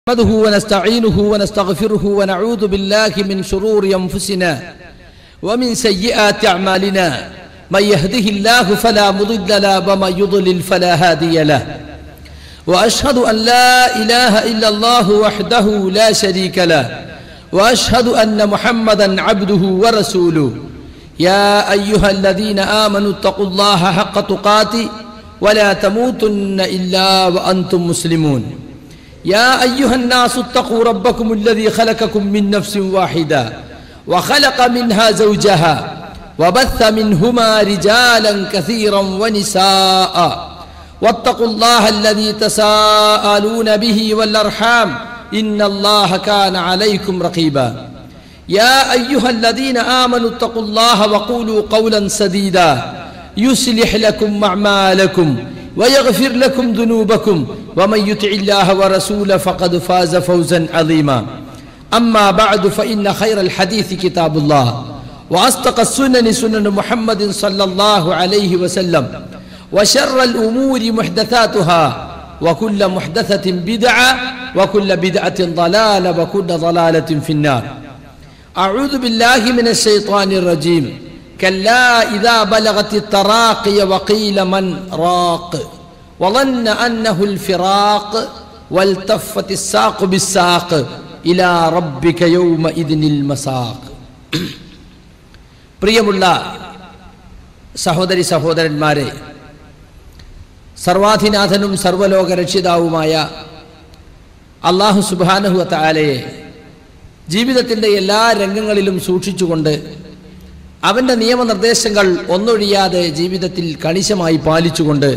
نحمده ونستعينه ونستغفره ونعوذ بالله من شرور انفسنا ومن سيئات اعمالنا من يهده الله فلا مضل له ومن يضلل فلا هادي له واشهد ان لا اله الا الله وحده لا شريك له واشهد ان محمدا عبده ورسوله يا ايها الذين امنوا اتقوا الله حق تقاته ولا تموتن الا وانتم مسلمون يا أيها الناس اتقوا ربكم الذي خلقكم من نفس واحدة وخلق منها زوجها وبث منهما رجالا كثيرا ونساء واتقوا الله الذي تساءلون به والأرحام إن الله كان عليكم رقيبا يا أيها الذين آمنوا اتقوا الله وقولوا قولا سديدا يصلح لكم أعمالكم ويغفر لكم ذنوبكم ومن يطع الله ورسوله فقد فاز فوزا عظيما أما بعد فإن خير الحديث كتاب الله وأصدق السنن سنن محمد صلى الله عليه وسلم وشر الأمور محدثاتها وكل محدثة بدعة وكل بدعة ضلالة وكل ضلالة في النار أعوذ بالله من الشيطان الرجيم كلا إذا بلغت التراقي وقيل من راق وظن أنه الفراق والتفت الساق بالساق إلى ربك يومئذ المساق പ്രിയമുള്ള സഹോദരി സഹോദരന്മാരെ സർവാധിനാഥനും സർവലോക രക്ഷിതാവുമായ അള്ളാഹു സുബാനഹു താലയെ ജീവിതത്തിൻ്റെ എല്ലാ രംഗങ്ങളിലും സൂക്ഷിച്ചുകൊണ്ട് അവൻ്റെ നിയമനിർദ്ദേശങ്ങൾ ഒന്നൊഴിയാതെ ജീവിതത്തിൽ കണിശമായി പാലിച്ചുകൊണ്ട്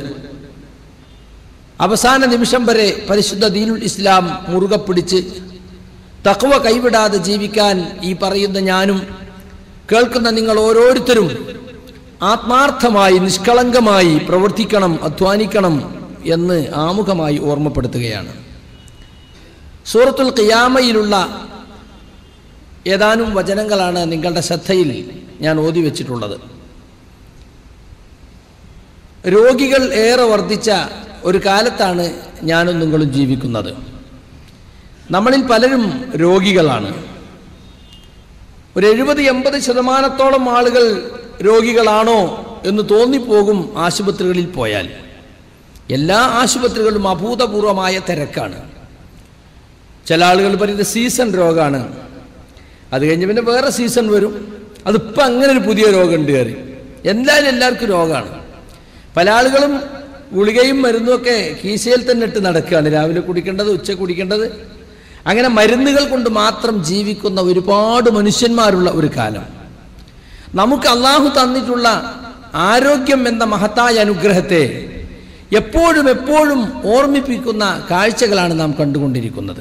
അവസാന നിമിഷം വരെ പരിശുദ്ധ ദീനുൽ ഇസ്ലാം മുറുകെ പിടിച്ച് തക്വ കൈവിടാതെ ജീവിക്കാൻ ഈ പറയുന്ന ഞാനും കേൾക്കുന്ന നിങ്ങൾ ഓരോരുത്തരും ആത്മാർത്ഥമായി നിഷ്കളങ്കമായി പ്രവർത്തിക്കണം അധ്വാനിക്കണം എന്ന് ആമുഖമായി ഓർമ്മപ്പെടുത്തുകയാണ് സൂറത്തുൽ ഖിയാമയിലുള്ള ഏതാനും വചനങ്ങളാണ് നിങ്ങളുടെ ശ്രദ്ധയിൽ ഞാൻ ഓതി വെച്ചിട്ടുള്ളത് രോഗികൾ ഏറെ വർദ്ധിച്ച ഒരു കാലത്താണ് ഞാനും നിങ്ങളും ജീവിക്കുന്നത് നമ്മളിൽ പലരും രോഗികളാണ് ഒരു എഴുപത് എൺപത് ശതമാനത്തോളം ആളുകൾ രോഗികളാണോ എന്ന് തോന്നിപ്പോകും ആശുപത്രികളിൽ പോയാൽ എല്ലാ ആശുപത്രികളിലും അഭൂതപൂർവമായ തിരക്കാണ് ചില ആളുകൾ പറയുന്നത് സീസൺ രോഗമാണ് അത് കഴിഞ്ഞ് പിന്നെ വേറെ സീസൺ വരും അതിപ്പോൾ അങ്ങനെ ഒരു പുതിയ രോഗമുണ്ട് കയറി എന്തായാലും എല്ലാവർക്കും രോഗമാണ് പല ആളുകളും ഗുളികയും മരുന്നുമൊക്കെ കീശയിൽ തന്നെ ഇട്ട് നടക്കുകയാണ് രാവിലെ കുടിക്കേണ്ടത് ഉച്ച കുടിക്കേണ്ടത് അങ്ങനെ മരുന്നുകൾ കൊണ്ട് മാത്രം ജീവിക്കുന്ന ഒരുപാട് മനുഷ്യന്മാരുള്ള ഒരു കാലം നമുക്ക് അള്ളാഹു തന്നിട്ടുള്ള ആരോഗ്യം എന്ന മഹത്തായ അനുഗ്രഹത്തെ എപ്പോഴും എപ്പോഴും ഓർമ്മിപ്പിക്കുന്ന കാഴ്ചകളാണ് നാം കണ്ടുകൊണ്ടിരിക്കുന്നത്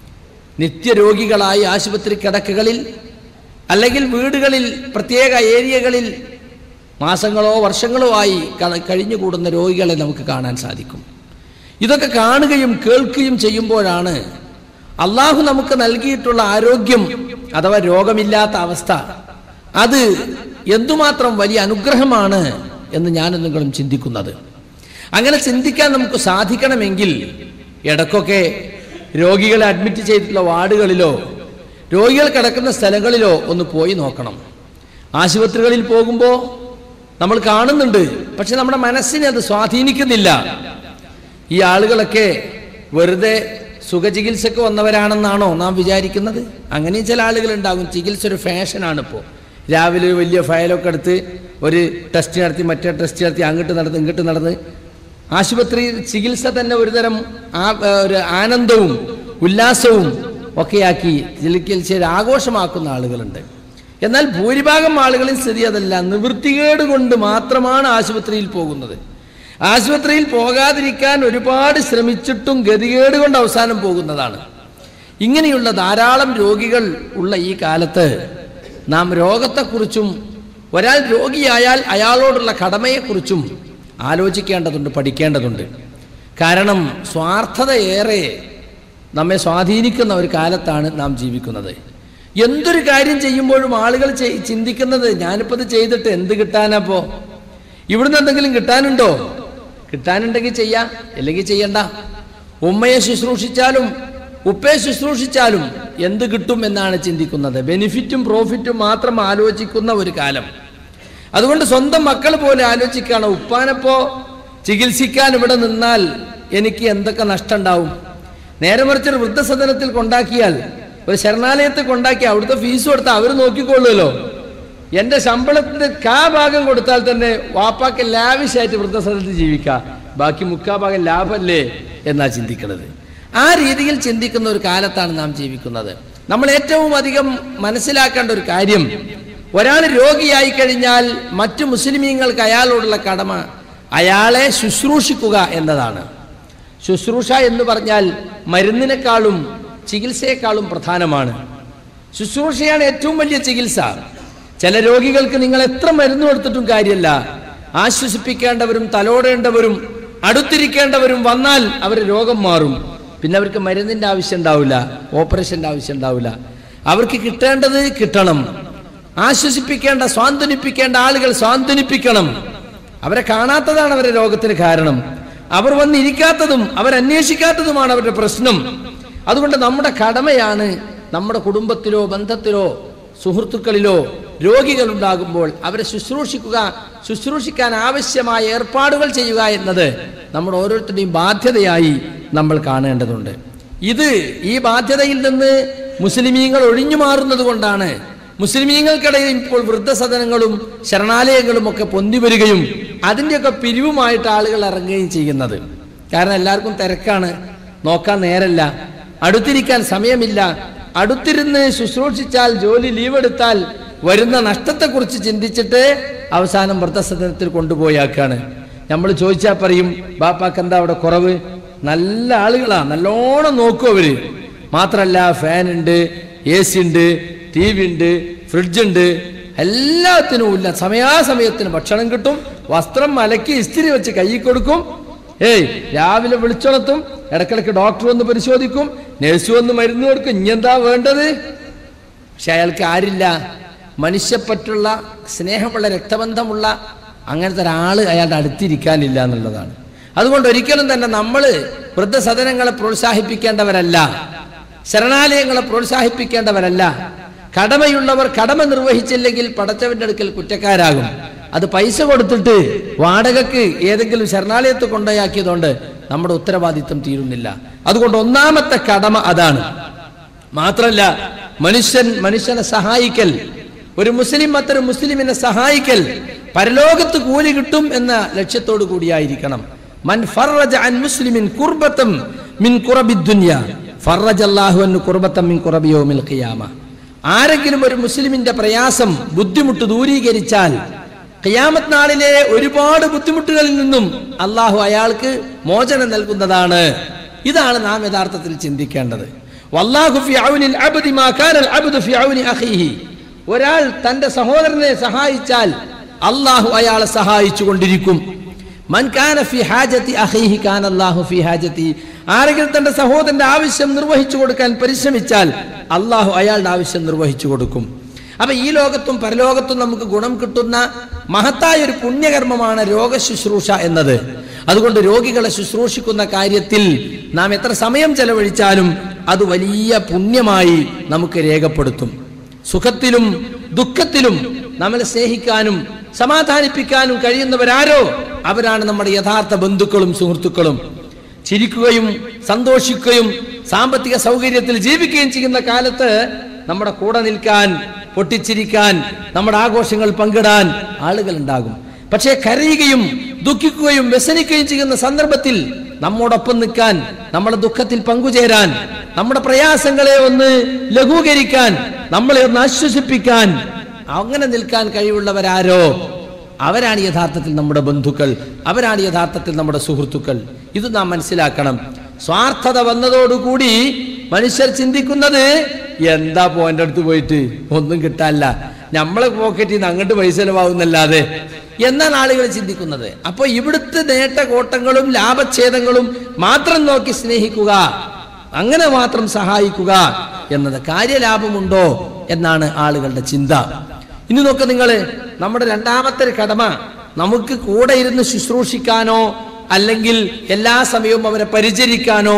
നിത്യരോഗികളായി ആശുപത്രി കിടക്കകളിൽ അല്ലെങ്കിൽ വീടുകളിൽ പ്രത്യേക ഏരിയകളിൽ മാസങ്ങളോ വർഷങ്ങളോ ആയി കഴിഞ്ഞുകൂടുന്ന രോഗികളെ നമുക്ക് കാണാൻ സാധിക്കും ഇതൊക്കെ കാണുകയും കേൾക്കുകയും ചെയ്യുമ്പോഴാണ് അള്ളാഹു നമുക്ക് നൽകിയിട്ടുള്ള ആരോഗ്യം അഥവാ രോഗമില്ലാത്ത അവസ്ഥ അത് എന്തുമാത്രം വലിയ അനുഗ്രഹമാണ് എന്ന് ഞാനും നിങ്ങളും ചിന്തിക്കുന്നത് അങ്ങനെ ചിന്തിക്കാൻ നമുക്ക് സാധിക്കണമെങ്കിൽ ഇടയ്ക്കൊക്കെ രോഗികളെ അഡ്മിറ്റ് ചെയ്തിട്ടുള്ള വാർഡുകളിലോ രോഗികൾ കിടക്കുന്ന സ്ഥലങ്ങളിലോ ഒന്ന് പോയി നോക്കണം ആശുപത്രികളിൽ പോകുമ്പോൾ നമ്മൾ കാണുന്നുണ്ട് പക്ഷെ നമ്മുടെ മനസ്സിനെ അത് സ്വാധീനിക്കുന്നില്ല ഈ ആളുകളൊക്കെ വെറുതെ സുഖചികിത്സക്ക് വന്നവരാണെന്നാണോ നാം വിചാരിക്കുന്നത് അങ്ങനെയും ചില ആളുകൾ ഉണ്ടാകും ചികിത്സ ഒരു ഫാഷനാണ് ഇപ്പോൾ രാവിലെ ഒരു വലിയ ഫയലൊക്കെ എടുത്ത് ഒരു ടെസ്റ്റ് നടത്തി മറ്റേ ടെസ്റ്റ് നടത്തി അങ്ങോട്ട് നടന്ന് ഇങ്ങോട്ട് നടന്ന് ആശുപത്രി ചികിത്സ തന്നെ ഒരുതരം ആ ഒരു ആനന്ദവും ഉല്ലാസവും ഒക്കെയാക്കി ചികിത്സയുടെ ആഘോഷമാക്കുന്ന ആളുകളുണ്ട് എന്നാൽ ഭൂരിഭാഗം ആളുകളിൽ സ്ഥിതി അതല്ല നിവൃത്തികേട് കൊണ്ട് മാത്രമാണ് ആശുപത്രിയിൽ പോകുന്നത് ആശുപത്രിയിൽ പോകാതിരിക്കാൻ ഒരുപാട് ശ്രമിച്ചിട്ടും ഗതികേട് കൊണ്ട് അവസാനം പോകുന്നതാണ് ഇങ്ങനെയുള്ള ധാരാളം രോഗികൾ ഉള്ള ഈ കാലത്ത് നാം രോഗത്തെക്കുറിച്ചും ഒരാൾ രോഗിയായാൽ അയാളോടുള്ള കടമയെക്കുറിച്ചും ആലോചിക്കേണ്ടതുണ്ട് പഠിക്കേണ്ടതുണ്ട് കാരണം സ്വാർത്ഥത ഏറെ നമ്മെ സ്വാധീനിക്കുന്ന ഒരു കാലത്താണ് നാം ജീവിക്കുന്നത് എന്തൊരു കാര്യം ചെയ്യുമ്പോഴും ആളുകൾ ചിന്തിക്കുന്നത് ഞാനിപ്പോൾ ഇത് ചെയ്തിട്ട് എന്ത് കിട്ടാനപ്പോ ഇവിടുന്ന് എന്തെങ്കിലും കിട്ടാനുണ്ടോ കിട്ടാനുണ്ടെങ്കിൽ ചെയ്യാം അല്ലെങ്കിൽ ചെയ്യണ്ട ഉമ്മയെ ശുശ്രൂഷിച്ചാലും ഉപ്പയെ ശുശ്രൂഷിച്ചാലും എന്ത് കിട്ടും എന്നാണ് ചിന്തിക്കുന്നത് ബെനിഫിറ്റും പ്രോഫിറ്റും മാത്രം ആലോചിക്കുന്ന ഒരു കാലം അതുകൊണ്ട് സ്വന്തം മക്കൾ പോലെ ആലോചിക്കുകയാണ് ഉപ്പാനപ്പോ ചികിത്സിക്കാൻ ഇവിടെ നിന്നാൽ എനിക്ക് എന്തൊക്കെ നഷ്ടം ഉണ്ടാവും നേരെ മറിച്ച് ഒരു വൃദ്ധസദനത്തിൽ കൊണ്ടാക്കിയാൽ ഒരു ശരണാലയത്തിൽ കൊണ്ടാക്കി അവിടുത്തെ ഫീസ് കൊടുത്താൽ അവർ നോക്കിക്കൊള്ളുമല്ലോ എന്റെ ശമ്പളത്തിന്റെ കാ ഭാഗം കൊടുത്താൽ തന്നെ വാപ്പാക്ക് ലാവിഷായിട്ട് വൃദ്ധസദനത്തിൽ ജീവിക്കാം ബാക്കി മുക്കാ ഭാഗം ലാഭമല്ലേ എന്നാ ചിന്തിക്കുന്നത് ആ രീതിയിൽ ചിന്തിക്കുന്ന ഒരു കാലത്താണ് നാം ജീവിക്കുന്നത് നമ്മൾ ഏറ്റവും അധികം മനസ്സിലാക്കേണ്ട ഒരു കാര്യം ഒരാൾ രോഗിയായി കഴിഞ്ഞാൽ മറ്റു മുസ്ലിമീങ്ങൾക്ക് അയാളോടുള്ള കടമ അയാളെ ശുശ്രൂഷിക്കുക എന്നതാണ് ശുശ്രൂഷ എന്ന് പറഞ്ഞാൽ മരുന്നിനേക്കാളും ചികിത്സയെക്കാളും പ്രധാനമാണ് ശുശ്രൂഷയാണ് ഏറ്റവും വലിയ ചികിത്സ ചില രോഗികൾക്ക് നിങ്ങൾ എത്ര മരുന്ന് കൊടുത്തിട്ടും കാര്യമല്ല ആശ്വസിപ്പിക്കേണ്ടവരും തലോടേണ്ടവരും അടുത്തിരിക്കേണ്ടവരും വന്നാൽ അവർ രോഗം മാറും പിന്നെ അവർക്ക് മരുന്നിന്റെ ആവശ്യം ഉണ്ടാവില്ല ഓപ്പറേഷന്റെ ആവശ്യം ഉണ്ടാവില്ല അവർക്ക് കിട്ടേണ്ടത് കിട്ടണം ആശ്വസിപ്പിക്കേണ്ട സ്വാന്തനിപ്പിക്കേണ്ട ആളുകൾ സ്വാന്തനിപ്പിക്കണം അവരെ കാണാത്തതാണ് അവരുടെ രോഗത്തിന് കാരണം അവർ വന്നിരിക്കാത്തതും അവരന്വേഷിക്കാത്തതുമാണ് അവരുടെ പ്രശ്നം അതുകൊണ്ട് നമ്മുടെ കടമയാണ് നമ്മുടെ കുടുംബത്തിലോ ബന്ധത്തിലോ സുഹൃത്തുക്കളിലോ രോഗികൾ ഉണ്ടാകുമ്പോൾ അവരെ ശുശ്രൂഷിക്കുക ശുശ്രൂഷിക്കാൻ ആവശ്യമായ ഏർപ്പാടുകൾ ചെയ്യുക എന്നത് നമ്മുടെ ഓരോരുത്തരുടെയും ബാധ്യതയായി നമ്മൾ കാണേണ്ടതുണ്ട് ഇത് ഈ ബാധ്യതയിൽ നിന്ന് മുസ്ലിമീങ്ങൾ ഒഴിഞ്ഞു മാറുന്നത് കൊണ്ടാണ് മുസ്ലിമീങ്ങൾക്കിടയിൽ ഇപ്പോൾ വൃദ്ധസദനങ്ങളും ശരണാലയങ്ങളും ഒക്കെ പൊന്തി വരികയും അതിൻ്റെയൊക്കെ പിരിവുമായിട്ട് ആളുകൾ ഇറങ്ങുകയും ചെയ്യുന്നത് കാരണം എല്ലാവർക്കും തിരക്കാണ് നോക്കാൻ നേരല്ല അടുത്തിരിക്കാൻ സമയമില്ല അടുത്തിരുന്ന് ശുശ്രൂഷിച്ചാൽ ജോലി ലീവ് എടുത്താൽ വരുന്ന നഷ്ടത്തെക്കുറിച്ച് ചിന്തിച്ചിട്ട് അവസാനം വൃദ്ധസദനത്തിൽ കൊണ്ടുപോയാക്കാണ് നമ്മൾ ചോദിച്ചാൽ പറയും ബാപ്പാക്ക് എന്താ അവിടെ കുറവ് നല്ല ആളുകളാ നല്ലോണം നോക്കും അവര് മാത്രല്ല ഫാൻ ഉണ്ട് എ സി ഉണ്ട് ടി വി ഉണ്ട് ഫ്രിഡ്ജ് ഉണ്ട് എല്ലാത്തിനും ഇല്ല സമയാസമയത്തിന് ഭക്ഷണം കിട്ടും വസ്ത്രം അലക്കി ഇസ്തിരി വെച്ച് കൈ കൊടുക്കും ഏയ് രാവിലെ വിളിച്ചുണർത്തും ഇടക്കിടക്ക് ഡോക്ടർ വന്ന് പരിശോധിക്കും നഴ്സ് വന്ന് മരുന്ന് കൊടുക്കും ഇനിയെന്താ വേണ്ടത് പക്ഷെ അയാൾക്ക് ആരില്ല മനുഷ്യപ്പറ്റുള്ള സ്നേഹമുള്ള രക്തബന്ധമുള്ള അങ്ങനത്തെ ഒരാൾ അയാളുടെ അടുത്തിരിക്കാനില്ല എന്നുള്ളതാണ് അതുകൊണ്ട് ഒരിക്കലും തന്നെ നമ്മൾ വൃദ്ധസദനങ്ങളെ പ്രോത്സാഹിപ്പിക്കേണ്ടവരല്ല ശരണാലയങ്ങളെ പ്രോത്സാഹിപ്പിക്കേണ്ടവരല്ല കടമയുള്ളവർ കടമ നിർവഹിച്ചില്ലെങ്കിൽ പടച്ചവന്റെ അടുക്കൽ കുറ്റക്കാരാകും അത് പൈസ കൊടുത്തിട്ട് വാടകക്ക് ഏതെങ്കിലും ശരണാലയത്ത് കൊണ്ടുപോയാക്കിയതുകൊണ്ട് നമ്മുടെ ഉത്തരവാദിത്വം തീരുന്നില്ല അതുകൊണ്ട് ഒന്നാമത്തെ കടമ അതാണ് മാത്രല്ല മനുഷ്യൻ മനുഷ്യനെ സഹായിക്കൽ ഒരു മുസ്ലിം മറ്റൊരു മുസ്ലിമിനെ സഹായിക്കൽ പരലോകത്ത് കൂലി കിട്ടും എന്ന ലക്ഷ്യത്തോടു കൂടിയായിരിക്കണം മൻ ഫറജ അൻ മുസ്ലിമിൻ കുർബത്തം മിൻ കുറബി ദുനിയ ഫറജ അല്ലാഹു അൻ കുർബത്തം മിൻ കുറബി യൗമിൽ ഖിയാമ ആരെങ്കിലും ഒരു മുസ്ലിമിന്റെ പ്രയാസം ബുദ്ധിമുട്ട് ദൂരീകരിച്ചാൽ ഖിയാമത്ത് നാളിലെ ഒരുപാട് ബുദ്ധിമുട്ടുകളിൽ നിന്നും അള്ളാഹു അയാൾക്ക് മോചനം നൽകുന്നതാണ് ഇതാണ് നാം യഥാർത്ഥത്തിൽ ചിന്തിക്കേണ്ടത് വല്ലാഹു ഫി ഔനിൽ അബ്ദി മാ കാനൽ അബ്ദു ഫി ഔനി അഖീഹി ഒരാൾ തന്റെ സഹോദരനെ സഹായിച്ചാൽ അള്ളാഹു അയാളെ സഹായിച്ചു കൊണ്ടിരിക്കും മൻ കാന ഫി ഹാജത്തി അഖീഹി കാന അല്ലാഹു ഫി ഹാജത്തി ആരെങ്കിലും തന്റെ സഹോദരന്റെ ആവശ്യം നിർവഹിച്ചു കൊടുക്കാൻ പരിശ്രമിച്ചാൽ അള്ളാഹു അയാളുടെ ആവശ്യം നിർവഹിച്ചു കൊടുക്കും അപ്പൊ ഈ ലോകത്തും പരലോകത്തും നമുക്ക് ഗുണം കിട്ടുന്ന മഹത്തായ ഒരു പുണ്യകർമ്മമാണ് രോഗശുശ്രൂഷ എന്നത് അതുകൊണ്ട് രോഗികളെ ശുശ്രൂഷിക്കുന്ന കാര്യത്തിൽ നാം എത്ര സമയം ചെലവഴിച്ചാലും അത് വലിയ പുണ്യമായി നമുക്ക് രേഖപ്പെടുത്തും സുഖത്തിലും ദുഃഖത്തിലും നമ്മളെ സ്നേഹിക്കാനും സമാധാനിപ്പിക്കാനും കഴിയുന്നവരാരോ അവരാണ് നമ്മുടെ യഥാർത്ഥ ബന്ധുക്കളും സുഹൃത്തുക്കളും ചിരിക്കുകയും സന്തോഷിക്കുകയും സാമ്പത്തിക സൗകര്യത്തിൽ ജീവിക്കുകയും ചെയ്യുന്ന കാലത്ത് നമ്മുടെ കൂടെ നിൽക്കാൻ പൊട്ടിച്ചിരിക്കാൻ നമ്മുടെ ആഘോഷങ്ങൾ പങ്കിടാൻ ആളുകൾ ഉണ്ടാകും പക്ഷേ കരയുകയും ദുഃഖിക്കുകയും വ്യസനിക്കുകയും ചെയ്യുന്ന സന്ദർഭത്തിൽ നമ്മോടൊപ്പം നിൽക്കാൻ നമ്മുടെ ദുഃഖത്തിൽ പങ്കുചേരാൻ നമ്മുടെ പ്രയാസങ്ങളെ ഒന്ന് ലഘൂകരിക്കാൻ നമ്മളെ ഒന്ന് ആശ്വസിപ്പിക്കാൻ അങ്ങനെ നിൽക്കാൻ കഴിവുള്ളവരാരോ അവരാണ് യഥാർത്ഥത്തിൽ നമ്മുടെ ബന്ധുക്കൾ അവരാണ് യഥാർത്ഥത്തിൽ നമ്മുടെ സുഹൃത്തുക്കൾ ഇത് നാം മനസ്സിലാക്കണം സ്വാർത്ഥത വന്നതോടുകൂടി മനുഷ്യർ ചിന്തിക്കുന്നത് എന്താ പോന്റെ അടുത്ത് പോയിട്ട് ഒന്നും കിട്ടാനില്ല നമ്മളെ പോക്കറ്റിൽ നിന്ന് അങ്ങോട്ട് പൈസ ചെലവാകുന്നല്ലാതെ എന്നാണ് ആളുകൾ ചിന്തിക്കുന്നത് അപ്പൊ ഇവിടുത്തെ നേട്ടകോട്ടങ്ങളും ലാഭച്ഛേദങ്ങളും മാത്രം നോക്കി സ്നേഹിക്കുക അങ്ങനെ മാത്രം സഹായിക്കുക എന്നത് കാര്യലാഭമുണ്ടോ എന്നാണ് ആളുകളുടെ ചിന്ത ഇനി നോക്ക് നിങ്ങൾ നമ്മുടെ രണ്ടാമത്തെ ഒരു കടമ നമുക്ക് കൂടെ ഇരുന്ന് ശുശ്രൂഷിക്കാനോ അല്ലെങ്കിൽ എല്ലാ സമയവും അവരെ പരിചരിക്കാനോ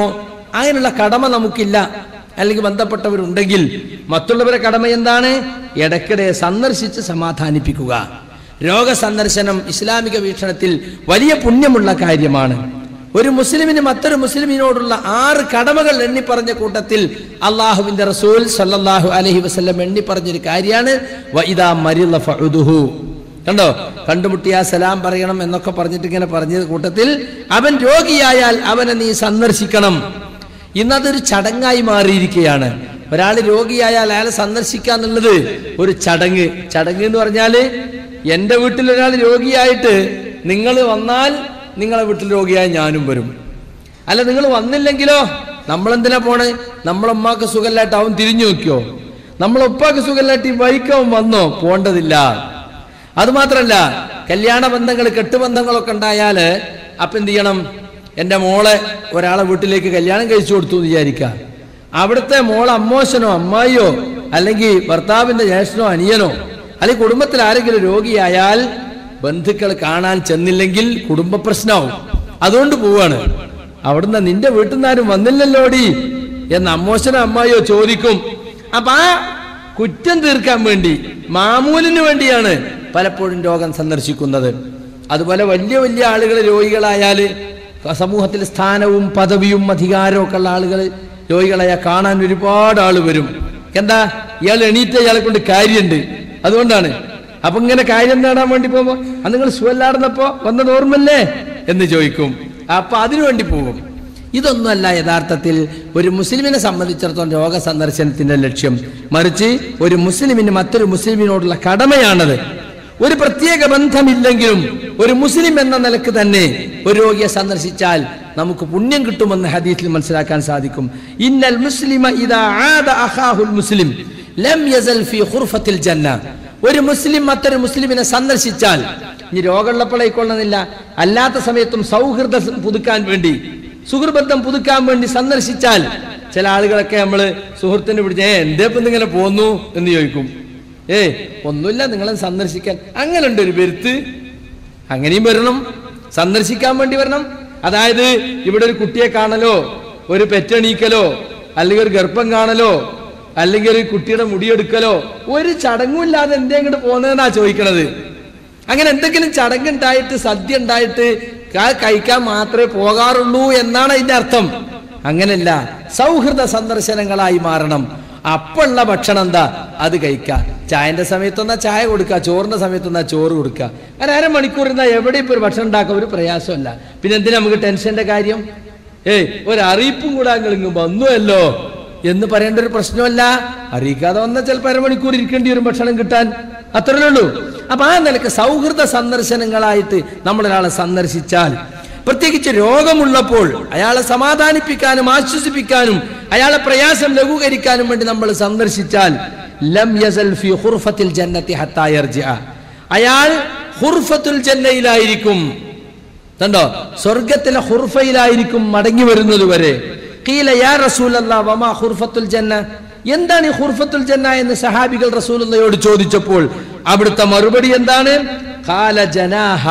അതിനുള്ള കടമ നമുക്കില്ല അല്ലെങ്കിൽ ബന്ധപ്പെട്ടവരുണ്ടെങ്കിൽ മറ്റുള്ളവരുടെ കടമ എന്താണ് ഇടയ്ക്കിടെ സന്ദർശിച്ച് സമാധാനിപ്പിക്കുക രോഗസന്ദർശനം ഇസ്ലാമിക വീക്ഷണത്തിൽ വലിയ പുണ്യമുള്ള കാര്യമാണ് ഒരു മുസ്ലിമിന് മറ്റൊരു മുസ്ലിമിനോടുള്ള ആറ് കടമകൾ എണ്ണി പറഞ്ഞ കൂട്ടത്തിൽ അള്ളാഹുവിന്റെ റസൂൽ സല്ലല്ലാഹു അലൈഹി വസല്ലം എണ്ണി പറഞ്ഞൊരു കാര്യമാണ് വഇദാ മരിള ഫഉദുഹു കണ്ടോ കണ്ടുമുട്ടിയ സലാം പറയണം എന്നൊക്കെ പറഞ്ഞിട്ട് ഇങ്ങനെ പറഞ്ഞ കൂട്ടത്തിൽ അവൻ രോഗിയായാൽ അവനെ നീ സന്ദർശിക്കണം ഇന്നതൊരു ചടങ്ങായി മാറിയിരിക്കുകയാണ് ഒരാൾ രോഗിയായാൽ അയാളെ സന്ദർശിക്കുക എന്നുള്ളത് ഒരു ചടങ്ങ് ചടങ്ങ് എന്ന് പറഞ്ഞാല് എന്റെ വീട്ടിൽ ഒരാൾ രോഗിയായിട്ട് നിങ്ങൾ വന്നാൽ നിങ്ങളെ വീട്ടിൽ രോഗിയായി ഞാനും വരും അല്ല നിങ്ങൾ വന്നില്ലെങ്കിലോ നമ്മളെന്തിനാ പോണേ നമ്മളെ ഉമ്മാക്ക് സുഖമില്ലായിട്ട് അവൻ തിരിഞ്ഞു നോക്കിയോ നമ്മളെ ഉപ്പാക്ക് സുഖമില്ലായിട്ട് ഈ വൈക്കവൻ വന്നോ പോണ്ടതില്ല അതുമാത്രല്ല കല്യാണ ബന്ധങ്ങൾ കെട്ടുബന്ധങ്ങളൊക്കെ ഉണ്ടായാല് അപ്പൊ എന്ത് ചെയ്യണം എൻ്റെ മോളെ ഒരാളെ വീട്ടിലേക്ക് കല്യാണം കഴിച്ചു കൊടുത്തു എന്ന് വിചാരിക്കുക അവിടുത്തെ മോളെ അമ്മോശനോ അമ്മായിയോ അല്ലെങ്കിൽ ഭർത്താവിന്റെ ജ്യേഷ്ഠനോ അനിയനോ അല്ലെങ്കിൽ കുടുംബത്തിൽ ആരെങ്കിലും രോഗിയായാൽ ബന്ധുക്കൾ കാണാൻ ചെന്നില്ലെങ്കിൽ കുടുംബ പ്രശ്നമാവും അതുകൊണ്ട് പോവാണ് അവിടുന്ന് നിന്റെ വീട്ടിൽ നിന്ന് ആരും വന്നില്ലല്ലോടി എന്ന് അമ്മോശനോ അമ്മായിയോ ചോദിക്കും അപ്പൊ ആ കുറ്റം തീർക്കാൻ വേണ്ടി മാമൂലിന് വേണ്ടിയാണ് പലപ്പോഴും രോഗം സന്ദർശിക്കുന്നത് അതുപോലെ വലിയ വലിയ ആളുകൾ രോഗികളായാൽ സമൂഹത്തിൽ സ്ഥാനവും പദവിയും അധികാരവും ഒക്കെ ഉള്ള ആളുകൾ രോഗികളായ കാണാൻ ഒരുപാട് ആള് വരും എന്താ ഇയാൾ എണീറ്റ ഇയാളെ കൊണ്ട് കാര്യമുണ്ട് അതുകൊണ്ടാണ് അപ്പൊ ഇങ്ങനെ കാര്യം നേടാൻ വേണ്ടി പോകുമ്പോ അത് നിങ്ങൾ സുവല്ലാടുന്നപ്പോ വന്നത് ഓർമ്മല്ലേ എന്ന് ചോദിക്കും അപ്പൊ അതിനു വേണ്ടി പോകും ഇതൊന്നുമല്ല യഥാർത്ഥത്തിൽ ഒരു മുസ്ലിമിനെ സംബന്ധിച്ചിടത്തോളം രോഗ സന്ദർശനത്തിന്റെ ലക്ഷ്യം മറിച്ച് ഒരു മുസ്ലിമിന് മറ്റൊരു മുസ്ലിമിനോടുള്ള കടമയാണത് ഒരു പ്രത്യേക ബന്ധമില്ലെങ്കിലും ഒരു മുസ്ലിം എന്ന നിലക്ക് തന്നെ ഒരു രോഗിയെ സന്ദർശിച്ചാൽ നമുക്ക് പുണ്യം കിട്ടുമെന്ന് ഹദീസിൽ മനസ്സിലാക്കാൻ സാധിക്കും ഇന്നൽ മുസ്ലിമ ഇദാ ആദ അഖാഹുൽ മുസ്ലിം ലം യസൽ ഫീ ഖുർഫത്തിൽ ജന്ന ഒരു മുസ്ലിം മറ്റൊരു മുസ്ലിമിനെ സന്ദർശിച്ചാൽ ഇനി രോഗമുള്ളപ്പോഴേക്കൊള്ളുന്നില്ല അല്ലാത്ത സമയത്തും സൗഹൃദം പുതുക്കാൻ വേണ്ടി സുഹൃബന്ധം പുതുക്കാൻ വേണ്ടി സന്ദർശിച്ചാൽ ചില ആളുകളൊക്കെ നമ്മള് സുഹൃത്തിന് പിടിച്ച് ഏ എന്തേ ഇപ്പൊ ഇങ്ങനെ പോന്നു എന്ന് ചോദിക്കും ഏ ഒന്നുമില്ല നിങ്ങളെ സന്ദർശിക്കാൻ അങ്ങനെ ഉണ്ട് ഒരു പെരുത്ത് അങ്ങനെയും വരണം സന്ദർശിക്കാൻ വേണ്ടി വരണം അതായത് ഇവിടെ ഒരു കുട്ടിയെ കാണലോ ഒരു പെറ്റണീക്കലോ അല്ലെങ്കിൽ ഒരു ഗർഭം കാണലോ അല്ലെങ്കിൽ ഒരു കുട്ടിയുടെ മുടിയെടുക്കലോ ഒരു ചടങ്ങും ഇല്ലാതെ എന്തേ ഇങ്ങോട്ട് പോകുന്നതെന്നാ ചോദിക്കണത് അങ്ങനെ എന്തെങ്കിലും ചടങ്ങുണ്ടായിട്ട് സദ്യ ഉണ്ടായിട്ട് ക- കഴിക്കാൻ മാത്രമേ പോകാറുള്ളൂ എന്നാണ് അതിന്റെ അർത്ഥം അങ്ങനല്ല സൗഹൃദ സന്ദർശനങ്ങളായി മാറണം അപ്പുള്ള ഭക്ഷണം എന്താ അത് കഴിക്കുക ചായന്റെ സമയത്തൊന്നാ ചായ കൊടുക്കുക ചോറിന്റെ സമയത്തൊന്നാ ചോറ് കൊടുക്കുക അങ്ങനെ അരമണിക്കൂർ ഇരുന്നാ എവിടെ ഇപ്പൊ ഒരു ഭക്ഷണം ഉണ്ടാക്കാൻ ഒരു പ്രയാസമല്ല പിന്നെ എന്തിനാ നമുക്ക് ടെൻഷന്റെ കാര്യം ഏയ് ഒരു അറിയിപ്പും കൂടെ അങ്ങ് ഇങ്ങ് വന്നുവല്ലോ എന്ന് പറയേണ്ട ഒരു പ്രശ്നമല്ല അറിയിക്കാതെ വന്നാൽ ചിലപ്പോൾ അരമണിക്കൂർ ഇരിക്കേണ്ടി വരും ഭക്ഷണം കിട്ടാൻ അത്രയേ ഉള്ളൂ അപ്പൊ ആ നിലക്ക് സൗഹൃദ സന്ദർശനങ്ങളായിട്ട് നമ്മൾ ഒരാളെ സന്ദർശിച്ചാൽ പ്രത്യേകിച്ച് രോഗമുള്ളപ്പോൾ അയാളെ സമാധാനിപ്പിക്കാനും ആശ്വസിപ്പിക്കാനും അയാളെ പ്രയാസം ലഘൂകരിക്കാനും വേണ്ടി നമ്മൾ സന്ദർശിച്ചാൽ ലം യസൽ ഫി ഹുർഫത്തിൽ ജന്നത്തി ഹത്താ യർജിഅ. അയാൾ ഹുർഫത്തുൽ ജന്നയിലായിരിക്കും കണ്ടോ സ്വർഗത്തിലെ ഹുർഫയിലായിരിക്കും മടങ്ങി വരുന്നത് വരെ ഖീല യാ റസൂലല്ലാ വമാ ഹുർഫത്തുൽ ജന്ന എന്താണ് ഈ ഹുർഫത്തുൽ ജന്ന എന്ന് സഹാബികൾ റസൂലുള്ളയോട് ചോദിച്ചപ്പോൾ അവിടുത്തെ മറുപടി എന്താണ് ഖാല ജനാഹ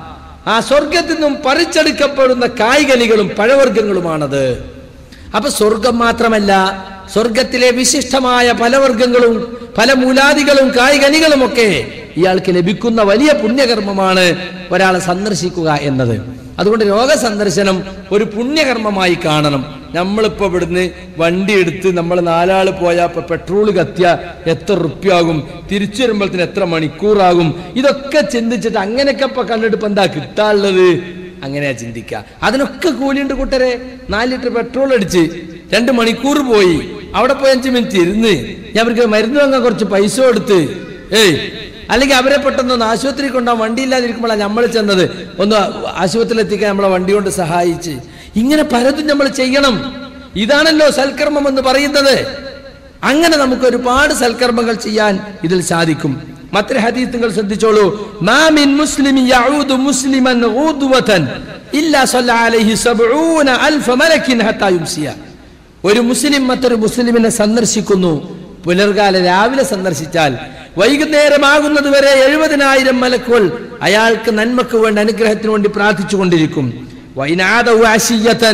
ആ സ്വർഗത്തിൽ നിന്നും പറിച്ചെടുക്കപ്പെടുന്ന കായ്കനികളും പഴവർഗ്ഗങ്ങളുമാണത് അപ്പൊ സ്വർഗം മാത്രമല്ല സ്വർഗത്തിലെ വിശിഷ്ടമായ ഫലവർഗ്ഗങ്ങളും ഫലമൂലാദികളും കായ്കനികളും ഒക്കെ ഇയാൾക്ക് ലഭിക്കുന്ന വലിയ പുണ്യകർമ്മമാണ് ഒരാളെ സന്ദർശിക്കുക എന്നത് അതുകൊണ്ട് രോഗസന്ദർശനം ഒരു പുണ്യകർമ്മമായി കാണണം നമ്മളിപ്പോ ഇവിടുന്ന് വണ്ടി എടുത്ത് നമ്മൾ നാലാള് പോയാൽ ഇപ്പൊ പെട്രോൾ കത്തിയ എത്ര റുപ്യാകും തിരിച്ചു വരുമ്പോഴത്തേന് എത്ര മണിക്കൂറാകും ഇതൊക്കെ ചിന്തിച്ചിട്ട് അങ്ങനെയൊക്കെ ഇപ്പൊ കണ്ടിട്ട് ഇപ്പൊ എന്താ കിട്ടാനുള്ളത് അങ്ങനെയാ ചിന്തിക്കുക അതിനൊക്കെ കൂലിയുണ്ട് കൂട്ടരെ നാല് ലിറ്റർ പെട്രോൾ അടിച്ച് രണ്ട് മണിക്കൂർ പോയി അവിടെ പോയി അഞ്ച് മിനിറ്റ് ഇരുന്ന് ഞാൻ അവർക്ക് മരുന്ന് വാങ്ങാൻ കുറച്ച് പൈസ കൊടുത്ത് ഏയ് അല്ലെങ്കിൽ അവരെ പെട്ടെന്ന് ഒന്ന് ആശുപത്രി കൊണ്ടാ വണ്ടി ഇല്ലാതിരിക്കുമ്പോഴാണ് നമ്മൾ ചെന്നത് ഒന്ന് ആശുപത്രിയിൽ എത്തിക്കാൻ നമ്മളെ വണ്ടി കൊണ്ട് സഹായിച്ച് ഇങ്ങനെ പലതും നമ്മൾ ചെയ്യണം ഇതാണല്ലോ സൽക്കർമ്മം എന്ന് പറയുന്നത് അങ്ങനെ നമുക്ക് ഒരുപാട് സൽക്കർമ്മങ്ങൾ ചെയ്യാൻ ഇതിൽ സാധിക്കും മറ്റൊരു ഹദീസ് നിങ്ങൾ ശ്രദ്ധിച്ചോളൂ മാമിൻ മുസ്ലിം യഊദു മുസ്ലിമൻ ഊദുവതൻ ഇല്ലാ സല്ല അലൈഹി സബ്ഊന അൽഫ മലക്കിൻ ഹത്താ യുംസിയ ഒരു മുസ്ലിം മറ്റൊരു മുസ്ലിമിനെ സന്ദർശിക്കുന്നു പുലർകാല രാവിലെ സന്ദർശിച്ചാൽ വൈകുന്നേരമാകുന്നത് വരെ എഴുപതിനായിരം മലക്കുകൾ അയാൾക്ക് നന്മക്ക് വേണ്ടി അനുഗ്രഹത്തിന് വേണ്ടി പ്രാർത്ഥിച്ചു കൊണ്ടിരിക്കും വൈനാദ ആശിയത്തൻ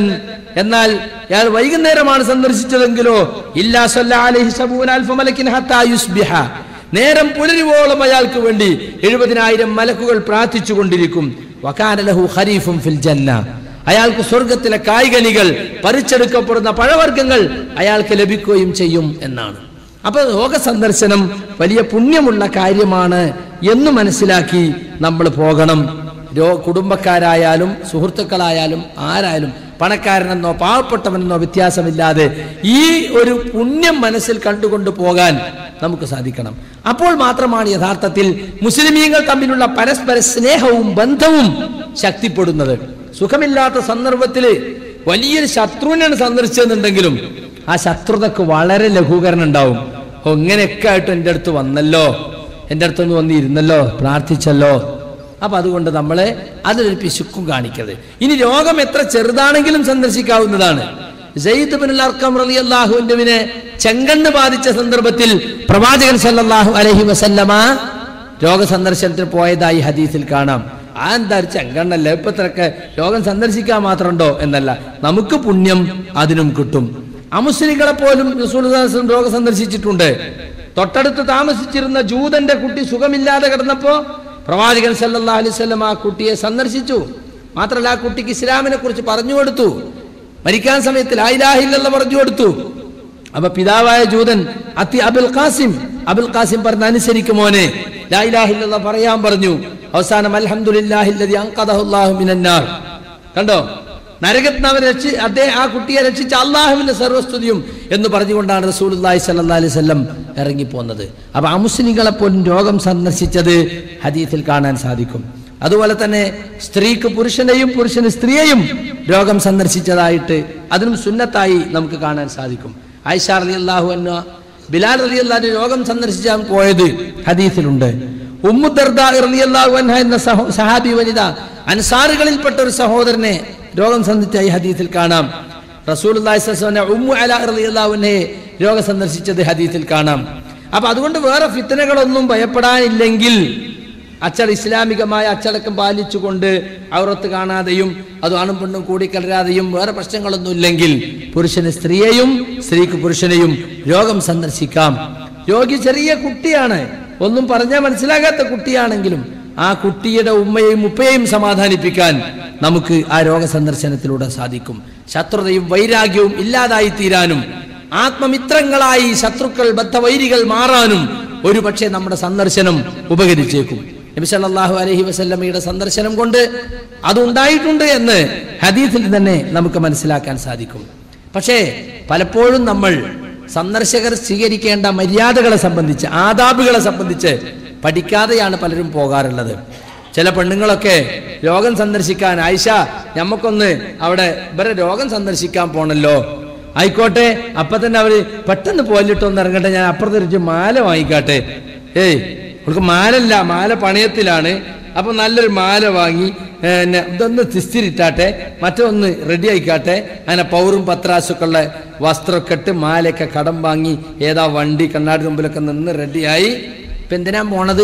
എന്നാൽ അയാൾ വൈകുന്നേരമാണ് സന്ദർശിച്ചതെങ്കിലോ ഇല്ലാ സല്ലല്ലാഹു അലൈഹി സബൂന അൽഫ മലക്കിൻ ഹത്താ യുസ്ബിഹ നേരം പുലരുവോളം അയാൾക്ക് വേണ്ടി എഴുപതിനായിരം മലക്കുകൾ പ്രാർത്ഥിച്ചു കൊണ്ടിരിക്കും വകാനലഹു ഖരീഫും ഫിൽ ജന്ന അയാൾക്ക് സ്വർഗത്തിലെ കായ്കനികൾ പറിച്ചെടുക്കപ്പെടുന്ന പഴവർഗ്ഗങ്ങൾ അയാൾക്ക് ലഭിക്കുകയും ചെയ്യും എന്നാണ് അപ്പൊ രോഗ സന്ദർശനം വലിയ പുണ്യമുള്ള കാര്യമാണ് എന്ന് മനസ്സിലാക്കി നമ്മൾ പോകണം രോ കുടുംബക്കാരായാലും സുഹൃത്തുക്കളായാലും ആരായാലും പണക്കാരനെന്നോ പാവപ്പെട്ടവനെന്നോ വ്യത്യാസമില്ലാതെ ഈ ഒരു പുണ്യം മനസ്സിൽ കണ്ടുകൊണ്ട് പോകാൻ നമുക്ക് സാധിക്കണം അപ്പോൾ മാത്രമാണ് യഥാർത്ഥത്തിൽ മുസ്ലിമീങ്ങൾ തമ്മിലുള്ള പരസ്പര സ്നേഹവും ബന്ധവും ശക്തിപ്പെടുന്നത് സുഖമില്ലാത്ത സന്ദർഭത്തിൽ വലിയൊരു ശത്രുവിനാണ് സന്ദർശിച്ചെന്നുണ്ടെങ്കിലും ആ ശത്രുതക്ക് വളരെ ലഘൂകരണം ഉണ്ടാവും ഓ ഇങ്ങനെയൊക്കെ ആയിട്ട് എൻ്റെ അടുത്ത് വന്നല്ലോ എൻ്റെ അടുത്തൊന്ന് വന്നിരുന്നല്ലോ പ്രാർത്ഥിച്ചല്ലോ അപ്പൊ അതുകൊണ്ട് നമ്മള് അതിലൊരു പിശുക്കും കാണിക്കരുത് ഇനി രോഗം എത്ര ചെറുതാണെങ്കിലും സന്ദർശിക്കാവുന്നതാണ് സെയ്ദ് ബിൻ അർക്കം റളിയല്ലാഹുവിന്റെ ചെങ്കണ്ണ് ബാധിച്ച സന്ദർഭത്തിൽ പ്രവാചകൻ സല്ലല്ലാഹു അലൈഹി വസല്ലമ രോഗസന്ദർശനത്തിന് പോയതായി ഹദീസിൽ കാണാം ആ എന്താ ഒരു ചെങ്കണ്ണല്ലേ ഇപ്പൊ ഇത്രയൊക്കെ രോഗം സന്ദർശിക്കാൻ മാത്രമുണ്ടോ എന്നല്ല നമുക്ക് പുണ്യം അതിനും കിട്ടും അമുസ്ലിങ്ങളെ പോലും റസൂൽ രോഗം സന്ദർശിച്ചിട്ടുണ്ട് തൊട്ടടുത്ത് താമസിച്ചിരുന്ന ജൂതന്റെ കുട്ടി സുഖമില്ലാതെ കിടന്നപ്പോ പ്രവാചകൻ സല്ലല്ലാഹു അലൈഹി വസല്ലം ആ കുട്ടിയെ സന്ദർശിച്ചു മാത്രമല്ല ആ കുട്ടിക്ക് ഇസ്ലാമിനെ കുറിച്ച് പറഞ്ഞു കൊടുത്തു മരിക്കാൻ സമയത്ത് ലായിലാഹില്ല പറഞ്ഞു കൊടുത്തു അപ്പൊ പിതാവായ ജൂതൻ അത്തി അബുൽ ഖാസിം അബുൽ ഖാസിം പറഞ്ഞ അനുസരിക്കും മോനെ ലായിലാഹില്ല പറയാൻ പറഞ്ഞു അവസാനം അൽഹംദുലില്ലാഹില്ലദി അൻഖദഹുല്ലാഹു മിനന്നാർ കണ്ടോ നരകത്തിന് അവൻ രക്ഷി അദ്ദേഹം ആ കുട്ടിയെ രക്ഷിച്ച അള്ളാഹുവിന്റെ സർവസ്തുതിയും എന്ന് പറഞ്ഞുകൊണ്ടാണ് റസൂലുള്ളാഹി സ്വല്ലല്ലാഹി അലൈഹി വസല്ലം ഇറങ്ങിപ്പോന്നത് അപ്പൊ അമുസ്ലിങ്ങളെ പോലും രോഗം സന്ദർശിച്ചത് ഹദീസിൽ കാണാൻ സാധിക്കും അതുപോലെ തന്നെ സ്ത്രീക്ക് പുരുഷനെയും പുരുഷന് സ്ത്രീയെയും രോഗം സന്ദർശിച്ചതായിട്ട് അതിനും സുന്നത്തായി നമുക്ക് കാണാൻ സാധിക്കും ആയിഷ റളിയല്ലാഹു അൻഹ ബിലാൽ റളിയല്ലാഹു രോഗം സന്ദർശിച്ചാൻ പോയത് ഹദീസിലുണ്ട് ഉമ്മു ദർദ റളിയല്ലാഹു അൻഹ എന്ന സഹോ- സഹാബി വനിത അൻസാറുകളിൽപ്പെട്ട ഒരു സഹോദരനെ രോഗം സന്ദർശിച്ച ഈ ഹദീസിൽ കാണാം റസൂലുള്ളാഹി സ്വല്ലല്ലാഹു അലൈഹി വസല്ലം ഉമ്മു അല റളിയല്ലാഹു അൻഹയെ രോഗം സന്ദർശിച്ചത് ഹദീസിൽ കാണാം അപ്പൊ അതുകൊണ്ട് വേറെ ഫിത്തനകളൊന്നും ഭയപ്പെടാനില്ലെങ്കിൽ അച്ചട ഇസ്ലാമികമായ അച്ചടക്കം പാലിച്ചുകൊണ്ട് ഔറത്ത് കാണാതെയും അത് ആണും പെണ്ണും കൂടിക്കലരാതെയും വേറെ പ്രശ്നങ്ങളൊന്നും ഇല്ലെങ്കിൽ പുരുഷന് സ്ത്രീയെയും സ്ത്രീക്ക് പുരുഷനെയും രോഗം സന്ദർശിക്കാം രോഗി ചെറിയ കുട്ടിയാണ് ഒന്നും പറഞ്ഞാൽ മനസ്സിലാകാത്ത കുട്ടിയാണെങ്കിലും ആ കുട്ടിയുടെ ഉമ്മയെയും ഉപ്പയെയും സമാധാനിപ്പിക്കാൻ നമുക്ക് ആ രോഗ സന്ദർശനത്തിലൂടെ സാധിക്കും ശത്രുതയും വൈരാഗ്യവും ഇല്ലാതായി തീരാനും ആത്മമിത്രങ്ങളായി ശത്രുക്കൾ ബദ്ധവൈരികൾ മാറാനും ഒരു പക്ഷേ നമ്മുടെ സന്ദർശനം ഉപകരിച്ചേക്കും നബി സല്ലല്ലാഹു അലൈഹി വസല്ലമയുടെ സന്ദർശനം കൊണ്ട് അതുണ്ടായിട്ടുണ്ട് എന്ന് ഹദീസിൽ തന്നെ നമുക്ക് മനസ്സിലാക്കാൻ സാധിക്കും പക്ഷേ പലപ്പോഴും നമ്മൾ സന്ദർശകർ സ്വീകരിക്കേണ്ട മര്യാദകളെ സംബന്ധിച്ച് ആദാബുകളെ സംബന്ധിച്ച് പഠിക്കാതെയാണ് പലരും പോകാറുള്ളത് ചില പെണ്ണുങ്ങളൊക്കെ രോഗം സന്ദർശിക്കാൻ ആയിഷ ഞമ്മക്കൊന്ന് അവിടെ ഇവരെ രോഗം സന്ദർശിക്കാൻ പോണല്ലോ ആയിക്കോട്ടെ അപ്പൊ തന്നെ അവര് പെട്ടെന്ന് പോലിട്ടൊന്ന് ഇറങ്ങട്ടെ ഞാൻ അപ്പുറത്തൊരു മാല വാങ്ങിക്കാട്ടെ ഏയ് അവൾക്ക് മാലല്ല മാല പണയത്തിലാണ് അപ്പൊ നല്ലൊരു മാല വാങ്ങി ഏ, ന്നെ ഇതൊന്ന് തിസ്തിരിട്ടാട്ടെ മറ്റൊന്ന് റെഡി ആയിക്കാട്ടെ അങ്ങനെ പൗറും പത്രാസൊക്കെ ഉള്ള വസ്ത്രമൊക്കെ ഇട്ട് മാലയൊക്കെ കടം വാങ്ങി ഏതാ വണ്ടി കണ്ണാടി മുമ്പിലൊക്കെ നിന്ന് റെഡിയായി ഇപ്പൊ എന്തിനാ പോണത്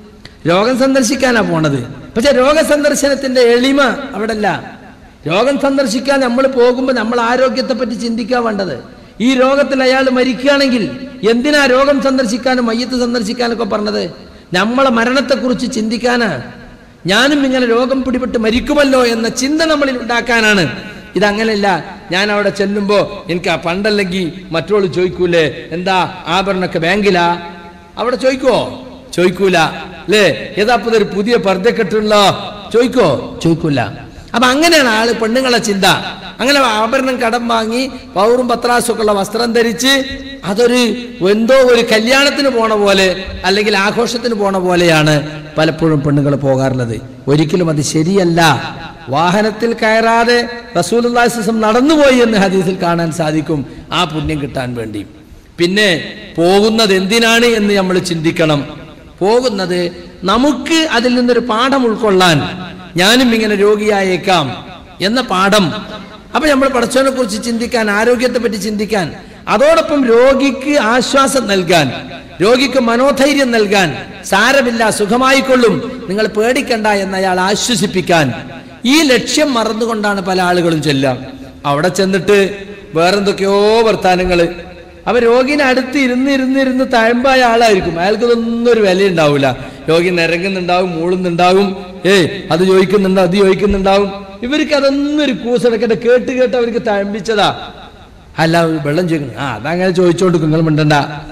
രോഗം സന്ദർശിക്കാനാ പോണത് പക്ഷെ രോഗസന്ദർശനത്തിന്റെ എളിമ അവിടെ അല്ല രോഗം സന്ദർശിക്കാൻ നമ്മൾ പോകുമ്പോൾ നമ്മൾ ആരോഗ്യത്തെ പറ്റി ചിന്തിക്കാൻ വേണ്ടത് ഈ രോഗത്തിൽ അയാൾ മരിക്കുകയാണെങ്കിൽ എന്തിനാ രോഗം സന്ദർശിക്കാനും മയ്യത്ത് സന്ദർശിക്കാനൊക്കെ പറഞ്ഞത് നമ്മളെ മരണത്തെക്കുറിച്ച് ചിന്തിക്കാനാ ഞാനും ഇങ്ങനെ രോഗം പിടിപെട്ട് മരിക്കുമല്ലോ എന്ന ചിന്ത നമ്മളിൽ ഉണ്ടാക്കാനാണ് ഇതങ്ങനെയല്ല ഞാൻ അവിടെ ചെല്ലുമ്പോ എനിക്ക് ആ പണ്ടല്ലെങ്കിൽ മറ്റോള് ചോദിക്കൂലേ എന്താ ആഭരണമൊക്കെ ബാങ്കിലാ അവിടെ ചോദിക്കോ ചോദിക്കൂല അല്ലേ ഏതാപ്പത് ഒരു പുതിയ പർദ്ദക്കെട്ടുള്ള ചോദിക്കോ ചോദിക്കൂല അപ്പൊ അങ്ങനെയാണ് ആള് പെണ്ണുങ്ങളെ ചിന്ത അങ്ങനെ ആഭരണം കടം വാങ്ങി പൗറും പത്രാസും ഉള്ള വസ്ത്രം ധരിച്ച് അതൊരു എന്തോ ഒരു കല്യാണത്തിന് പോണ പോലെ അല്ലെങ്കിൽ ആഘോഷത്തിന് പോണ പോലെയാണ് പലപ്പോഴും പെണ്ണുങ്ങൾ പോകാറുള്ളത് ഒരിക്കലും അത് ശരിയല്ല വാഹനത്തിൽ കയറാതെ റസൂലുല്ലാസം നടന്നുപോയി എന്ന് ഹദീസിൽ കാണാൻ സാധിക്കും ആ പുണ്യം കിട്ടാൻ വേണ്ടി പിന്നെ പോകുന്നത് എന്തിനാണ് എന്ന് നമ്മൾ ചിന്തിക്കണം പോകുന്നത് നമുക്ക് അതിൽ നിന്നൊരു പാഠം ഉൾക്കൊള്ളാൻ ഞാനും ഇങ്ങനെ രോഗിയായേക്കാം എന്ന പാഠം അപ്പൊ നമ്മൾ പടച്ചവനെ കുറിച്ച് ചിന്തിക്കാൻ ആരോഗ്യത്തെ പറ്റി ചിന്തിക്കാൻ അതോടൊപ്പം രോഗിക്ക് ആശ്വാസം നൽകാൻ രോഗിക്ക് മനോധൈര്യം നൽകാൻ സാരമില്ല സുഖമായിക്കൊള്ളും നിങ്ങൾ പേടിക്കണ്ട എന്ന് അയാൾ ആശ്വസിപ്പിക്കാൻ ഈ ലക്ഷ്യം മറന്നുകൊണ്ടാണ് പല ആളുകളും ചെല്ലാം അവിടെ ചെന്നിട്ട് വേറെന്തൊക്കെയോ വർത്താനങ്ങൾ അപ്പൊ രോഗിനെ അടുത്ത് ഇരുന്ന് ഇരുന്ന് ഇരുന്ന് തഴമ്പായ ആളായിരിക്കും അയാൾക്ക് ഇതൊന്നും ഒരു വില ഉണ്ടാവില്ല രോഗി നിരങ്ങുന്നുണ്ടാവും മൂളുന്നുണ്ടാവും ഏയ് അത് ചോദിക്കുന്നുണ്ട് അത് ചോദിക്കുന്നുണ്ടാവും ഇവർക്ക് അതൊന്നും ഒരു കൂസടക്കട്ടെ കേട്ട് കേട്ട് അവർക്ക് തഴമ്പിച്ചതാ അല്ല വെള്ളം ചോദിക്കണം ആ അതങ്ങനെ ചോദിച്ചോണ്ട് നിങ്ങൾ മിണ്ടണ്ട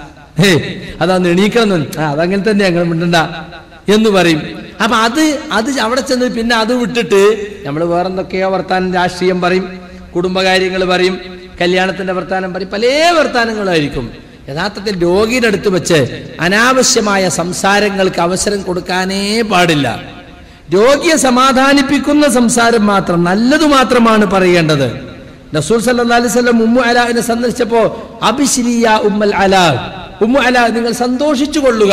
ഏ അതാ എണീക്കണം ആ അതങ്ങനെ തന്നെ ഞങ്ങൾ മിണ്ടണ്ട എന്ന് പറയും അപ്പൊ അത് അത് അവിടെ ചെന്ന് പിന്നെ അത് വിട്ടിട്ട് നമ്മൾ വേറെന്തൊക്കെയോ വർത്താനം രാഷ്ട്രീയം പറയും കുടുംബകാര്യങ്ങൾ പറയും കല്യാണത്തിന്റെ വർത്താനം പറയും പല വർത്താനങ്ങളായിരിക്കും യഥാർത്ഥത്തിൽ രോഗിയുടെ അടുത്ത് വെച്ച് അനാവശ്യമായ സംസാരങ്ങൾക്ക് അവസരം കൊടുക്കാനേ പാടില്ല രോഗിയെ സമാധാനിപ്പിക്കുന്ന സംസാരം മാത്രം നല്ലത് മാത്രമാണ് പറയേണ്ടത് റസൂൽ സല്ലല്ലാഹു അലൈഹി വസല്ലം ഉമ്മു അലാവിനെ സന്ദർശിച്ചപ്പോ അബിശ്രിയ ഉമ്മൽ അലാ ഉമ്മു അലാ നിങ്ങൾ സന്തോഷിച്ചു കൊള്ളുക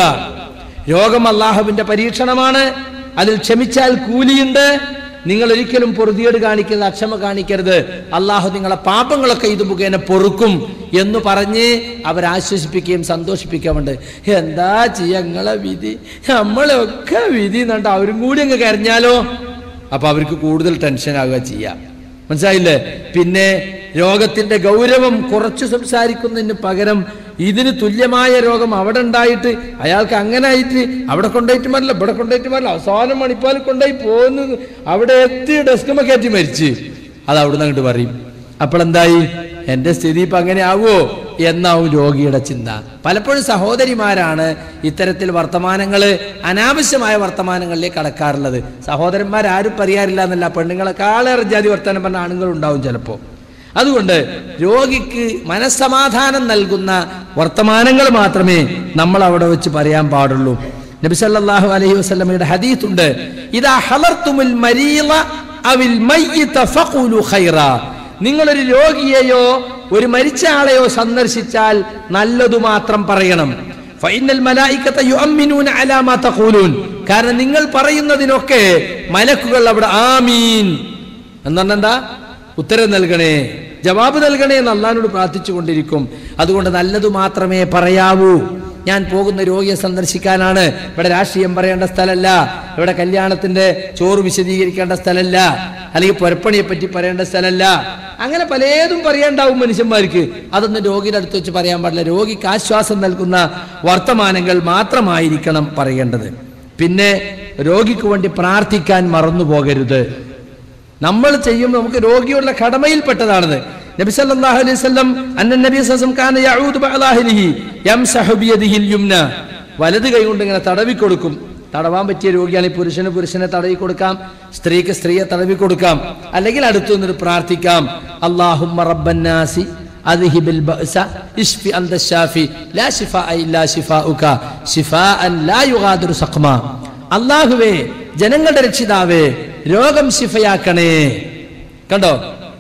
രോഗം അള്ളാഹുവിന്റെ പരീക്ഷണമാണ് അതിൽ ക്ഷമിച്ചാൽ കൂലിയുണ്ട് നിങ്ങൾ ഒരിക്കലും പൊറുതിയേട് കാണിക്കരുത് അക്ഷമ കാണിക്കരുത് അള്ളാഹു നിങ്ങളെ പാപങ്ങളൊക്കെ ഇത് മുഖേന പൊറുക്കും എന്ന് പറഞ്ഞ് അവരാശ്വസിപ്പിക്കുകയും സന്തോഷിപ്പിക്കാറുണ്ട് എന്താ ചെയ്യ നിങ്ങളെ വിധി നമ്മളൊക്കെ വിധി എന്നിട്ട് അവരും കൂടി അങ്ങ് കരഞ്ഞാലോ അപ്പൊ അവർക്ക് കൂടുതൽ ടെൻഷൻ ആവുക ചെയ്യാം മനസ്സിലായില്ലേ പിന്നെ രോഗത്തിന്റെ ഗൗരവം കുറച്ച് സംസാരിക്കുന്നതിന് പകരം ഇതിന് തുല്യമായ രോഗം അവിടെ ഉണ്ടായിട്ട് അയാൾക്ക് അങ്ങനെ ആയിട്ട് അവിടെ കൊണ്ടുപോയിട്ട് മരില്ല ഇവിടെ കൊണ്ടുപോയിട്ട് മരില്ല അവസാനം മണിപ്പാൽ കൊണ്ടുപോയി പോകുന്നു അവിടെ എത്തി ഡെസ്കുമ കയറ്റി മരിച്ച് അത് അവിടുന്ന് അങ്ങോട്ട് പറയും അപ്പോഴെന്തായി എന്റെ സ്ഥിതി ഇപ്പൊ അങ്ങനെ ആവുമോ എന്നാവും രോഗിയുടെ ചിന്ത പലപ്പോഴും സഹോദരിമാരാണ് ഇത്തരത്തിൽ വർത്തമാനങ്ങൾ അനാവശ്യമായ വർത്തമാനങ്ങളിലേക്ക് കടക്കാറുള്ളത് സഹോദരന്മാരാരും പറയാറില്ല എന്നല്ല പെണ്ണുങ്ങളെക്കാളേറെ ജാതി വർത്തമാനം പറഞ്ഞ ആണുങ്ങൾ ഉണ്ടാവും ചിലപ്പോൾ അതുകൊണ്ട് രോഗിക്ക് മനസ്സമാധാനം നൽകുന്ന വർത്തമാനങ്ങൾ മാത്രമേ നമ്മൾ അവിടെ വെച്ച് പറയാൻ പാടുള്ളൂ നബി സല്ലല്ലാഹു അലൈഹി വസല്ലമയുടെ ഹദീസ് ഉണ്ട് ഇദാ ഹലർത്തുമുൽ മരീള അവിൽ മയ്യിത ഫഖുലു ഖൈറാ നിങ്ങളൊരു രോഗിയെയോ ഒരു മരിച്ച ആളെയോ സന്ദർശിച്ചാൽ നല്ലതു മാത്രം പറയണം ഫൈനൽ മലായിക്കത്ത യുഅമ്മിനൂന അലാ മാ തഖൂലൂൻ കാരണം നിങ്ങൾ പറയുന്നതിനൊക്കെ മലക്കുകൾ അവിടെ ആമീൻ എന്ന് എന്താ ഉത്തരം നൽകണേ ജവാബ് നൽകണേ എന്ന് അള്ളഹാനോട് പ്രാർത്ഥിച്ചു കൊണ്ടിരിക്കും അതുകൊണ്ട് നല്ലതു മാത്രമേ പറയാവൂ ഞാൻ പോകുന്ന രോഗിയെ സന്ദർശിക്കാനാണ് ഇവിടെ രാഷ്ട്രീയം പറയേണ്ട സ്ഥലമല്ല ഇവിടെ കല്യാണത്തിന്റെ ചോറ് വിശദീകരിക്കേണ്ട സ്ഥലമല്ല അല്ലെങ്കിൽ പുരപ്പണിയെ പറ്റി പറയേണ്ട സ്ഥലമല്ല അങ്ങനെ പലതും പറയേണ്ടാവും മനുഷ്യന്മാർക്ക് അതൊന്നും രോഗിയുടെ അടുത്ത് വെച്ച് പറയാൻ പാടില്ല രോഗിക്ക് ആശ്വാസം നൽകുന്ന വർത്തമാനങ്ങൾ മാത്രമായിരിക്കണം പറയേണ്ടത് പിന്നെ രോഗിക്ക് വേണ്ടി പ്രാർത്ഥിക്കാൻ മറന്നു പോകരുത് നമ്മൾ ചെയ്യുമ്പോൾ നമുക്ക് രോഗിയോടുള്ള കടമയിൽപ്പെട്ടതാണത് നബി സല്ലല്ലാഹു അലൈഹി വസല്ലം അന്ന നബി സല്ലല്ലാഹു കാന യഊദു ബഅലാഹിലിഹി യംസഹു ബിയദിഹിൽ യുംന വലത് കൈ കൊണ്ട് ഇങ്ങനെ തടവി കൊടുക്കും തടവാൻ പറ്റിയ രോഗിയാണ് ഈ പുരുഷന് പുരുഷനെ തടവി കൊടുക്കാം സ്ത്രീക്ക് സ്ത്രീയെ തടവി കൊടുക്കാം അല്ലെങ്കിൽ അടുത്തു നിന്നിട്ട് പ്രാർത്ഥിക്കാം അല്ലാഹുമ്മ റബ്ബന്നാസി അദ്ഹിബിൽ ബഅസ ഇശ്ഫി അന്ത ശാഫി ലാ ശിഫാഅ ഇല്ലാ ശിഫാഉക ശിഫാഅൻ ലാ യുഗാദിറു സഖമ അല്ലാഹുവേ ജനങ്ങളുടെ രക്ഷിതാവേ രോഗം ശിഫയാക്കണേ കണ്ടോ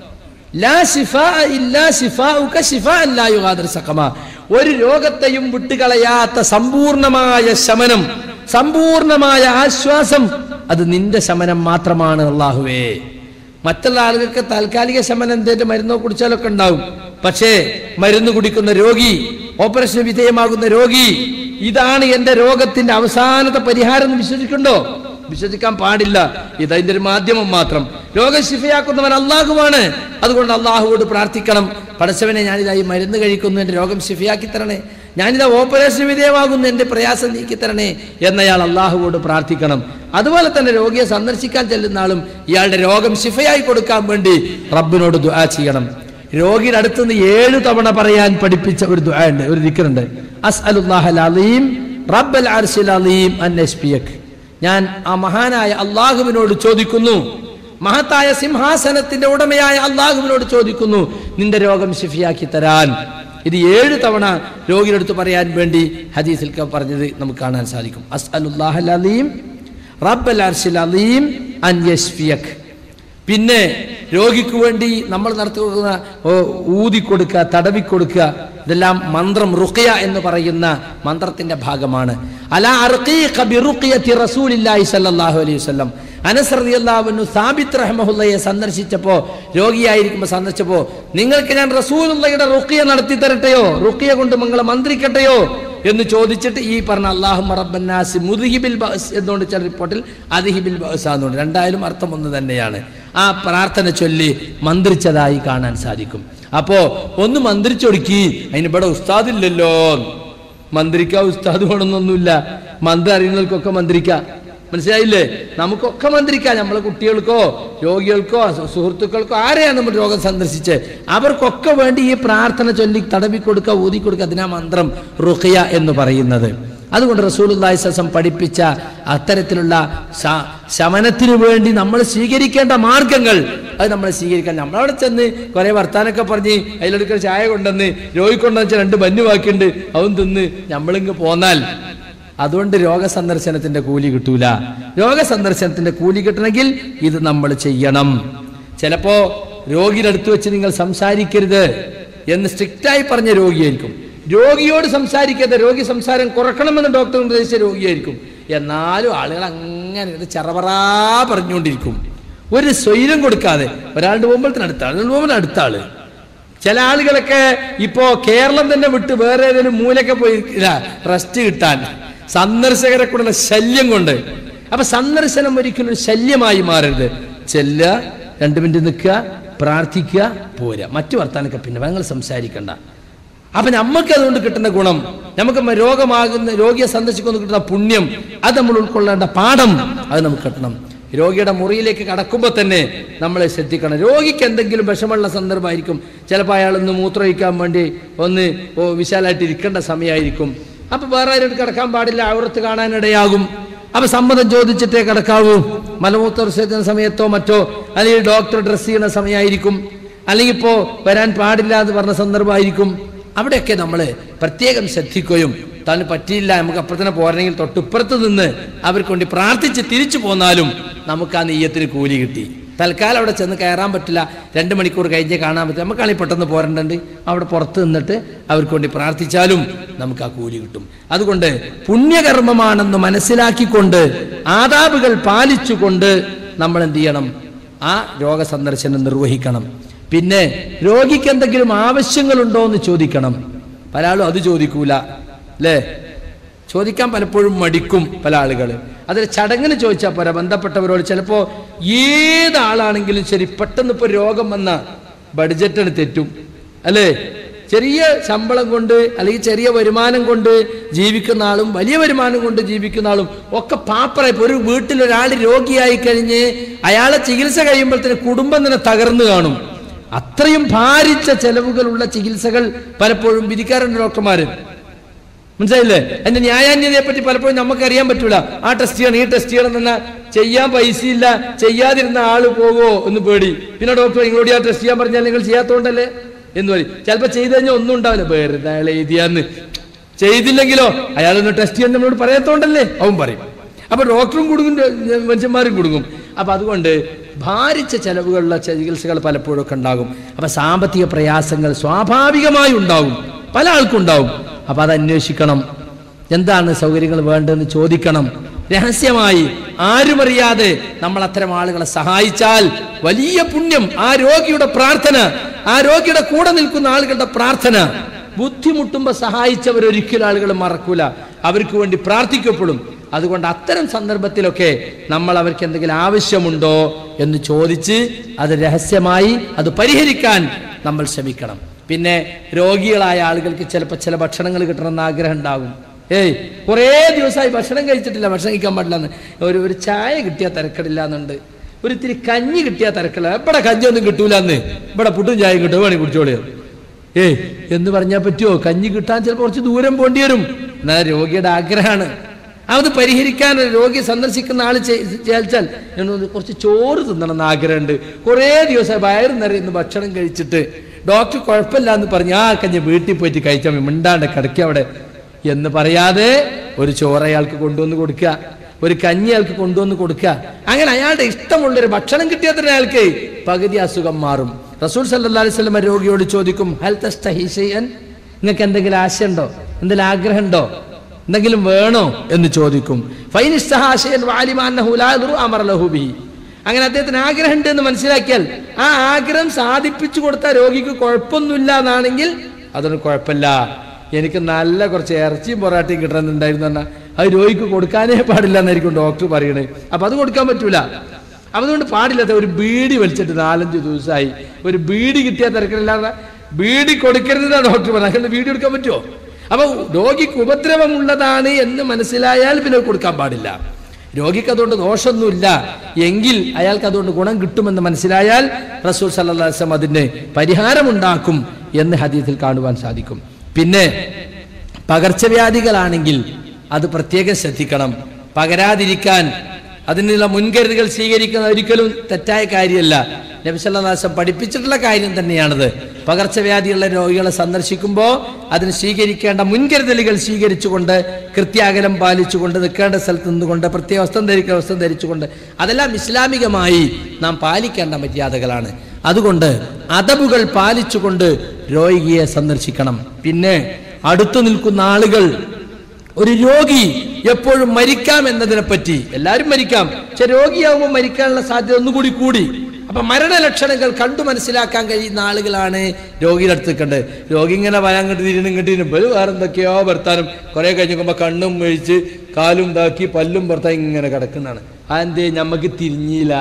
ലാ ശിഫാ ഇല്ലാ ശിഫാഉക ശിഫാഅൻ ലാ യുഗാദിറു സഖമ ഒരു രോഗത്തെയും വിട്ടുകളയാത്ത സമ്പൂർണമായ ശമനം സമ്പൂർണമായ ആശ്വാസം അത് നിന്റെ ശമനം മാത്രമാണ് അള്ളാഹുവേ മറ്റുള്ള ആളുകൾക്ക് താൽക്കാലിക ശമനം എന്തേലും മരുന്നോ കുടിച്ചാലൊക്കെ ഉണ്ടാവും പക്ഷേ മരുന്ന് കുടിക്കുന്ന രോഗി ഓപ്പറേഷൻ വിധേയമാകുന്ന രോഗി ഇതാണ് എന്റെ രോഗത്തിന്റെ അവസാനത്തെ പരിഹാരം എന്ന് വിശ്വസിക്കുന്നുണ്ടോ വിശ്വസിക്കാൻ പാടില്ല ഇത് അതിന്റെ ഒരു മാധ്യമം മാത്രം രോഗം ശിഫയാക്കുന്നവൻ അള്ളാഹുവാണ് അതുകൊണ്ട് അള്ളാഹുവോട് പ്രാർത്ഥിക്കണം പടച്ചവനെ ഞാനിതായി മരുന്ന് കഴിക്കുന്നു എന്റെ രോഗം ശിഫയാക്കി തരണേ ഞാനിതാ ഓപ്പറേഷൻ വിധേയമാകുന്നു എന്റെ പ്രയാസം നീക്കി തരണേ എന്നയാൾ അള്ളാഹുവോട് പ്രാർത്ഥിക്കണം അതുപോലെ തന്നെ രോഗിയെ സന്ദർശിക്കാൻ ചെല്ലുന്ന ആളും ഇയാളുടെ രോഗം ശിഫയായി കൊടുക്കാൻ വേണ്ടി റബ്ബിനോട് ദുആ ചെയ്യണം രോഗിയുടെ അടുത്തുനിന്ന് ഏഴു തവണ പറയാൻ പഠിപ്പിച്ച ഒരു ദുആ ഉണ്ട് ഒരു ദിക്റുണ്ട് അസ്അലുല്ലാഹൽ അലീം റബ്ബൽ അർശിൽ അലീം അൻ യശ്ഫിയക് ഞാൻ ആ മഹാനായ അള്ളാഹുവിനോട് ചോദിക്കുന്നു മഹത്തായ സിംഹാസനത്തിന്റെ ഉടമയായ അള്ളാഹുവിനോട് ചോദിക്കുന്നു നിന്റെ രോഗം ശിഫിയാക്കി തരാൻ ഇത് ഏഴ് തവണ രോഗിയുടെ അടുത്ത് പറയാൻ വേണ്ടി ഹദീസിൽ പറഞ്ഞത് നമുക്ക് കാണാൻ സാധിക്കും അസ്അലുല്ലാഹൽ അലീം റബ്ബൽ അർശിൽ അലീം അൻ യശ്ഫിയക് പിന്നെ രോഗിക്ക് വേണ്ടി നമ്മൾ നടത്തുന്ന ഓ, ഊതിക്കൊടുക്കുക തടവിക്കൊടുക്കുക ഇതെല്ലാം മന്ത്രം റുഖിയ എന്ന് പറയുന്ന മന്ത്രത്തിന്റെ ഭാഗമാണ് അലാ അർഖീഖ ബിറുഖിയത്തി റസൂലില്ലാഹി സ്വല്ലല്ലാഹു അലൈഹി വസല്ലം അനസ് റളിയല്ലാഹു അൻഹു സാബിത്ത് റഹ്മഹുല്ലയെ സന്ദർശിച്ചപ്പോൾ രോഗിയായിരിക്കുമ്പോൾ സന്ദർശിച്ചപ്പോൾ നിങ്ങൾക്ക് ഞാൻ റസൂലുള്ളയുടെ റുഖിയ നടത്തി തരട്ടെയോ റുഖിയ കൊണ്ട് മങ്ങളെ മന്ത്രിക്കട്ടെയോ എന്ന് ചോദിച്ചിട്ട് ഈ പറഞ്ഞ അള്ളാഹു റബ്ബന്നാസി മുദ്ഹിബിൽ ബഅസ് എന്നുകൊണ്ട് ചില റിപ്പോർട്ടിൽ അദ്ഹിബിൽ ബഅസ് എന്നുണ്ട് രണ്ടായാലും അർത്ഥം ഒന്ന് തന്നെയാണ് ആ പ്രാർത്ഥന ചൊല്ലി മന്ത്രിച്ചതായി കാണാൻ സാധിക്കും അപ്പോ ഒന്ന് മന്ത്രിച്ചൊടുക്കി അതിന് ഇവിടെ ഉസ്താദില്ലല്ലോ മന്ത്രിക്ക ഉസ്താദ് വേണമെന്നൊന്നുമില്ല മന്ത്രി അറിയുന്നവർക്കൊക്കെ മന്ത്രിക്കാം മനസ്സിലായില്ലേ നമുക്കൊക്കെ മന്ത്രിക്കാം നമ്മളെ കുട്ടികൾക്കോ രോഗികൾക്കോ സു- സുഹൃത്തുക്കൾക്കോ ആരെയാണ് നമ്മൾ രോഗം സന്ദർശിച്ച് അവർക്കൊക്കെ വേണ്ടി ഈ പ്രാർത്ഥന ചൊല്ലി തടവി കൊടുക്കുക ഊതി കൊടുക്കുക അതിനാ മന്ത്രം റുഖിയ എന്ന് പറയുന്നത് അതുകൊണ്ട് റസൂലുള്ളാഹി സസം പഠിപ്പിച്ച അത്തരത്തിലുള്ള ശ- ശമനത്തിനു വേണ്ടി നമ്മൾ സ്വീകരിക്കേണ്ട മാർഗങ്ങൾ അത് നമ്മൾ സ്വീകരിക്കാൻ നമ്മളവിടെ ചെന്ന് കുറെ വർത്താനൊക്കെ പറഞ്ഞ് അതിലെടുക്കുന്ന ചായ കൊണ്ടുവന്ന് രോഗി കൊണ്ടുവന്ന് രണ്ട് ബന്നു ബാക്കിയുണ്ട് അവൻ തിന്ന് നമ്മളിങ്ങ് പോന്നാൽ അതുകൊണ്ട് രോഗസന്ദർശനത്തിന്റെ കൂലി കിട്ടൂല രോഗസന്ദർശനത്തിന്റെ കൂലി കിട്ടണമെങ്കിൽ ഇത് നമ്മൾ ചെയ്യണം ചിലപ്പോ രോഗിയുടെ അടുത്ത് വെച്ച് നിങ്ങൾ സംസാരിക്കരുത് എന്ന് സ്ട്രിക്റ്റായി പറഞ്ഞ രോഗിയായിരിക്കും രോഗിയോട് സംസാരിക്കരുത് രോഗി സംസാരം കുറക്കണമെന്ന് ഡോക്ടർ നിർദ്ദേശിച്ച രോഗിയായിരിക്കും എന്നാലും ആളുകൾ അങ്ങനെ ഇത് ചെറപറാ പറഞ്ഞുകൊണ്ടിരിക്കും ഒരു സ്വൈരം കൊടുക്കാതെ ഒരാളുടെ പോകുമ്പോഴത്തിന് അടുത്ത ആൾ പോകുമ്പോൾ അടുത്ത ആള് ചില ആളുകളൊക്കെ ഇപ്പോ കേരളം തന്നെ വിട്ട് വേറെ ഏതെങ്കിലും മൂലൊക്കെ പോയി റെസ്റ്റ് കിട്ടാൻ സന്ദർശകരെ കൂടെ ശല്യം കൊണ്ട് അപ്പൊ സന്ദർശനം ഒരിക്കലും ഒരു ശല്യമായി മാറരുത് ചെല്ലുക രണ്ടു മിനിറ്റ് നിൽക്കുക പ്രാർത്ഥിക്കുക പോരുക മറ്റു വർത്താനൊക്കെ പിന്നെ ഞങ്ങൾ സംസാരിക്കണ്ട അപ്പൊ നമുക്ക് അതുകൊണ്ട് കിട്ടുന്ന ഗുണം നമുക്ക് മ- രോഗമാകുന്ന രോഗിയെ സന്ദർശിക്കുന്ന കിട്ടുന്ന പുണ്യം അത് നമ്മൾ ഉൾക്കൊള്ളേണ്ട പാഠം അത് നമുക്ക് കിട്ടണം രോഗിയുടെ മുറിയിലേക്ക് കടക്കുമ്പോൾ തന്നെ നമ്മൾ ശ്രദ്ധിക്കണം രോഗിക്ക് എന്തെങ്കിലും വിഷമുള്ള സന്ദർഭമായിരിക്കും ചിലപ്പോൾ അയാൾ ഒന്ന് മൂത്രമൊഴിക്കാൻ വേണ്ടി ഒന്ന് ഓ വിശാലായിട്ട് ഇരിക്കേണ്ട സമയമായിരിക്കും അപ്പൊ വേറെ ആരും കിടക്കാൻ പാടില്ല അവിടത്ത് കാണാനിടയാകും അപ്പൊ സമ്മതം ചോദിച്ചിട്ടേ കിടക്കാവൂ മലമൂത്ര വിസർജന സമയത്തോ മറ്റോ അല്ലെങ്കിൽ ഡോക്ടർ ഡ്രസ് ചെയ്യുന്ന സമയമായിരിക്കും അല്ലെങ്കിൽ ഇപ്പോ വരാൻ പാടില്ല എന്ന് പറഞ്ഞ സന്ദർഭമായിരിക്കും അവിടെയൊക്കെ നമ്മൾ പ്രത്യേകം ശ്രദ്ധിക്കുകയും താന് പറ്റിയില്ല നമുക്ക് അപ്പുറത്തന്നെ പോരണമെങ്കിൽ തൊട്ടിപ്പുറത്ത് നിന്ന് അവർക്ക് വേണ്ടി പ്രാർത്ഥിച്ച് തിരിച്ചു പോന്നാലും നമുക്ക് ആ നെയ്യത്തിന് കൂലി കിട്ടി തൽക്കാലം അവിടെ ചെന്ന് കയറാൻ പറ്റില്ല രണ്ട് മണിക്കൂർ കഴിഞ്ഞേ കാണാൻ പറ്റില്ല നമുക്കാണെങ്കിൽ പെട്ടെന്ന് പോരണ്ടുണ്ട് അവിടെ പുറത്ത് നിന്നിട്ട് അവർക്ക് വേണ്ടി പ്രാർത്ഥിച്ചാലും നമുക്ക് ആ കൂലി കിട്ടും അതുകൊണ്ട് പുണ്യകർമ്മമാണെന്ന് മനസ്സിലാക്കിക്കൊണ്ട് ആദാബുകൾ പാലിച്ചുകൊണ്ട് നമ്മൾ എന്ത് ചെയ്യണം ആ രോഗസന്ദർശനം നിർവഹിക്കണം പിന്നെ രോഗിക്ക് എന്തെങ്കിലും ആവശ്യങ്ങളുണ്ടോ എന്ന് ചോദിക്കണം പല ആളും അത് ചോദിക്കൂല അല്ലേ ചോദിക്കാൻ പലപ്പോഴും മടിക്കും പല ആളുകൾ അതിൽ ചടങ്ങിന് ചോദിച്ചാൽ പോരാ ബന്ധപ്പെട്ടവരോട് ചിലപ്പോ ഏതാളാണെങ്കിലും ശരി പെട്ടെന്ന് ഇപ്പൊ രോഗം വന്ന ബഡ്ജറ്റാണ് തെറ്റും അല്ലേ ചെറിയ ശമ്പളം കൊണ്ട് അല്ലെങ്കിൽ ചെറിയ വരുമാനം കൊണ്ട് ജീവിക്കുന്ന ആളും വലിയ വരുമാനം കൊണ്ട് ജീവിക്കുന്ന ആളും ഒക്കെ പാപ്പറായി ഇപ്പൊ ഒരു വീട്ടിൽ ഒരാൾ രോഗിയായി കഴിഞ്ഞ് അയാളെ ചികിത്സ കഴിയുമ്പോഴത്തേന് കുടുംബം തന്നെ തകർന്നു കാണും അത്രയും ഭാരിച്ച ചെലവുകളുള്ള ചികിത്സകൾ പലപ്പോഴും വിധിക്കാറുണ്ട് ഡോക്ടർമാര് മനസ്സിലായില്ലേ അതിന്റെ ന്യായാന്യതയെ പറ്റി പലപ്പോഴും നമുക്കറിയാൻ പറ്റൂല ആ ടെസ്റ്റ് ചെയ്യണം ഈ ടെസ്റ്റ് ചെയ്യണം എന്നാ ചെയ്യാൻ പൈസയില്ല ചെയ്യാതിരുന്ന ആള് പോകോ എന്ന് പേടി പിന്നെ ഡോക്ടർ നിങ്ങളോട് ആ ടെസ്റ്റ് ചെയ്യാൻ പറഞ്ഞാൽ നിങ്ങൾ ചെയ്യാത്തോണ്ടല്ലേ എന്ന് പറയും ചിലപ്പോ ചെയ്ത് കഴിഞ്ഞാൽ ഒന്നും ഉണ്ടാവില്ല വെറുതെ അയാൾ എഴുതിയാന്ന് ചെയ്തില്ലെങ്കിലോ അയാളൊന്ന് ടെസ്റ്റ് ചെയ്യാൻ നമ്മളോട് പറയാത്തോണ്ടല്ലേ അവൻ പറയും അപ്പൊ ഡോക്ടറും കുടുങ്ങും മനുഷ്യന്മാരും കുടുങ്ങും അപ്പൊ അതുകൊണ്ട് ഭാരിച്ച ചെലവുകളുള്ള ചികിത്സകൾ പലപ്പോഴും ഒക്കെ ഉണ്ടാകും അപ്പൊ സാമ്പത്തിക പ്രയാസങ്ങൾ സ്വാഭാവികമായി ഉണ്ടാകും പല ആൾക്കും ഉണ്ടാവും അപ്പൊ അത് അന്വേഷിക്കണം എന്താണ് സൗകര്യങ്ങൾ വേണ്ടതെന്ന് ചോദിക്കണം രഹസ്യമായി ആരുമറിയാതെ നമ്മൾ അത്തരം ആളുകളെ സഹായിച്ചാൽ വലിയ പുണ്യം ആ രോഗിയുടെ പ്രാർത്ഥന ആ രോഗിയുടെ കൂടെ നിൽക്കുന്ന ആളുകളുടെ പ്രാർത്ഥന ബുദ്ധിമുട്ടുമ്പോൾ സഹായിച്ചവർ ഒരിക്കലും ആളുകൾ മറക്കൂല അവർക്ക് വേണ്ടി പ്രാർത്ഥിക്കപ്പെടും അതുകൊണ്ട് അത്തരം സന്ദർഭത്തിലൊക്കെ നമ്മൾ അവർക്ക് എന്തെങ്കിലും ആവശ്യമുണ്ടോ എന്ന് ചോദിച്ച് അത് രഹസ്യമായി അത് പരിഹരിക്കാൻ നമ്മൾ ശ്രമിക്കണം പിന്നെ രോഗികളായ ആളുകൾക്ക് ചിലപ്പോൾ ചില ഭക്ഷണങ്ങൾ കിട്ടണമെന്ന് ആഗ്രഹം ഉണ്ടാകും ഏയ് കുറേ ദിവസമായി ഭക്ഷണം കഴിച്ചിട്ടില്ല ഭക്ഷണം കഴിക്കാൻ പാടില്ല എന്ന് ഒരു ഒരു ചായ കിട്ടിയാൽ തിരക്കടില്ല എന്നുണ്ട് ഒരു ഇത്തിരി കഞ്ഞി കിട്ടിയാൽ തിരക്കില്ല ഇവിടെ കഞ്ഞി ഒന്നും കിട്ടൂല എന്ന് ഇവിടെ പുട്ടും ചായയും കിട്ടും വേണമെങ്കിൽ കുടിച്ചോളിയോ ഏയ് എന്ന് പറഞ്ഞാൽ പറ്റുമോ കഞ്ഞി കിട്ടാൻ ചിലപ്പോൾ കുറച്ച് ദൂരം പോണ്ടി വരും എന്നാൽ രോഗിയുടെ ആഗ്രഹമാണ് അത് പരിഹരിക്കാൻ ഒരു രോഗിയെ സന്ദർശിക്കുന്ന ആൾ ചേച്ചാൽ എന്നൊന്ന് കുറച്ച് ചോറ് തിന്നണം എന്ന് ആഗ്രഹമുണ്ട് കുറേ ദിവസം വയറ് നിറയുന്ന ഭക്ഷണം കഴിച്ചിട്ട് ഡോക്ടർ കുഴപ്പമില്ല എന്ന് പറഞ്ഞ് ആ കഞ്ഞി വീട്ടിൽ പോയിട്ട് കഴിച്ചാൽ മതി, മിണ്ടാണ്ട് കിടക്കുക അവിടെ എന്ന് പറയാതെ ഒരു ചോറ് അയാൾക്ക് കൊണ്ടുവന്ന് കൊടുക്കുക ഒരു കഞ്ഞി അയാൾക്ക് കൊണ്ടുവന്ന് കൊടുക്കുക അങ്ങനെ അയാളുടെ ഇഷ്ടമുള്ളൊരു ഭക്ഷണം കിട്ടിയാൽ തന്നെ അയാൾക്ക് പകുതി അസുഖം മാറും റസൂൽ സല്ലല്ലാഹു അലൈഹി വസല്ലം രോഗിയോട് ചോദിക്കും ഹൽ തസ്തഹി ഷൈഅൻ നിങ്ങൾക്ക് എന്തെങ്കിലും ആശയമുണ്ടോ എന്തെങ്കിലും ആഗ്രഹമുണ്ടോ എന്തെങ്കിലും വേണോ എന്ന് ചോദിക്കും ഫൈൻ ഇസ്തഹാ ഷൈഅൻ വഅലിമ അന്നഹു ലാ യദുറു അമറ ലഹു ബിഹി അങ്ങനെ അദ്ദേഹത്തിന് ആഗ്രഹമുണ്ട് എന്ന് മനസ്സിലാക്കിയാൽ ആ ആഗ്രഹം സാധിപ്പിച്ചു കൊടുത്ത രോഗിക്ക് കുഴപ്പമൊന്നുമില്ല എന്നാണെങ്കിൽ അതൊന്നും കുഴപ്പമില്ല എനിക്ക് നല്ല കുറച്ച് ഇറച്ചിയും പൊറാട്ടയും കിട്ടണമെന്നുണ്ടായിരുന്നു പറഞ്ഞാൽ അത് രോഗിക്ക് കൊടുക്കാനേ പാടില്ല എന്നായിരിക്കും ഡോക്ടർ പറയണേ അപ്പൊ അത് കൊടുക്കാൻ പറ്റൂല അപ്പൊ അതുകൊണ്ട് പാടില്ലാത്ത ഒരു ബീഡി വലിച്ചിട്ട് നാലഞ്ച് ദിവസമായി ഒരു ബീഡി കിട്ടിയാൽ തിരക്കില്ലാതെ ബീഡി കൊടുക്കരുതെന്നാണ് ഡോക്ടർ പറഞ്ഞത് അങ്ങനെ ബീഡി കൊടുക്കാൻ പറ്റുമോ അപ്പൊ രോഗിക്ക് ഉപദ്രവമുള്ളതാണ് എന്ന് മനസ്സിലായാൽ പിന്നെ അത് കൊടുക്കാൻ പാടില്ല രോഗിക്ക് അതുകൊണ്ട് ദോഷമൊന്നുമില്ല എങ്കിൽ അയാൾക്ക് അതുകൊണ്ട് ഗുണം കിട്ടുമെന്ന് മനസ്സിലായാൽ റസൂൽ സല്ലാസ്ലം അതിന് പരിഹാരമുണ്ടാക്കും എന്ന് ഹദീത്തിൽ കാണുവാൻ സാധിക്കും പിന്നെ പകർച്ചവ്യാധികളാണെങ്കിൽ അത് പ്രത്യേകം ശ്രദ്ധിക്കണം പകരാതിരിക്കാൻ അതിനുള്ള മുൻകരുതലുകൾ സ്വീകരിക്കുന്നത് ഒരിക്കലും തെറ്റായ കാര്യമല്ല നബിസല്ലാസം പഠിപ്പിച്ചിട്ടുള്ള കാര്യം തന്നെയാണത് പകർച്ചവ്യാധിയുള്ള രോഗികളെ സന്ദർശിക്കുമ്പോൾ അതിന് സ്വീകരിക്കേണ്ട മുൻകരുതലുകൾ സ്വീകരിച്ചുകൊണ്ട് കൃത്യാകലം പാലിച്ചുകൊണ്ട് നിൽക്കേണ്ട സ്ഥലത്ത് നിന്നുകൊണ്ട് പ്രത്യേക വസ്ത്രം ധരിക്കുന്ന വസ്ത്രം ധരിച്ചുകൊണ്ട് അതെല്ലാം ഇസ്ലാമികമായി നാം പാലിക്കേണ്ട മര്യാദകളാണ് അതുകൊണ്ട് അതബുകൾ പാലിച്ചുകൊണ്ട് രോഗിയെ സന്ദർശിക്കണം പിന്നെ അടുത്തു നിൽക്കുന്ന ആളുകൾ ഒരു രോഗി എപ്പോഴും മരിക്കാം എന്നതിനെ പറ്റി എല്ലാവരും മരിക്കാം പക്ഷെ രോഗിയാവുമ്പോൾ മരിക്കാനുള്ള സാധ്യത ഒന്നുകൂടി കൂടി അപ്പൊ മരണലക്ഷണങ്ങൾ കണ്ടു മനസ്സിലാക്കാൻ കഴിയുന്ന ആളുകളാണ് രോഗിയുടെ അടുത്ത് നിൽക്കേണ്ടത് രോഗി ഇങ്ങനെ വരാൻ കണ്ട് തിരിഞ്ഞും കിട്ടിയും ബലു വേറെ എന്തൊക്കെയോ ഭർത്താനും കുറെ കഴിഞ്ഞുമ്പോൾ കണ്ണും മേഴിച്ച് കാലും ഇതാക്കി പല്ലും ഭർത്താൻ ഇങ്ങനെ കിടക്കുന്നതാണ് അതെന്തേ ഞമ്മക്ക് തിരിഞ്ഞില്ല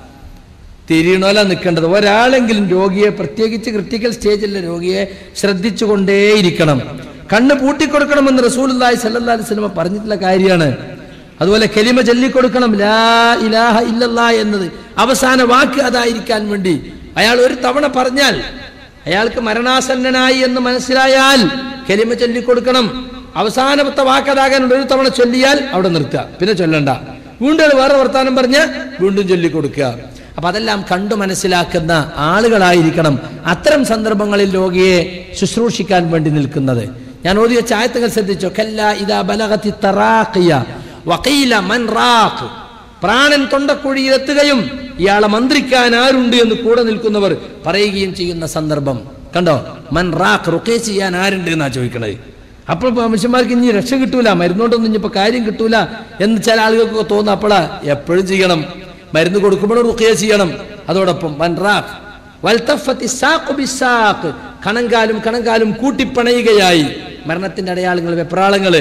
തിരിയണോല നിൽക്കേണ്ടത് ഒരാളെങ്കിലും രോഗിയെ പ്രത്യേകിച്ച് ക്രിട്ടിക്കൽ സ്റ്റേജിലെ രോഗിയെ ശ്രദ്ധിച്ചുകൊണ്ടേയിരിക്കണം കണ്ണ് പൂട്ടിക്കൊടുക്കണമെന്ന് റസൂലുള്ളാഹി സല്ലല്ലാഹു അലൈഹി വസല്ലം പറഞ്ഞിട്ടുള്ള കാര്യമാണ് അതുപോലെ കലിമ ചൊല്ലിക്കൊടുക്കണം ലാ ഇലാഹ ഇല്ലല്ലാ എന്നത് അവസാന വാക്ക് അതായിരിക്കാൻ വേണ്ടി അയാൾ ഒരു തവണ പറഞ്ഞാൽ അയാൾക്ക് മരണാസന്നനായി എന്ന് മനസ്സിലായാൽ കലിമ ചൊല്ലിക്കൊടുക്കണം അവസാനത്തെ വാക്കതാകാനുണ്ട് ഒരു തവണ ചൊല്ലിയാൽ അവിടെ നിർത്തുക പിന്നെ ചൊല്ലണ്ട വീണ്ടും വേറെ വർത്താനം പറഞ്ഞ് വീണ്ടും ചൊല്ലിക്കൊടുക്കുക അപ്പൊ അതെല്ലാം കണ്ടു മനസ്സിലാക്കുന്ന ആളുകളായിരിക്കണം അത്തരം സന്ദർഭങ്ങളിൽ രോഗിയെ ശുശ്രൂഷിക്കാൻ വേണ്ടി നിൽക്കുന്നത് ഞാൻ ഓതിയ ചായത്തുകൾ ശ്രദ്ധിച്ചോ കല്ല ഇതാ ബലഗത്തി തറാഖിയ വഖീല മൻ റാഖ് പ്രാണൻ തൊണ്ടക്കുഴിയിലെത്തുകയും ഇയാളെ മന്ത്രിക്കാൻ ആരുണ്ട് എന്ന് കൂടെ നിൽക്കുന്നവർ പറയുകയും ചെയ്യുന്ന സന്ദർഭം കണ്ടോ മൻ റാഖ് റുക്കേ ചെയ്യാൻ ആരുണ്ട് എന്നാ ചോദിക്കണത് അപ്പോൾ മനുഷ്യന്മാർക്ക് ഇനി രക്ഷ കിട്ടൂല മരുന്നുകൊണ്ടൊന്നും ഇനിയിപ്പോ കാര്യം കിട്ടൂല എന്ന് ചില ആളുകൾക്ക് തോന്നുന്നു അപ്പോഴാ എപ്പോഴും ചെയ്യണം മരുന്ന് കൊടുക്കുമ്പോൾ റുക്കിയ ചെയ്യണം അതോടൊപ്പം വൻ റാഖ് വൽത്തഫത്തി സാഖു ബിസാഖ് കണങ്കാലും കണങ്കാലും കൂട്ടിപ്പണയുകയായി മരണത്തിന്റെ അടയാളങ്ങൾ വെപ്രാളങ്ങള്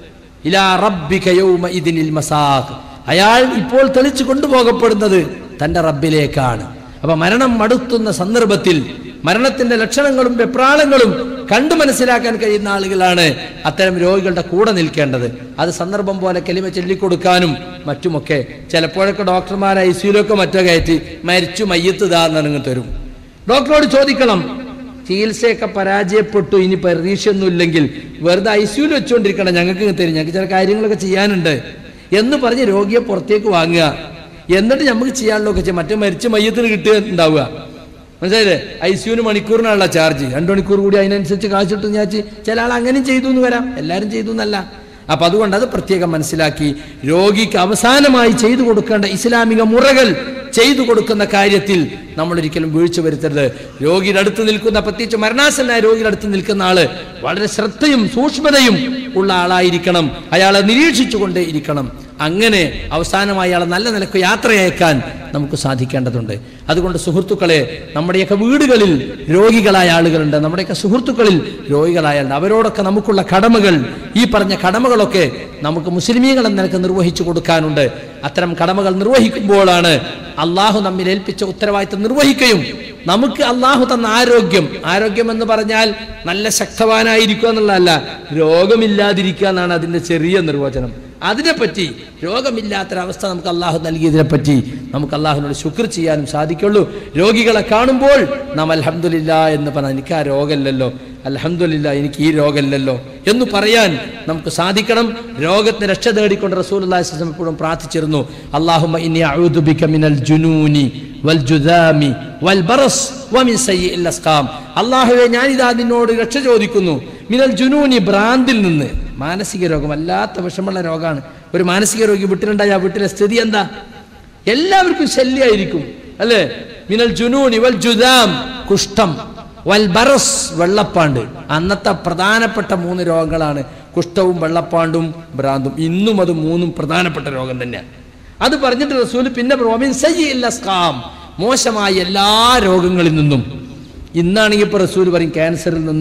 ഇലാ റബ്ബിക യൗമ ഇതിനിൽ മസാഖ് അയാൾ ഇപ്പോൾ തെളിച്ചു കൊണ്ടുപോകപ്പെടുന്നത് തന്റെ റബ്ബിലേക്കാണ് അപ്പൊ മരണം മടുത്തുന്ന സന്ദർഭത്തിൽ മരണത്തിന്റെ ലക്ഷണങ്ങളും വെപ്രാളങ്ങളും കണ്ടു മനസ്സിലാക്കാൻ കഴിയുന്ന ആളുകളാണ് അത്തരം രോഗികളുടെ കൂടെ നിൽക്കേണ്ടത് അത് സന്ദർഭം പോലെ കെലിമ ചൊല്ലിക്കൊടുക്കാനും മറ്റുമൊക്കെ ചിലപ്പോഴൊക്കെ ഡോക്ടർമാർ ഐ സിയിലൊക്കെ മറ്റോ കയറ്റി മരിച്ചു മയ്യത്ത് ഇതാന്ന് തരും ഡോക്ടറോട് ചോദിക്കണം ചികിത്സയൊക്കെ പരാജയപ്പെട്ടു ഇനി പരീക്ഷയൊന്നുമില്ലെങ്കിൽ വെറുതെ ഐ സിയുൽ വെച്ചുകൊണ്ടിരിക്കണം ഞങ്ങൾക്ക് ഇങ്ങ് തരും ഞങ്ങൾക്ക് ചില കാര്യങ്ങളൊക്കെ ചെയ്യാനുണ്ട് എന്ന് പറഞ്ഞ് രോഗിയെ പുറത്തേക്ക് വാങ്ങുക എന്നിട്ട് നമുക്ക് ചെയ്യാനുള്ളതൊക്കെ ചെയ്യാം മറ്റേ മരിച്ച മയ്യത്തിന് കിട്ടുക ഉണ്ടാവുക മനസ്സിലായില്ലേ ഐ സിയുന് മണിക്കൂറിനാണല്ലോ ചാർജ് രണ്ടു മണിക്കൂർ കൂടി അതിനനുസരിച്ച് കാശിട്ട് ഞാൻ ചില ആൾ അങ്ങനെയും ചെയ്തു എന്ന് വരാം എല്ലാവരും ചെയ്തു എന്നല്ല അപ്പൊ അതുകൊണ്ട് അത് പ്രത്യേകം മനസ്സിലാക്കി രോഗിക്ക് അവസാനമായി ചെയ്തു കൊടുക്കേണ്ട ഇസ്ലാമിക മുറകൾ ചെയ്തു കൊടുക്കുന്ന കാര്യത്തിൽ നമ്മൾ ഒരിക്കലും വീഴ്ച വരുത്തരുത് രോഗിയുടെ അടുത്ത് നിൽക്കുന്ന പ്രത്യേകിച്ച് മരണാസനായ രോഗിയുടെ അടുത്ത് നിൽക്കുന്ന ആള് വളരെ ശ്രദ്ധയും സൂക്ഷ്മതയും ഉള്ള ആളായിരിക്കണം അയാളെ നിരീക്ഷിച്ചുകൊണ്ടേ ഇരിക്കണം അങ്ങനെ അവസാനമായി അയാളെ നല്ല നിലക്ക് യാത്രയയക്കാൻ നമുക്ക് സാധിക്കേണ്ടതുണ്ട് അതുകൊണ്ട് സുഹൃത്തുക്കളെ നമ്മുടെയൊക്കെ വീടുകളിൽ രോഗികളായ ആളുകളുണ്ട് നമ്മുടെയൊക്കെ സുഹൃത്തുക്കളിൽ രോഗികളായ ആളുണ്ട് അവരോടൊക്കെ നമുക്കുള്ള കടമകൾ ഈ പറഞ്ഞ കടമകളൊക്കെ നമുക്ക് മുസ്ലിമീങ്ങൾ എന്ന നിലക്ക് നിർവഹിച്ചു കൊടുക്കാനുണ്ട് അത്തരം കടമകൾ നിർവഹിക്കുമ്പോഴാണ് അള്ളാഹു നമ്മിൽ ഏൽപ്പിച്ച ഉത്തരവാദിത്തം നിർവഹിക്കുകയും നമുക്ക് അള്ളാഹു തന്ന ആരോഗ്യം ആരോഗ്യം എന്ന് പറഞ്ഞാൽ നല്ല ശക്തവാനായിരിക്കുക എന്നുള്ളതല്ല രോഗമില്ലാതിരിക്കുക എന്നാണ് അതിന്റെ ചെറിയ നിർവചനം അതിനെപ്പറ്റി രോഗമില്ലാത്തൊരവസ്ഥ നമുക്ക് അള്ളാഹു നൽകിയതിനെ പറ്റി നമുക്ക് അള്ളാഹുവിനോട് ശുക്ർ ചെയ്യാനും സാധിക്കുള്ളൂ രോഗികളെ കാണുമ്പോൾ നാം അലഹമില്ല എന്ന് പറഞ്ഞാൽ എനിക്ക് ആ രോഗമില്ലല്ലോ അലഹമില്ല എനിക്ക് ഈ രോഗമില്ലല്ലോ എന്ന് പറയാൻ നമുക്ക് സാധിക്കണം രോഗത്തിന് രക്ഷ തേടിക്കൊണ്ട് റസൂൽ എപ്പോഴും പ്രാർത്ഥിച്ചിരുന്നു അള്ളാഹുമ ഇനി അഊദു ബിക മിനൽ ജുനൂനി വൽ ജുദാമി വൽ ബറസ് വമിൻ സയ്യിഇൽ അസ്ഖാം അള്ളാഹുവെ ഞാനിതാ നിന്നോട് രക്ഷ ചോദിക്കുന്നു മിനൽ ജുനൂനി ഭ്രാന്തിൽ നിന്ന് മാനസിക രോഗം വല്ലാത്ത വിഷമുള്ള രോഗമാണ് ഒരു മാനസിക രോഗി വീട്ടിലുണ്ടായ ആ വീട്ടിലെ സ്ഥിതി എന്താ എല്ലാവർക്കും ശല്യമായിരിക്കും അല്ലേ മിനൽ ജുനൂനി വൽ ജുദാം കുഷ്ഠം വൽ ബറസ് വെള്ളപ്പാണ്ട് അന്നത്തെ പ്രധാനപ്പെട്ട മൂന്ന് രോഗങ്ങളാണ് കുഷ്ഠവും വെള്ളപ്പാണ്ടും ഭ്രാന്തും ഇന്നും അത് മൂന്നും പ്രധാനപ്പെട്ട രോഗം തന്നെയാണ് അത് പറഞ്ഞിട്ട് റസൂല് പിന്നെ റോമിൻ സയ്യിൽ അസ്ഖാം മോശമായ എല്ലാ രോഗങ്ങളിൽ നിന്നും ഇന്നാണെങ്കിൽ ഇപ്പൊ റസൂൽ പറയും ക്യാൻസറിൽ നിന്നും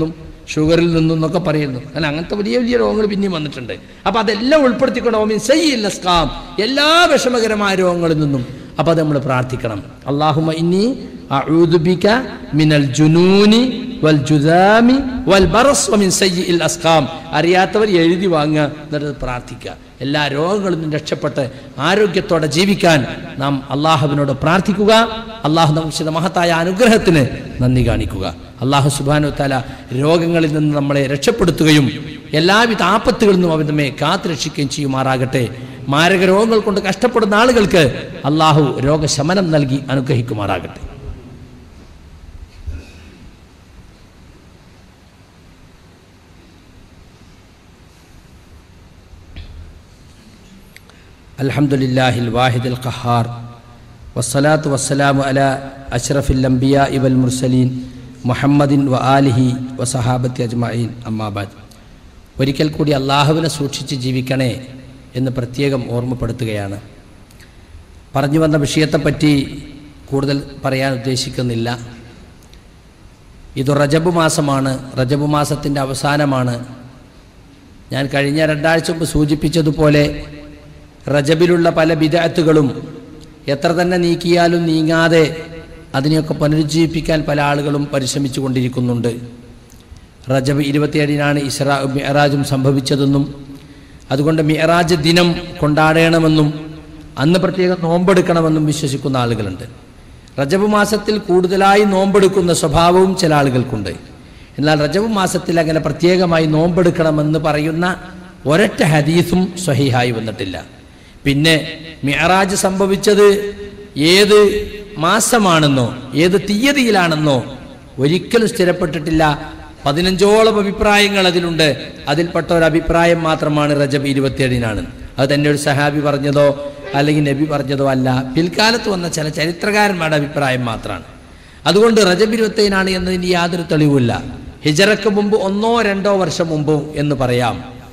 ഷുഗറിൽ നിന്നൊക്കെ പറയുന്നു അങ്ങനെ അങ്ങനത്തെ വലിയ വലിയ രോഗങ്ങൾ പിന്നെയും വന്നിട്ടുണ്ട് അപ്പൊ അതെല്ലാം ഉൾപ്പെടുത്തിക്കൊണ്ട് ഓമിൻ സയ്യിൽ അസ്കാം എല്ലാ വിഷമകരമായ രോഗങ്ങളിൽ നിന്നും അപ്പൊ അത് നമ്മൾ പ്രാർത്ഥിക്കണം അള്ളാഹുമ ഇനി അഊദുബിക മിനൽ ജുനൂനി വൽ ജുദാമി വൽ ബറസ് വമിൻ സയ്യിൽ അസ്കാം അറിയാത്തവർ എഴുതി വാങ്ങുക എന്നിട്ട് പ്രാർത്ഥിക്കുക എല്ലാ രോഗങ്ങളിൽ നിന്നും രക്ഷപ്പെട്ട് ആരോഗ്യത്തോടെ ജീവിക്കാൻ നാം അള്ളാഹുവിനോട് പ്രാർത്ഥിക്കുക അള്ളാഹു നമുക്ക് മഹത്തായ അനുഗ്രഹത്തിന് നന്ദി കാണിക്കുക അള്ളാഹു സുബാനു തല രോഗങ്ങളിൽ നിന്ന് നമ്മളെ രക്ഷപ്പെടുത്തുകയും എല്ലാവിധ ആപത്തുകളിൽ നിന്നും അവൻ നമ്മെ കാത്തുരക്ഷിക്കുകയും ചെയ്യുമാറാകട്ടെ മാരക രോഗങ്ങൾ കൊണ്ട് കഷ്ടപ്പെടുന്ന ആളുകൾക്ക് അള്ളാഹു രോഗശമനം നൽകി അനുഗ്രഹിക്കുമാറാകട്ടെ الحمد لله الواحد القهار والصلاة والسلام على أشرف الأنبياء والمرسلين محمد وآله وصحابة أجمعين أما بعد ഒരിക്കൽ കൂടി അള്ളാഹുവിനെ സൂക്ഷിച്ച് ജീവിക്കണേ എന്ന് പ്രത്യേകം ഓർമ്മപ്പെടുത്തുകയാണ് പറഞ്ഞു വന്ന വിഷയത്തെപ്പറ്റി കൂടുതൽ പറയാൻ ഉദ്ദേശിക്കുന്നില്ല ഇത് റജബ് മാസമാണ് റജബ് മാസത്തിൻ്റെ അവസാനമാണ് ഞാൻ കഴിഞ്ഞ രണ്ടാഴ്ച മുമ്പ് സൂചിപ്പിച്ചതുപോലെ റജബിലുള്ള പല വിദഗ്ധകളും എത്ര തന്നെ നീക്കിയാലും നീങ്ങാതെ അതിനെയൊക്കെ പുനരുജ്ജീവിപ്പിക്കാൻ പല ആളുകളും പരിശ്രമിച്ചു കൊണ്ടിരിക്കുന്നുണ്ട് റജബ് ഇരുപത്തിയേഴിനാണ് ഇസ്രാ മിയറാജും സംഭവിച്ചതെന്നും അതുകൊണ്ട് മിയറാജ് ദിനം കൊണ്ടാടണമെന്നും അന്ന് പ്രത്യേകം നോമ്പെടുക്കണമെന്നും വിശ്വസിക്കുന്ന ആളുകളുണ്ട് റജബ് മാസത്തിൽ കൂടുതലായി നോമ്പെടുക്കുന്ന സ്വഭാവവും ചില ആളുകൾക്കുണ്ട് എന്നാൽ റജബ് മാസത്തിൽ അങ്ങനെ പ്രത്യേകമായി നോമ്പെടുക്കണമെന്ന് പറയുന്ന ഒരൊറ്റ ഹദീസും സ്വഹീഹായി വന്നിട്ടില്ല പിന്നെ മിയറാജ് സംഭവിച്ചത് ഏത് മാസമാണെന്നോ ഏത് തീയതിയിലാണെന്നോ ഒരിക്കലും സ്ഥിരപ്പെട്ടിട്ടില്ല പതിനഞ്ചോളം അഭിപ്രായങ്ങൾ അതിലുണ്ട് അതിൽപ്പെട്ട ഒരു അഭിപ്രായം മാത്രമാണ് റജബ് ഇരുപത്തിയേഴിനാണ് അത് തന്നെ ഒരു സഹാബി പറഞ്ഞതോ അല്ലെങ്കിൽ നബി പറഞ്ഞതോ അല്ല പിൽക്കാലത്ത് വന്ന ചില ചരിത്രകാരന്മാരുടെ അഭിപ്രായം മാത്രമാണ് അതുകൊണ്ട് റജബ് ഇരുപത്തേനാണ് എന്നതിന് യാതൊരു തെളിവുമില്ല ഹിജറക്ക് മുമ്പ് ഒന്നോ രണ്ടോ വർഷം മുമ്പ് എന്ന് പറയാം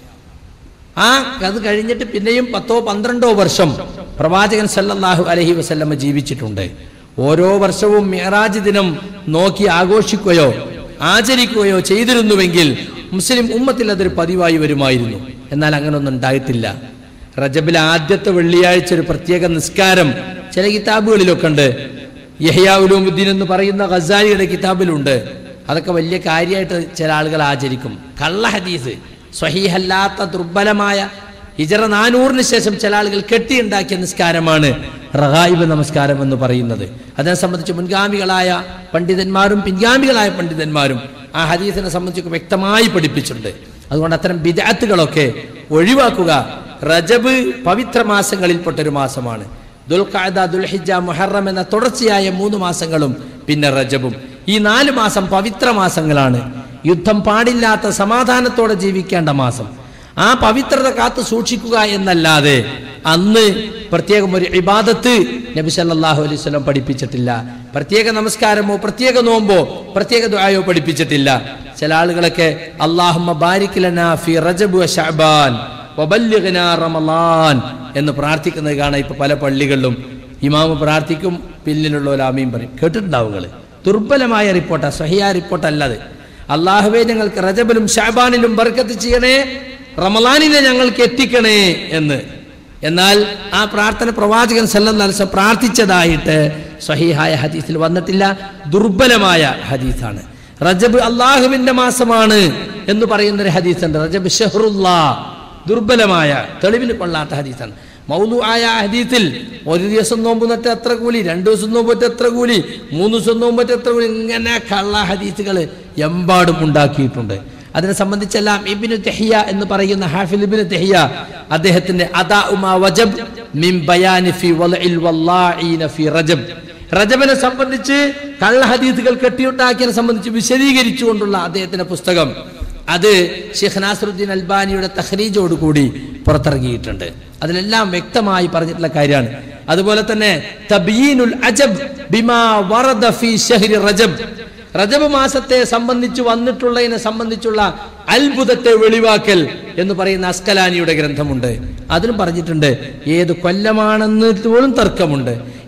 ആ അത് കഴിഞ്ഞിട്ട് പിന്നെയും പത്തോ പന്ത്രണ്ടോ വർഷം പ്രവാചകൻ സല്ലല്ലാഹു അലഹി വസല്ലമ ജീവിച്ചിട്ടുണ്ട് ഓരോ വർഷവും മിഹറാജ് ദിനം നോക്കി ആഘോഷിക്കുകയോ ആചരിക്കുകയോ ചെയ്തിരുന്നുവെങ്കിൽ മുസ്ലിം ഉമ്മത്തിൽ അതൊരു പതിവായി വരുമായിരുന്നു എന്നാൽ അങ്ങനൊന്നും ഉണ്ടായിട്ടില്ല റജബിലെ ആദ്യത്തെ വെള്ളിയാഴ്ച ഒരു പ്രത്യേക നിസ്കാരം ചില കിതാബുകളിലൊക്കെ ഉണ്ട് യഹ്യാ ഉലൂമുദ്ദീൻ എന്ന് പറയുന്ന ഖസാലിയുടെ കിതാബിലുണ്ട് അതൊക്കെ വലിയ കാര്യമായിട്ട് ചില ആളുകൾ ആചരിക്കും കള്ള ഹദീസ് സ്വഹീഹല്ലാത്ത ദുർബലമായ ഹിജറ നാനൂറിന് ശേഷം ചില ആളുകൾ കെട്ടിയുണ്ടാക്കിയ നിസ്കാരമാണ് റഹായിബ് നമസ്കാരം എന്ന് പറയുന്നത് അതിനെ സംബന്ധിച്ച് മുൻഗാമികളായ പണ്ഡിതന്മാരും പിൻഗാമികളായ പണ്ഡിതന്മാരും ആ ഹദീസിനെ സംബന്ധിച്ച് വ്യക്തമായി പഠിപ്പിച്ചിട്ടുണ്ട് അതുകൊണ്ട് അത്തരം ബിദാത്തുകളൊക്കെ ഒഴിവാക്കുക റജബ് പവിത്ര മാസങ്ങളിൽപ്പെട്ടൊരു മാസമാണ് ദുൽഖാദ ദുൽഹിജ മുഹറം എന്ന തുടർച്ചയായ മൂന്ന് മാസങ്ങളും പിന്നെ റജബും ഈ നാല് മാസം പവിത്ര മാസങ്ങളാണ് യുദ്ധം പാടില്ലാത്ത സമാധാനത്തോടെ ജീവിക്കേണ്ട മാസം ആ പവിത്രത കാത്തു സൂക്ഷിക്കുക എന്നല്ലാതെ അന്ന് പ്രത്യേകം ഒരു ഇബാദത്ത് നബി സല്ലല്ലാഹു അലൈഹി വസല്ലം പഠിപ്പിച്ചിട്ടില്ല പ്രത്യേക നമസ്കാരമോ പ്രത്യേക നോമ്പോ പ്രത്യേക ദുആയോ പഠിപ്പിച്ചിട്ടില്ല ചില ആളുകളൊക്കെ അല്ലാഹുമ്മ ബാരിക് ലനാ ഫി റജബ് വ ശഅബാൻ വബല്ലിഗ്നാ റമളാൻ എന്ന് പ്രാർത്ഥിക്കുന്നത് കാണാം ഇപ്പൊ പല പള്ളികളിലും ഇമാമ് പ്രാർത്ഥിക്കും പിന്നിലുള്ള ആമീൻ പറയും കേട്ടിട്ടുണ്ടാവും നിങ്ങൾ ദുർബലമായ റിപ്പോർട്ടാ സഹിയായ റിപ്പോർട്ട് അല്ലത് അള്ളാഹുവെ ഞങ്ങൾക്ക് റജബിലും ഷാബാനിലും ബർക്കത്ത് ചെയ്യണേ റമലാനിനെ ഞങ്ങൾക്ക് എത്തിക്കണേ എന്ന് എന്നാൽ ആ പ്രാർത്ഥന പ്രവാചകൻ സല്ലല്ലാഹു പ്രാർത്ഥിച്ചതായിട്ട് സഹിഹായ ഹദീസിൽ വന്നിട്ടില്ല ദുർബലമായ ഹദീസാണ് റജബ് അള്ളാഹുവിന്റെ മാസമാണ് എന്ന് പറയുന്ന ഒരു ഹദീസുണ്ട് റജബ് ഷഹറുല്ലാ ദുർബലമായ തെളിവിന് കൊള്ളാത്ത ഹദീസാണ് മൗലു ആയ ഹദീസിൽ ഒരു ദിവസം നോമ്പ് നട്ട് എത്ര കൂലി രണ്ടു ദിവസം നോമ്പ് പറ്റ എത്ര കൂലി മൂന്ന് ദിവസം നോമ്പ് പറ്റ എത്ര കൂലി ഇങ്ങനെ കള്ള ഹദീസുകൾ എമ്പാടും ഉണ്ടാക്കിയിട്ടുണ്ട് അതിനെ സംബന്ധിച്ചെല്ലാം ഇബിനു തെഹിയ എന്ന് പറയുന്ന ഹാഫിൽ ഇബിനു തെഹിയ അദ്ദേഹത്തിന്റെ അദാ ഉമാ വജബ് മിൻ ബയാനി ഫി വലഇൽ വല്ലാഈന ഫി റജബ് റജബിനെ സംബന്ധിച്ച് കള്ള ഹദീസുകൾ കെട്ടിയുണ്ടാക്കിയതിനെ സംബന്ധിച്ച് വിശദീകരിച്ചുകൊണ്ടുള്ള അദ്ദേഹത്തിന്റെ പുസ്തകം അത് ഷെയ്ഖ് നാസറുദ്ദീൻ അൽബാനിയുടെ തഹ്രീജോട് കൂടി പുറത്തിറങ്ങിയിട്ടുണ്ട് അതിലെല്ലാം വ്യക്തമായി പറഞ്ഞിട്ടുള്ള കാര്യമാണ് അതുപോലെ തന്നെ തബീനുൽ അജബ് ബിമാ വറദ ഫി ഷഹ്രി റജബ് റജബ് മാസത്തെ സംബന്ധിച്ച് വന്നിട്ടുള്ളതിനെ സംബന്ധിച്ചുള്ള അത്ഭുതത്തെ വെളിവാക്കൽ എന്ന് പറയുന്ന അസ്കലാനിയുടെ ഗ്രന്ഥമുണ്ട് അതിലും പറഞ്ഞിട്ടുണ്ട് ഏത് കൊല്ലമാണെന്ന് പോലും തർക്കമുണ്ട്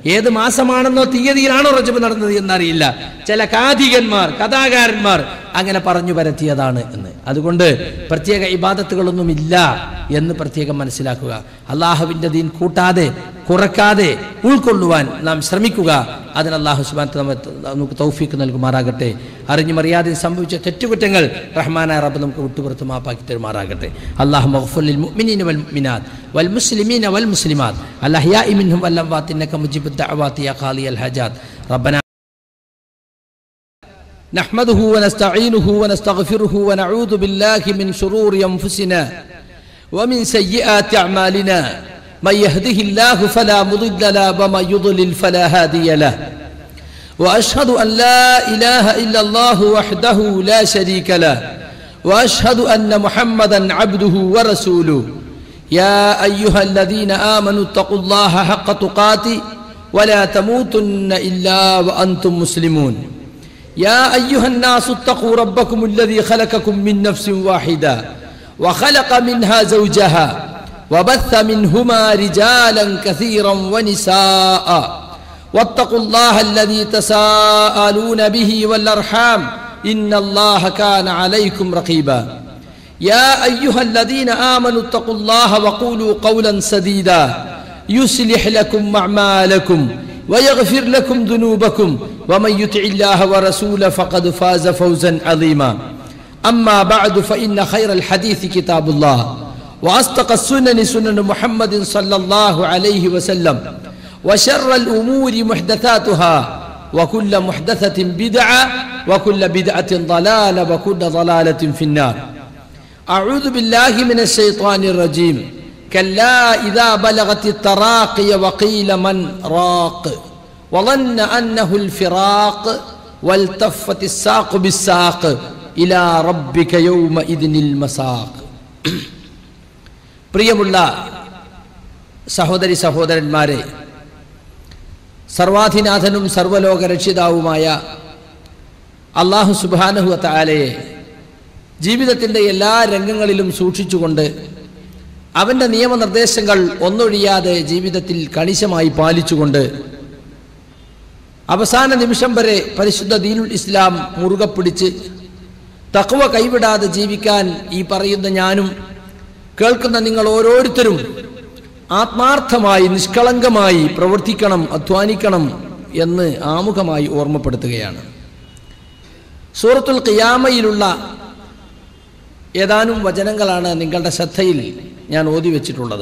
ഏത് മാസമാണെന്നോ തീയതിയിലാണോ റജബ് നടന്നത് എന്നറിയില്ല ചില കാഥികന്മാർ കഥാകാരന്മാർ അങ്ങനെ പറഞ്ഞു പരത്തിയതാണ് എന്ന് അതുകൊണ്ട് പ്രത്യേക ഇബാദത്തുകളൊന്നും ഇല്ല എന്ന് പ്രത്യേകം മനസ്സിലാക്കുക അള്ളാഹുവിൻ്റെ ദീൻ കൂട്ടാതെ കുറക്കാതെ ഉൾക്കൊള്ളുവാൻ നാം ശ്രമിക്കുക അതിന് അള്ളാഹു സുബാൻ നമുക്ക് തൗഫീക്ക് നൽകുമാറാകട്ടെ അറിഞ്ഞു മറിയാതെ സംഭവിച്ച തെറ്റുകുറ്റങ്ങൾ റഹ്മാനായ റബ്ബ് നമുക്ക് വിട്ടുപുറത്ത് മാപ്പാക്കി തരുമാറാകട്ടെ അള്ളാഹു മഗ്ഫുലിൽ മുഅ്മിനീന വൽ മുഅ്മിനാത്ത് വൽ മുസ്ലിമീന വൽ മുസ്ലിമാത്ത് അൽഅഹ്യാഇ മിൻഹും വൽ അംവാത്ത് ഇന്നക മുജീബുദ് ദഅവാതി യാ ഖാലിയൽ ഹജാത്ത് റബ്ബന نحمده ونستعينه ونستغفره ونعوذ بالله من شرور انفسنا ومن سيئات اعمالنا من يهده الله فلا مضل له ومن يضلل فلا هادي له واشهد ان لا اله الا الله وحده لا شريك له واشهد ان محمدا عبده ورسوله يا ايها الذين امنوا اتقوا الله حق تقاته ولا تموتن الا وانتم مسلمون يا أيها الناس اتقوا ربكم الذي خلقكم من نفس واحدة وخلق منها زوجها وبث منهما رجالا كثيرا ونساء واتقوا الله الذي تساءلون به والأرحام إن الله كان عليكم رقيبا يا أيها الذين آمنوا اتقوا الله وقولوا قولا سديدا يصلح لكم أعمالكم ويغفر لكم ذنوبكم ومن يطع الله ورسوله فقد فاز فوزا عظيما أما بعد فإن خير الحديث كتاب الله وأصدق السنن سنن محمد صلى الله عليه وسلم وشر الأمور محدثاتها وكل محدثة بدعة وكل بدعة ضلالة وكل ضلالة في النار أعوذ بالله من الشيطان الرجيم كلا إذا بلغت التراقي وقيل من راق وظن أنه الفراق والتفت الساق بالساق إلى ربك يومئذ المساق പ്രിയമുള്ള സഹോദരി സഹോദരന്മാരെ സർവാധിനാഥനും സർവലോക രക്ഷിതാവുമായ അള്ളാഹു സുബാനഹു താലയെ ജീവിതത്തിൻ്റെ എല്ലാ രംഗങ്ങളിലും സൂക്ഷിച്ചുകൊണ്ട് അവൻ്റെ നിയമനിർദ്ദേശങ്ങൾ ഒന്നൊഴിയാതെ ജീവിതത്തിൽ കണിശമായി പാലിച്ചുകൊണ്ട് അവസാന നിമിഷം വരെ പരിശുദ്ധ ദീനുൽ ഇസ്ലാം മുറുകെ പിടിച്ച് തക്കവ കൈവിടാതെ ജീവിക്കാൻ ഈ പറയുന്ന ഞാനും കേൾക്കുന്ന നിങ്ങൾ ഓരോരുത്തരും ആത്മാർത്ഥമായി നിഷ്കളങ്കമായി പ്രവർത്തിക്കണം അധ്വാനിക്കണം എന്ന് ആമുഖമായി ഓർമ്മപ്പെടുത്തുകയാണ് സൂറത്തുൽ ഖിയാമയിലുള്ള ഏതാനും വചനങ്ങളാണ് നിങ്ങളുടെ ശ്രദ്ധയിൽ ഞാൻ ഓതി വെച്ചിട്ടുള്ളത്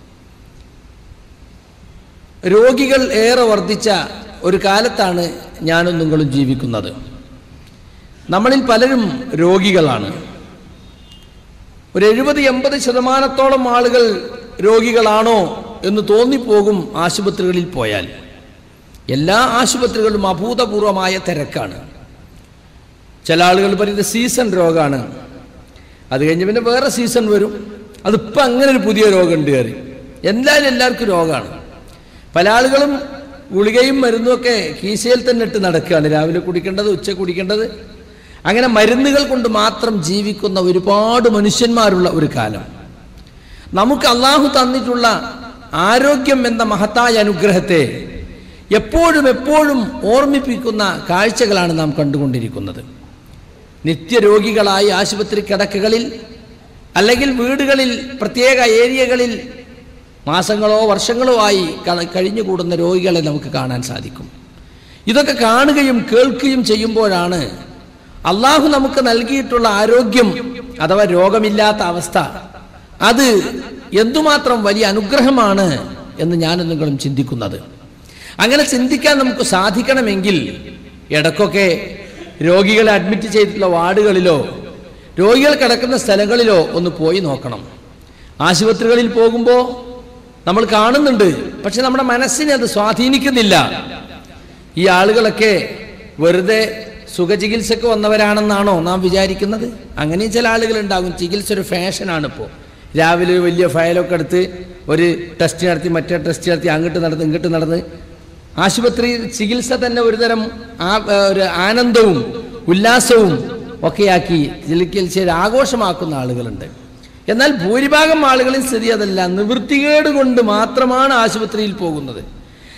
രോഗികൾ ഏറെ വർദ്ധിച്ച ഒരു കാലത്താണ് ഞാനും നിങ്ങളും ജീവിക്കുന്നത് നമ്മളിൽ പലരും രോഗികളാണ് ഒരു എഴുപത് എൺപത് ശതമാനത്തോളം ആളുകൾ രോഗികളാണോ എന്ന് തോന്നിപ്പോകും ആശുപത്രികളിൽ പോയാൽ എല്ലാ ആശുപത്രികളിലും അഭൂതപൂർവമായ തിരക്കാണ് ചില ആളുകൾ പറയുന്നത് സീസൺ രോഗമാണ് അത് കഴിഞ്ഞ് പിന്നെ വേറെ സീസൺ വരും അതിപ്പോൾ അങ്ങനെ ഒരു പുതിയ രോഗമുണ്ട് കയറി എന്തായാലും എല്ലാവർക്കും രോഗമാണ് പല ആളുകളും ഗുളികയും മരുന്നുമൊക്കെ കീശയിൽ തന്നെ ഇട്ട് നടക്കുകയാണ് രാവിലെ കുടിക്കേണ്ടത് ഉച്ച കുടിക്കേണ്ടത് അങ്ങനെ മരുന്നുകൾ കൊണ്ട് മാത്രം ജീവിക്കുന്ന ഒരുപാട് മനുഷ്യന്മാരുള്ള ഒരു കാലം നമുക്ക് അള്ളാഹു തന്നിട്ടുള്ള ആരോഗ്യം എന്ന മഹത്തായ അനുഗ്രഹത്തെ എപ്പോഴും എപ്പോഴും ഓർമ്മിപ്പിക്കുന്ന കാഴ്ചകളാണ് നാം കണ്ടുകൊണ്ടിരിക്കുന്നത് നിത്യരോഗികളായി ആശുപത്രി കിടക്കുകളിൽ അല്ലെങ്കിൽ വീടുകളിൽ പ്രത്യേക ഏരിയകളിൽ മാസങ്ങളോ വർഷങ്ങളോ ആയി ക- കഴിഞ്ഞുകൂടുന്ന രോഗികളെ നമുക്ക് കാണാൻ സാധിക്കും ഇതൊക്കെ കാണുകയും കേൾക്കുകയും ചെയ്യുമ്പോഴാണ് അള്ളാഹു നമുക്ക് നൽകിയിട്ടുള്ള ആരോഗ്യം അഥവാ രോഗമില്ലാത്ത അവസ്ഥ അത് എന്തുമാത്രം വലിയ അനുഗ്രഹമാണ് എന്ന് ഞാനും നിങ്ങളും ചിന്തിക്കുന്നത് അങ്ങനെ ചിന്തിക്കാൻ നമുക്ക് സാധിക്കണമെങ്കിൽ ഇടയ്ക്കൊക്കെ രോഗികളെ അഡ്മിറ്റ് ചെയ്തിട്ടുള്ള വാർഡുകളിലോ രോഗികൾ കിടക്കുന്ന സ്ഥലങ്ങളിലോ ഒന്ന് പോയി നോക്കണം ആശുപത്രികളിൽ പോകുമ്പോൾ നമ്മൾ കാണുന്നുണ്ട് പക്ഷെ നമ്മുടെ മനസ്സിനെ അത് സ്വാധീനിക്കുന്നില്ല ഈ ആളുകളൊക്കെ വെറുതെ സുഖചികിത്സക്ക് വന്നവരാണെന്നാണോ നാം വിചാരിക്കുന്നത് അങ്ങനെയും ചില ആളുകളുണ്ടാകും ചികിത്സ ഒരു ഫാഷനാണ് ഇപ്പോൾ രാവിലെ ഒരു വലിയ ഫയലൊക്കെ എടുത്ത് ഒരു ടെസ്റ്റ് നടത്തി മറ്റേ ടെസ്റ്റ് നടത്തി അങ്ങോട്ട് നടന്ന് ഇങ്ങോട്ട് നടന്ന് ആശുപത്രി ചികിത്സ തന്നെ ഒരുതരം ആ ഏ, ഒരു ആനന്ദവും ഉല്ലാസവും ഒക്കെയാക്കി ചികിത്സയിൽ ആഘോഷമാക്കുന്ന ആളുകളുണ്ട് എന്നാൽ ഭൂരിഭാഗം ആളുകളിൽ സ്ഥിതി അതല്ല നിവൃത്തികേട് കൊണ്ട് മാത്രമാണ് ആശുപത്രിയിൽ പോകുന്നത്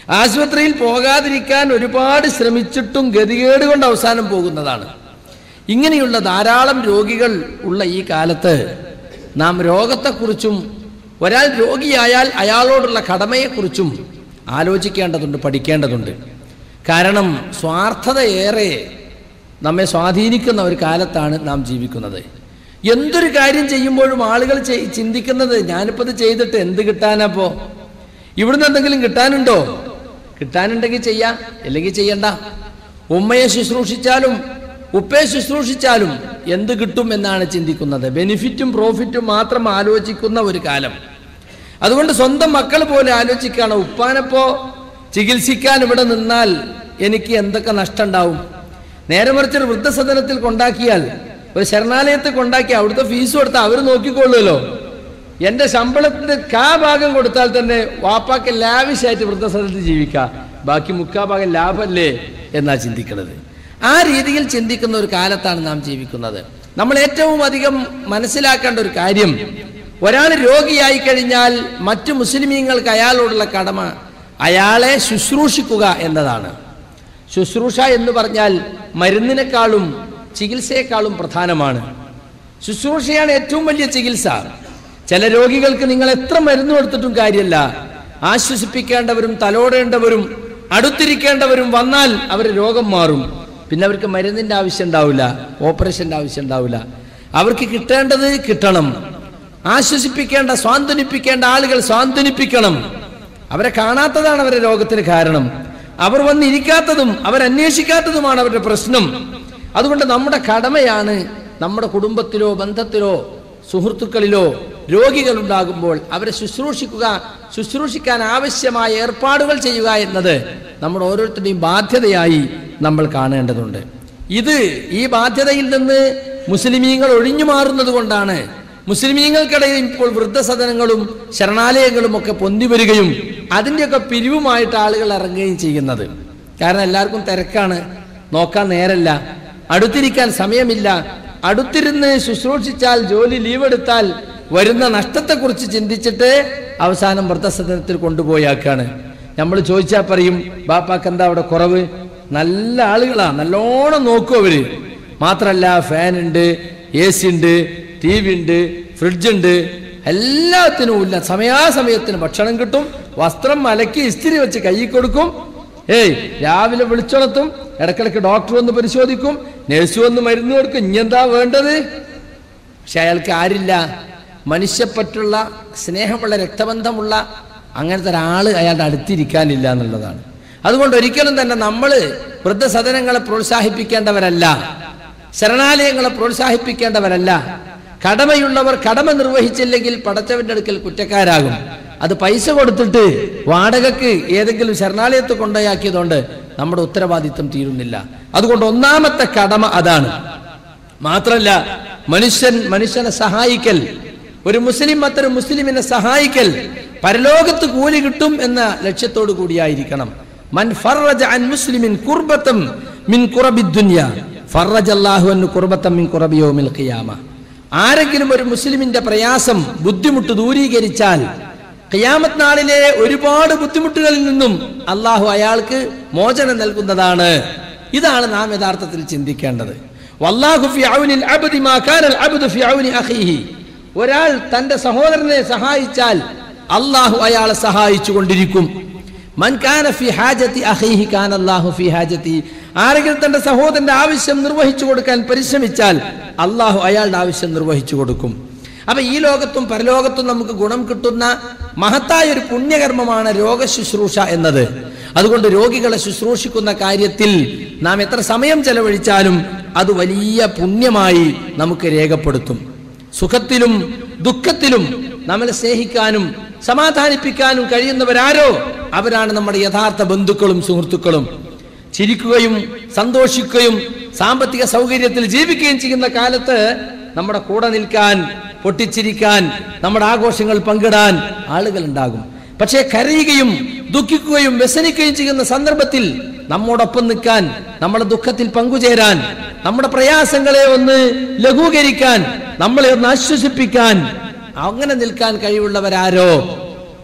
ആശുപത്രിയിൽ പോകാതിരിക്കാൻ ഒരുപാട് ശ്രമിച്ചിട്ടും ഗതികേട് കൊണ്ട് അവസാനം പോകുന്നതാണ് ഇങ്ങനെയുള്ള ധാരാളം രോഗികൾ ഉള്ള ഈ കാലത്ത് നാം രോഗത്തെക്കുറിച്ചും ഒരാൾ രോഗിയായാൽ അയാളോടുള്ള കടമയെക്കുറിച്ചും ആലോചിക്കേണ്ടതുണ്ട് പഠിക്കേണ്ടതുണ്ട് കാരണം സ്വാർത്ഥത ഏറെ നമ്മെ സ്വാധീനിക്കുന്ന ഒരു കാലത്താണ് നാം ജീവിക്കുന്നത് എന്തൊരു കാര്യം ചെയ്യുമ്പോഴും ആളുകൾ ചെയ്- ചിന്തിക്കുന്നത് ഞാനിപ്പോൾ ഇത് ചെയ്തിട്ട് എന്ത് കിട്ടാനപ്പോ ഇവിടുന്ന് എന്തെങ്കിലും കിട്ടാനുണ്ടോ കിട്ടാനുണ്ടെങ്കിൽ ചെയ്യാം അല്ലെങ്കിൽ ചെയ്യണ്ട ഉമ്മയെ ശുശ്രൂഷിച്ചാലും ഉപ്പയെ ശുശ്രൂഷിച്ചാലും എന്ത് കിട്ടും എന്നാണ് ചിന്തിക്കുന്നത് ബെനിഫിറ്റും പ്രോഫിറ്റും മാത്രം ആലോചിക്കുന്ന ഒരു കാലം അതുകൊണ്ട് സ്വന്തം മക്കൾ പോലെ ആലോചിക്കുകയാണ് ഉപ്പാനപ്പോ ചികിത്സിക്കാൻ ഇവിടെ നിന്നാൽ എനിക്ക് എന്തൊക്കെ നഷ്ടം ഉണ്ടാവും നേരെ മറിച്ച് ഒരു വൃദ്ധസദനത്തിൽ കൊണ്ടാക്കിയാൽ ഒരു ശരണാലയത്തിൽ കൊണ്ടാക്കി അവിടുത്തെ ഫീസ് കൊടുത്താൽ അവർ നോക്കിക്കൊള്ളുമല്ലോ എന്റെ ശമ്പളത്തിന്റെ കാ ഭാഗം കൊടുത്താൽ തന്നെ വാപ്പാക്ക് ലാവിഷായിട്ട് വൃദ്ധസദനത്തിൽ ജീവിക്കാം ബാക്കി മുക്കാ ഭാഗം ലാഭമല്ലേ എന്നാ ചിന്തിക്കുന്നത് ആ രീതിയിൽ ചിന്തിക്കുന്ന ഒരു കാലത്താണ് നാം ജീവിക്കുന്നത് നമ്മൾ ഏറ്റവും അധികം മനസ്സിലാക്കേണ്ട ഒരു കാര്യം ഒരാൾ രോഗിയായി കഴിഞ്ഞാൽ മറ്റു മുസ്ലിമീങ്ങൾക്ക് അയാളോടുള്ള കടമ അയാളെ ശുശ്രൂഷിക്കുക എന്നതാണ് ശുശ്രൂഷ എന്ന് പറഞ്ഞാൽ മരുന്നിനേക്കാളും ചികിത്സയെക്കാളും പ്രധാനമാണ് ശുശ്രൂഷയാണ് ഏറ്റവും വലിയ ചികിത്സ ചില രോഗികൾക്ക് നിങ്ങൾ എത്ര മരുന്ന് കൊടുത്തിട്ടും കാര്യമല്ല ആശ്വസിപ്പിക്കേണ്ടവരും തലോടേണ്ടവരും അടുത്തിരിക്കേണ്ടവരും വന്നാൽ അവർ രോഗം മാറും പിന്നെ അവർക്ക് മരുന്നിന്റെ ആവശ്യം ഉണ്ടാവില്ല ഓപ്പറേഷന്റെ ആവശ്യം ഉണ്ടാവില്ല അവർക്ക് കിട്ടേണ്ടത് കിട്ടണം ആശ്വസിപ്പിക്കേണ്ട സ്വാന്തനിപ്പിക്കേണ്ട ആളുകൾ സ്വാന്തനിപ്പിക്കണം അവരെ കാണാത്തതാണ് അവരുടെ രോഗത്തിന് കാരണം അവർ വന്നിരിക്കാത്തതും അവരന്വേഷിക്കാത്തതുമാണ് അവരുടെ പ്രശ്നം അതുകൊണ്ട് നമ്മുടെ കടമയാണ് നമ്മുടെ കുടുംബത്തിലോ ബന്ധത്തിലോ സുഹൃത്തുക്കളിലോ രോഗികൾ ഉണ്ടാകുമ്പോൾ അവരെ ശുശ്രൂഷിക്കുക ശുശ്രൂഷിക്കാൻ ആവശ്യമായ ഏർപ്പാടുകൾ ചെയ്യുക എന്നത് നമ്മുടെ ഓരോരുത്തരുടെയും ബാധ്യതയായി നമ്മൾ കാണേണ്ടതുണ്ട് ഇത് ഈ ബാധ്യതയിൽ നിന്ന് മുസ്ലിമീങ്ങൾ ഒഴിഞ്ഞു മാറുന്നത് കൊണ്ടാണ് മുസ്ലിമീങ്ങൾക്കിടയിൽ ഇപ്പോൾ വൃദ്ധസദനങ്ങളും ശരണാലയങ്ങളും ഒക്കെ പൊന്തി വരികയും അതിൻ്റെയൊക്കെ പിരിവുമായിട്ട് ആളുകൾ ഇറങ്ങുകയും ചെയ്യുന്നത് കാരണം എല്ലാവർക്കും തിരക്കാണ് നോക്കാൻ നേരല്ല അടുത്തിരിക്കാൻ സമയമില്ല അടുത്തിരുന്ന് ശുശ്രൂഷിച്ചാൽ ജോലി ലീവ് എടുത്താൽ വരുന്ന നഷ്ടത്തെക്കുറിച്ച് ചിന്തിച്ചിട്ട് അവസാനം വൃദ്ധസദനത്തിൽ കൊണ്ടുപോയാക്കാണ് നമ്മൾ ചോദിച്ചാൽ പറയും ബാപ്പാക്ക് എന്താ അവിടെ കുറവ് നല്ല ആളുകളാ നല്ലോണം നോക്കും അവര് മാത്രല്ല ഫാൻ ഉണ്ട് എ സി ഉണ്ട് ടി വി ഉണ്ട് ഫ്രിഡ്ജ് ഉണ്ട് എല്ലാത്തിനും ഇല്ല സമയാസമയത്തിന് ഭക്ഷണം കിട്ടും വസ്ത്രം അലക്കി ഇസ്തിരി വെച്ച് കൈ കൊടുക്കും ഏയ് രാവിലെ വിളിച്ചുണർത്തും ഇടക്കിടക്ക് ഡോക്ടർ വന്ന് പരിശോധിക്കും നഴ്സ് വന്ന് മരുന്ന് കൊടുക്കും ഇനി എന്താ വേണ്ടത് പക്ഷെ അയാൾക്ക് ആരില്ല മനുഷ്യപ്പറ്റുള്ള സ്നേഹമുള്ള രക്തബന്ധമുള്ള അങ്ങനത്തെ ഒരാള് അയാളുടെ അടുത്തിരിക്കാനില്ല എന്നുള്ളതാണ് അതുകൊണ്ട് ഒരിക്കലും തന്നെ നമ്മൾ വൃദ്ധസദനങ്ങളെ പ്രോത്സാഹിപ്പിക്കേണ്ടവരല്ല ശരണാലയങ്ങളെ പ്രോത്സാഹിപ്പിക്കേണ്ടവരല്ല കടമയുള്ളവർ കടമ നിർവഹിച്ചില്ലെങ്കിൽ പടച്ചവന്റെ അടുക്കൽ കുറ്റക്കാരാകും അത് പൈസ കൊടുത്തിട്ട് വാടകക്ക് ഏതെങ്കിലും ശരണാലയത്ത് കൊണ്ടുപോയാക്കിയതുകൊണ്ട് നമ്മുടെ ഉത്തരവാദിത്വം തീരുന്നില്ല അതുകൊണ്ട് ഒന്നാമത്തെ കടമ അതാണ് മാത്രല്ല മനുഷ്യൻ മനുഷ്യനെ സഹായിക്കൽ ഒരു മുസ്ലിം മറ്റൊരു മുസ്ലിമിനെ സഹായിക്കൽ പരലോകത്ത് കൂലി കിട്ടും എന്ന ലക്ഷ്യത്തോടു കൂടിയായിരിക്കണം മൻ ഫറജ അൻ മുസ്ലിമിൻ കുർബത്തം മിൻ കുറബി ദുനിയ ഫറജ അല്ലാഹു അൻ കുർബത്തം മിൻ കുറബി യൗമിൽ ഖിയാമ ആരെങ്കിലും ഒരു മുസ്ലിമിന്റെ പ്രയാസം ബുദ്ധിമുട്ട് ദൂരീകരിച്ചാൽ ഖിയാമത്ത് നാളിലെ ഒരുപാട് ബുദ്ധിമുട്ടുകളിൽ നിന്നും അള്ളാഹു അയാൾക്ക് മോചനം നൽകുന്നതാണ് ഇതാണ് നാം യഥാർത്ഥത്തിൽ ചിന്തിക്കേണ്ടത് വല്ലാഹു ഫി ഔനിൽ അബ്ദി മാ കാനൽ അബ്ദു ഫി ഔനി അഖീഹി ഒരാൾ തന്റെ സഹോദരനെ സഹായിച്ചാൽ അള്ളാഹു അയാളെ സഹായിച്ചു കൊണ്ടിരിക്കും മൻ കാന ഫി ഹാജത്തി അഖീഹി കാന അല്ലാഹു ഫി ഹാജത്തി ആരെങ്കിലും തന്റെ സഹോദരന്റെ ആവശ്യം നിർവഹിച്ചു കൊടുക്കാൻ പരിശ്രമിച്ചാൽ അള്ളാഹു അയാളുടെ ആവശ്യം നിർവഹിച്ചു കൊടുക്കും അപ്പൊ ഈ ലോകത്തും പരലോകത്തും നമുക്ക് ഗുണം കിട്ടുന്ന മഹത്തായ ഒരു പുണ്യകർമ്മമാണ് രോഗശുശ്രൂഷ എന്നത് അതുകൊണ്ട് രോഗികളെ ശുശ്രൂഷിക്കുന്ന കാര്യത്തിൽ നാം എത്ര സമയം ചെലവഴിച്ചാലും അത് വലിയ പുണ്യമായി നമുക്ക് രേഖപ്പെടുത്തും സുഖത്തിലും ദുഃഖത്തിലും നമ്മളെ സ്നേഹിക്കാനും സമാധാനിപ്പിക്കാനും കഴിയുന്നവരാരോ അവരാണ് നമ്മുടെ യഥാർത്ഥ ബന്ധുക്കളും സുഹൃത്തുക്കളും ചിരിക്കുകയും സന്തോഷിക്കുകയും സാമ്പത്തിക സൗകര്യത്തിൽ ജീവിക്കുകയും ചെയ്യുന്ന കാലത്ത് നമ്മുടെ കൂടെ നിൽക്കാൻ പൊട്ടിച്ചിരിക്കാൻ നമ്മുടെ ആഘോഷങ്ങൾ പങ്കിടാൻ ആളുകൾ ഉണ്ടാകും പക്ഷേ കരയുകയും ദുഃഖിക്കുകയും വ്യസനിക്കുകയും ചെയ്യുന്ന സന്ദർഭത്തിൽ നമ്മോടൊപ്പം നിൽക്കാൻ നമ്മുടെ ദുഃഖത്തിൽ പങ്കുചേരാൻ നമ്മുടെ പ്രയാസങ്ങളെ ഒന്ന് ലഘൂകരിക്കാൻ നമ്മളെ ഒന്ന് ആശ്വസിപ്പിക്കാൻ അങ്ങനെ നിൽക്കാൻ കഴിവുള്ളവരാരോ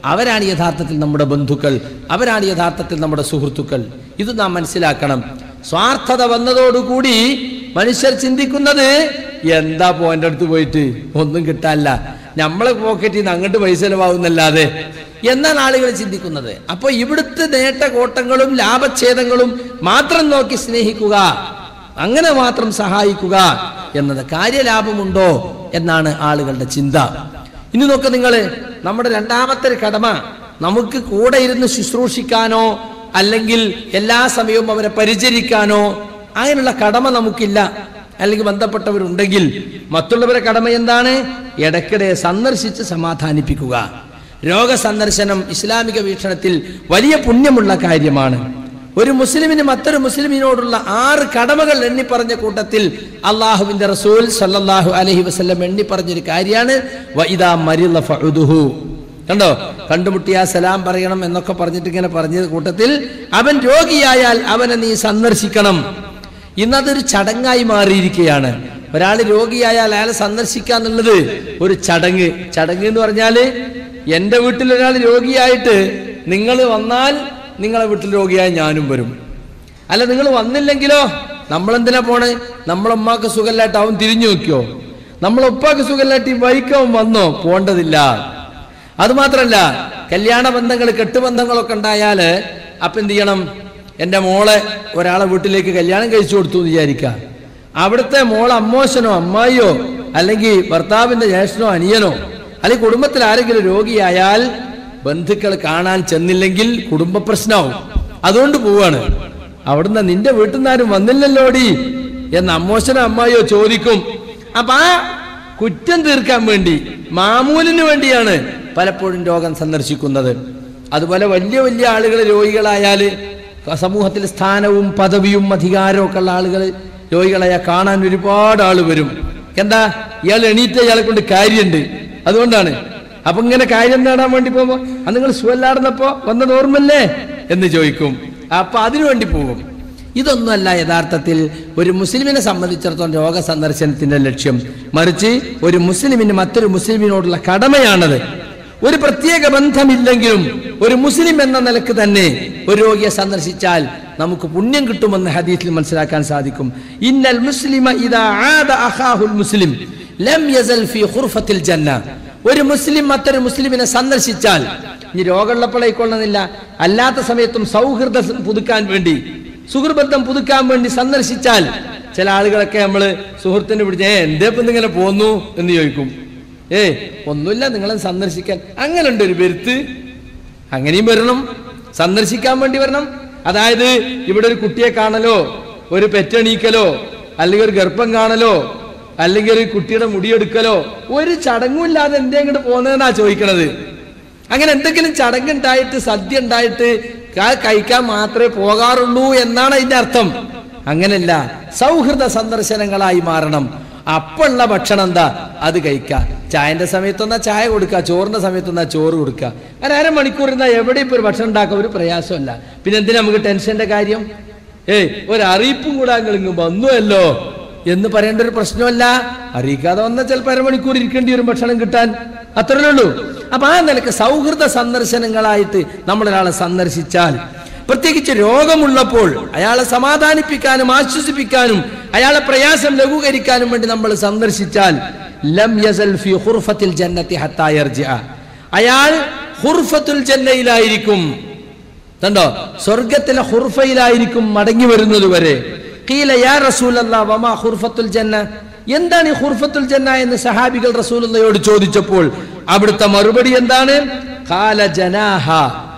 അവരാണ് യഥാർത്ഥത്തിൽ നമ്മുടെ ബന്ധുക്കൾ അവരാണ് യഥാർത്ഥത്തിൽ നമ്മുടെ സുഹൃത്തുക്കൾ ഇത് നാം മനസ്സിലാക്കണം സ്വാർത്ഥത വന്നതോടുകൂടി മനുഷ്യർ ചിന്തിക്കുന്നത് എന്താ പോയിന്റ് അടുത്ത് പോയിട്ട് ഒന്നും കിട്ടാനില്ല നമ്മളെ പോക്കറ്റിൽ നിന്ന് അങ്ങോട്ട് പൈസ ചെലവാകുന്നല്ലാതെ എന്നാണ് ആളുകൾ ചിന്തിക്കുന്നത് അപ്പോൾ ഇവിടുത്തെ നേട്ടകോട്ടങ്ങളും ലാഭച്ഛേദങ്ങളും മാത്രം നോക്കി സ്നേഹിക്കുക അങ്ങനെ മാത്രം സഹായിക്കുക എന്നത് കാര്യലാഭമുണ്ടോ എന്നാണ് ആളുകളുടെ ചിന്ത ഇനി നോക്ക നിങ്ങൾ നമ്മുടെ രണ്ടാമത്തെ ഒരു കടമ നമുക്ക് കൂടെ ഇരുന്ന് ശുശ്രൂഷിക്കാനോ അല്ലെങ്കിൽ എല്ലാ സമയവും അവരെ പരിചരിക്കാനോ അങ്ങനെയുള്ള കടമ നമുക്കില്ല അല്ലെങ്കിൽ ബന്ധപ്പെട്ടവരുണ്ടെങ്കിൽ മറ്റുള്ളവരെ കടമ എന്താണ് ഇടയ്ക്കിടെ സന്ദർശിച്ച് സമാധാനിപ്പിക്കുക രോഗസന്ദർശനം ഇസ്ലാമിക വീക്ഷണത്തിൽ വലിയ പുണ്യമുള്ള കാര്യമാണ് ഒരു മുസ്ലിമിന് മറ്റൊരു മുസ്ലിമിനോടുള്ള ആറ് കടമകൾ എണ്ണി പറഞ്ഞ കൂട്ടത്തിൽ അള്ളാഹുവിന്റെ റസൂൽ സല്ലല്ലാഹു അലൈഹി വസല്ലം എണ്ണി പറഞ്ഞൊരു കാര്യമാണ് വഇദാ മരിള ഫഉദുഹു കണ്ടോ കണ്ടുമുട്ടിയാ സലാം പറയണം എന്നൊക്കെ പറഞ്ഞിട്ട് ഇങ്ങനെ പറഞ്ഞ കൂട്ടത്തിൽ അവൻ രോഗിയായാൽ അവനെ നീ സന്ദർശിക്കണം ഇന്നതൊരു ചടങ്ങായി മാറിയിരിക്കുകയാണ് ഒരാൾ രോഗിയായാൽ അയാളെ സന്ദർശിക്കുക എന്നുള്ളത് ഒരു ചടങ്ങ് ചടങ്ങ് എന്ന് പറഞ്ഞാൽ എൻ്റെ വീട്ടിൽ ഒരാൾ രോഗിയായിട്ട് നിങ്ങൾ വന്നാൽ നിങ്ങളെ വീട്ടിൽ രോഗിയായി ഞാനും വരും അല്ല നിങ്ങൾ വന്നില്ലെങ്കിലോ നമ്മളെന്തിനാ പോണേ നമ്മളമ്മക്ക് സുഖമില്ലായിട്ട് അവൻ തിരിഞ്ഞു നോക്കിയോ നമ്മളെ ഉപ്പാക്ക് സുഖമില്ലായിട്ട് ഈ വൈക്കവൻ വന്നോ പോണ്ടതില്ല അത് മാത്രല്ല കല്യാണ ബന്ധങ്ങൾ കെട്ടുബന്ധങ്ങളൊക്കെ ഉണ്ടായാല് അപ്പൊ എന്ത് ചെയ്യണം എൻ്റെ മോളെ ഒരാളെ വീട്ടിലേക്ക് കല്യാണം കഴിച്ചു കൊടുത്തു എന്ന് വിചാരിക്കുക അവിടുത്തെ മോളെ അമ്മോശനോ അമ്മായിയോ അല്ലെങ്കിൽ ഭർത്താവിന്റെ ജ്യേഷ്ഠനോ അനിയനോ അല്ലെങ്കിൽ കുടുംബത്തിൽ ആരെങ്കിലും രോഗിയായാൽ ബന്ധുക്കൾ കാണാൻ ചെന്നില്ലെങ്കിൽ കുടുംബ പ്രശ്നമാവും അതുകൊണ്ട് പോവാണ് അവിടുന്ന് നിന്റെ വീട്ടിൽ നിന്ന് ആരും വന്നില്ലല്ലോടി എന്ന് അമ്മോശനോ അമ്മായിയോ ചോദിക്കും അപ്പൊ ആ കുറ്റം തീർക്കാൻ വേണ്ടി മാമൂലിന് വേണ്ടിയാണ് പലപ്പോഴും രോഗം സന്ദർശിക്കുന്നത് അതുപോലെ വലിയ വലിയ ആളുകൾ രോഗികളായാല് സമൂഹത്തിൽ സ്ഥാനവും പദവിയും അധികാരവും ഒക്കെ ഉള്ള ആളുകൾ രോഗികളായ കാണാൻ ഒരുപാട് ആള് വരും എന്താ ഇയാൾ എണീറ്റ ഇയാളെ കൊണ്ട് കാര്യമുണ്ട് അതുകൊണ്ടാണ് അപ്പൊ ഇങ്ങനെ കാര്യം നേടാൻ വേണ്ടി പോകുമ്പോ അത് നിങ്ങൾ സുവല്ലാടുന്നപ്പോ വന്നത് ഓർമ്മല്ലേ എന്ന് ചോദിക്കും അപ്പൊ അതിനു വേണ്ടി പോകും ഇതൊന്നുമല്ല യഥാർത്ഥത്തിൽ ഒരു മുസ്ലിമിനെ സംബന്ധിച്ചിടത്തോളം രോഗ സന്ദർശനത്തിന്റെ ലക്ഷ്യം മറിച്ച് ഒരു മുസ്ലിമിന് മറ്റൊരു മുസ്ലിമിനോടുള്ള കടമയാണത് ഒരു പ്രത്യേക ബന്ധമില്ലെങ്കിലും ഒരു മുസ്ലിം എന്ന നിലക്ക് തന്നെ ഒരു രോഗിയെ സന്ദർശിച്ചാൽ നമുക്ക് പുണ്യം കിട്ടുമെന്ന് ഹദീസിൽ മനസ്സിലാക്കാൻ സാധിക്കും ഇന്നൽ മുസ്ലിമ ഇദാ ആദ അഖാഹുൽ മുസ്ലിം ലം യസൽ ഫീ ഖുർഫത്തിൽ ജന്ന ഒരു മുസ്ലിം മറ്റൊരു മുസ്ലിമിനെ സന്ദർശിച്ചാൽ ഇനി രോഗമുള്ളപ്പോഴേക്കൊള്ളുന്നില്ല അല്ലാത്ത സമയത്തും സൗഹൃദം പുതുക്കാൻ വേണ്ടി സുഹൃബന്ധം പുതുക്കാൻ വേണ്ടി സന്ദർശിച്ചാൽ ചില ആളുകളൊക്കെ നമ്മള് സുഹൃത്തിന് പിടിച്ച് ഏ എന്തേ ഇപ്പം ഇങ്ങനെ പോന്നു എന്ന് ചോദിക്കും ഏ ഒന്നുമില്ല നിങ്ങളെ സന്ദർശിക്കാൻ അങ്ങനെ ഉണ്ട് ഒരു പെരുത്ത് അങ്ങനെയും വരണം സന്ദർശിക്കാൻ വേണ്ടി വരണം അതായത് ഇവിടെ ഒരു കുട്ടിയെ കാണലോ ഒരു പെറ്റണീക്കലോ അല്ലെങ്കിൽ ഒരു ഗർഭം കാണലോ അല്ലെങ്കിൽ ഒരു കുട്ടിയുടെ മുടിയെടുക്കലോ ഒരു ചടങ്ങുമില്ലാതെ എന്തേ ഇങ്ങോട്ട് പോകുന്നതെന്നാ ചോദിക്കണത് അങ്ങനെ എന്തെങ്കിലും ചടങ്ങുണ്ടായിട്ട് സദ്യ ഉണ്ടായിട്ട് ക- കഴിക്കാൻ മാത്രമേ പോകാറുള്ളൂ എന്നാണ് അതിന്റെ അർത്ഥം അങ്ങനല്ല സൗഹൃദ സന്ദർശനങ്ങളായി മാറണം അപ്പുള്ള ഭക്ഷണം എന്താ അത് കഴിക്കുക ചായന്റെ സമയത്തൊന്നാ ചായ കൊടുക്കുക ചോറിന്റെ സമയത്തൊന്നാ ചോറ് കൊടുക്കുക ഒരു അരമണിക്കൂർ ഇരുന്നാ എവിടെ ഇപ്പൊ ഒരു ഭക്ഷണം ഉണ്ടാക്കാൻ ഒരു പ്രയാസമല്ല പിന്നെ എന്തിനാ നമുക്ക് ടെൻഷന്റെ കാര്യം ഏയ് ഒരു അറിയിപ്പും കൂടെ അങ്ങ് വന്നുവല്ലോ എന്ന് പറയേണ്ട ഒരു പ്രശ്നമല്ല അറിയിക്കാതെ വന്നാൽ ചിലപ്പോൾ അരമണിക്കൂർ ഇരിക്കേണ്ടി വരും ഭക്ഷണം കിട്ടാൻ അത്രയേ ഉള്ളൂ അപ്പൊ ആ നിലക്ക് സൗഹൃദ സന്ദർശനങ്ങളായിട്ട് നമ്മൾ ഒരാളെ സന്ദർശിച്ചാൽ പ്രത്യേകിച്ച് രോഗമുള്ളപ്പോൾ അയാളെ സമാധാനിപ്പിക്കാനും ആശ്വസിപ്പിക്കാനും അയാളെ പ്രയാസം ലഘൂകരിക്കാനും വേണ്ടി നമ്മൾ സന്ദർശിച്ചാൽ ലം യസൽ ഫി ഹുർഫത്തിൽ ജന്നത്തി ഹത്താ യർജിഅ. അയാൾ ഹുർഫത്തുൽ ജന്നയിലായിരിക്കും കണ്ടോ സ്വർഗത്തിലെ ഹുർഫയിലായിരിക്കും മടങ്ങി വരുന്നത് വരെ ഖീല യാ റസൂലല്ലാ വമാ ഹുർഫത്തുൽ ജന്ന എന്താണ് ഈ ഹുർഫത്തുൽ ജന്ന എന്ന് സഹാബികൾ റസൂലുള്ളയോട് ചോദിച്ചപ്പോൾ അവിടുത്തെ മറുപടി എന്താണ് ഖാല ജനാഹ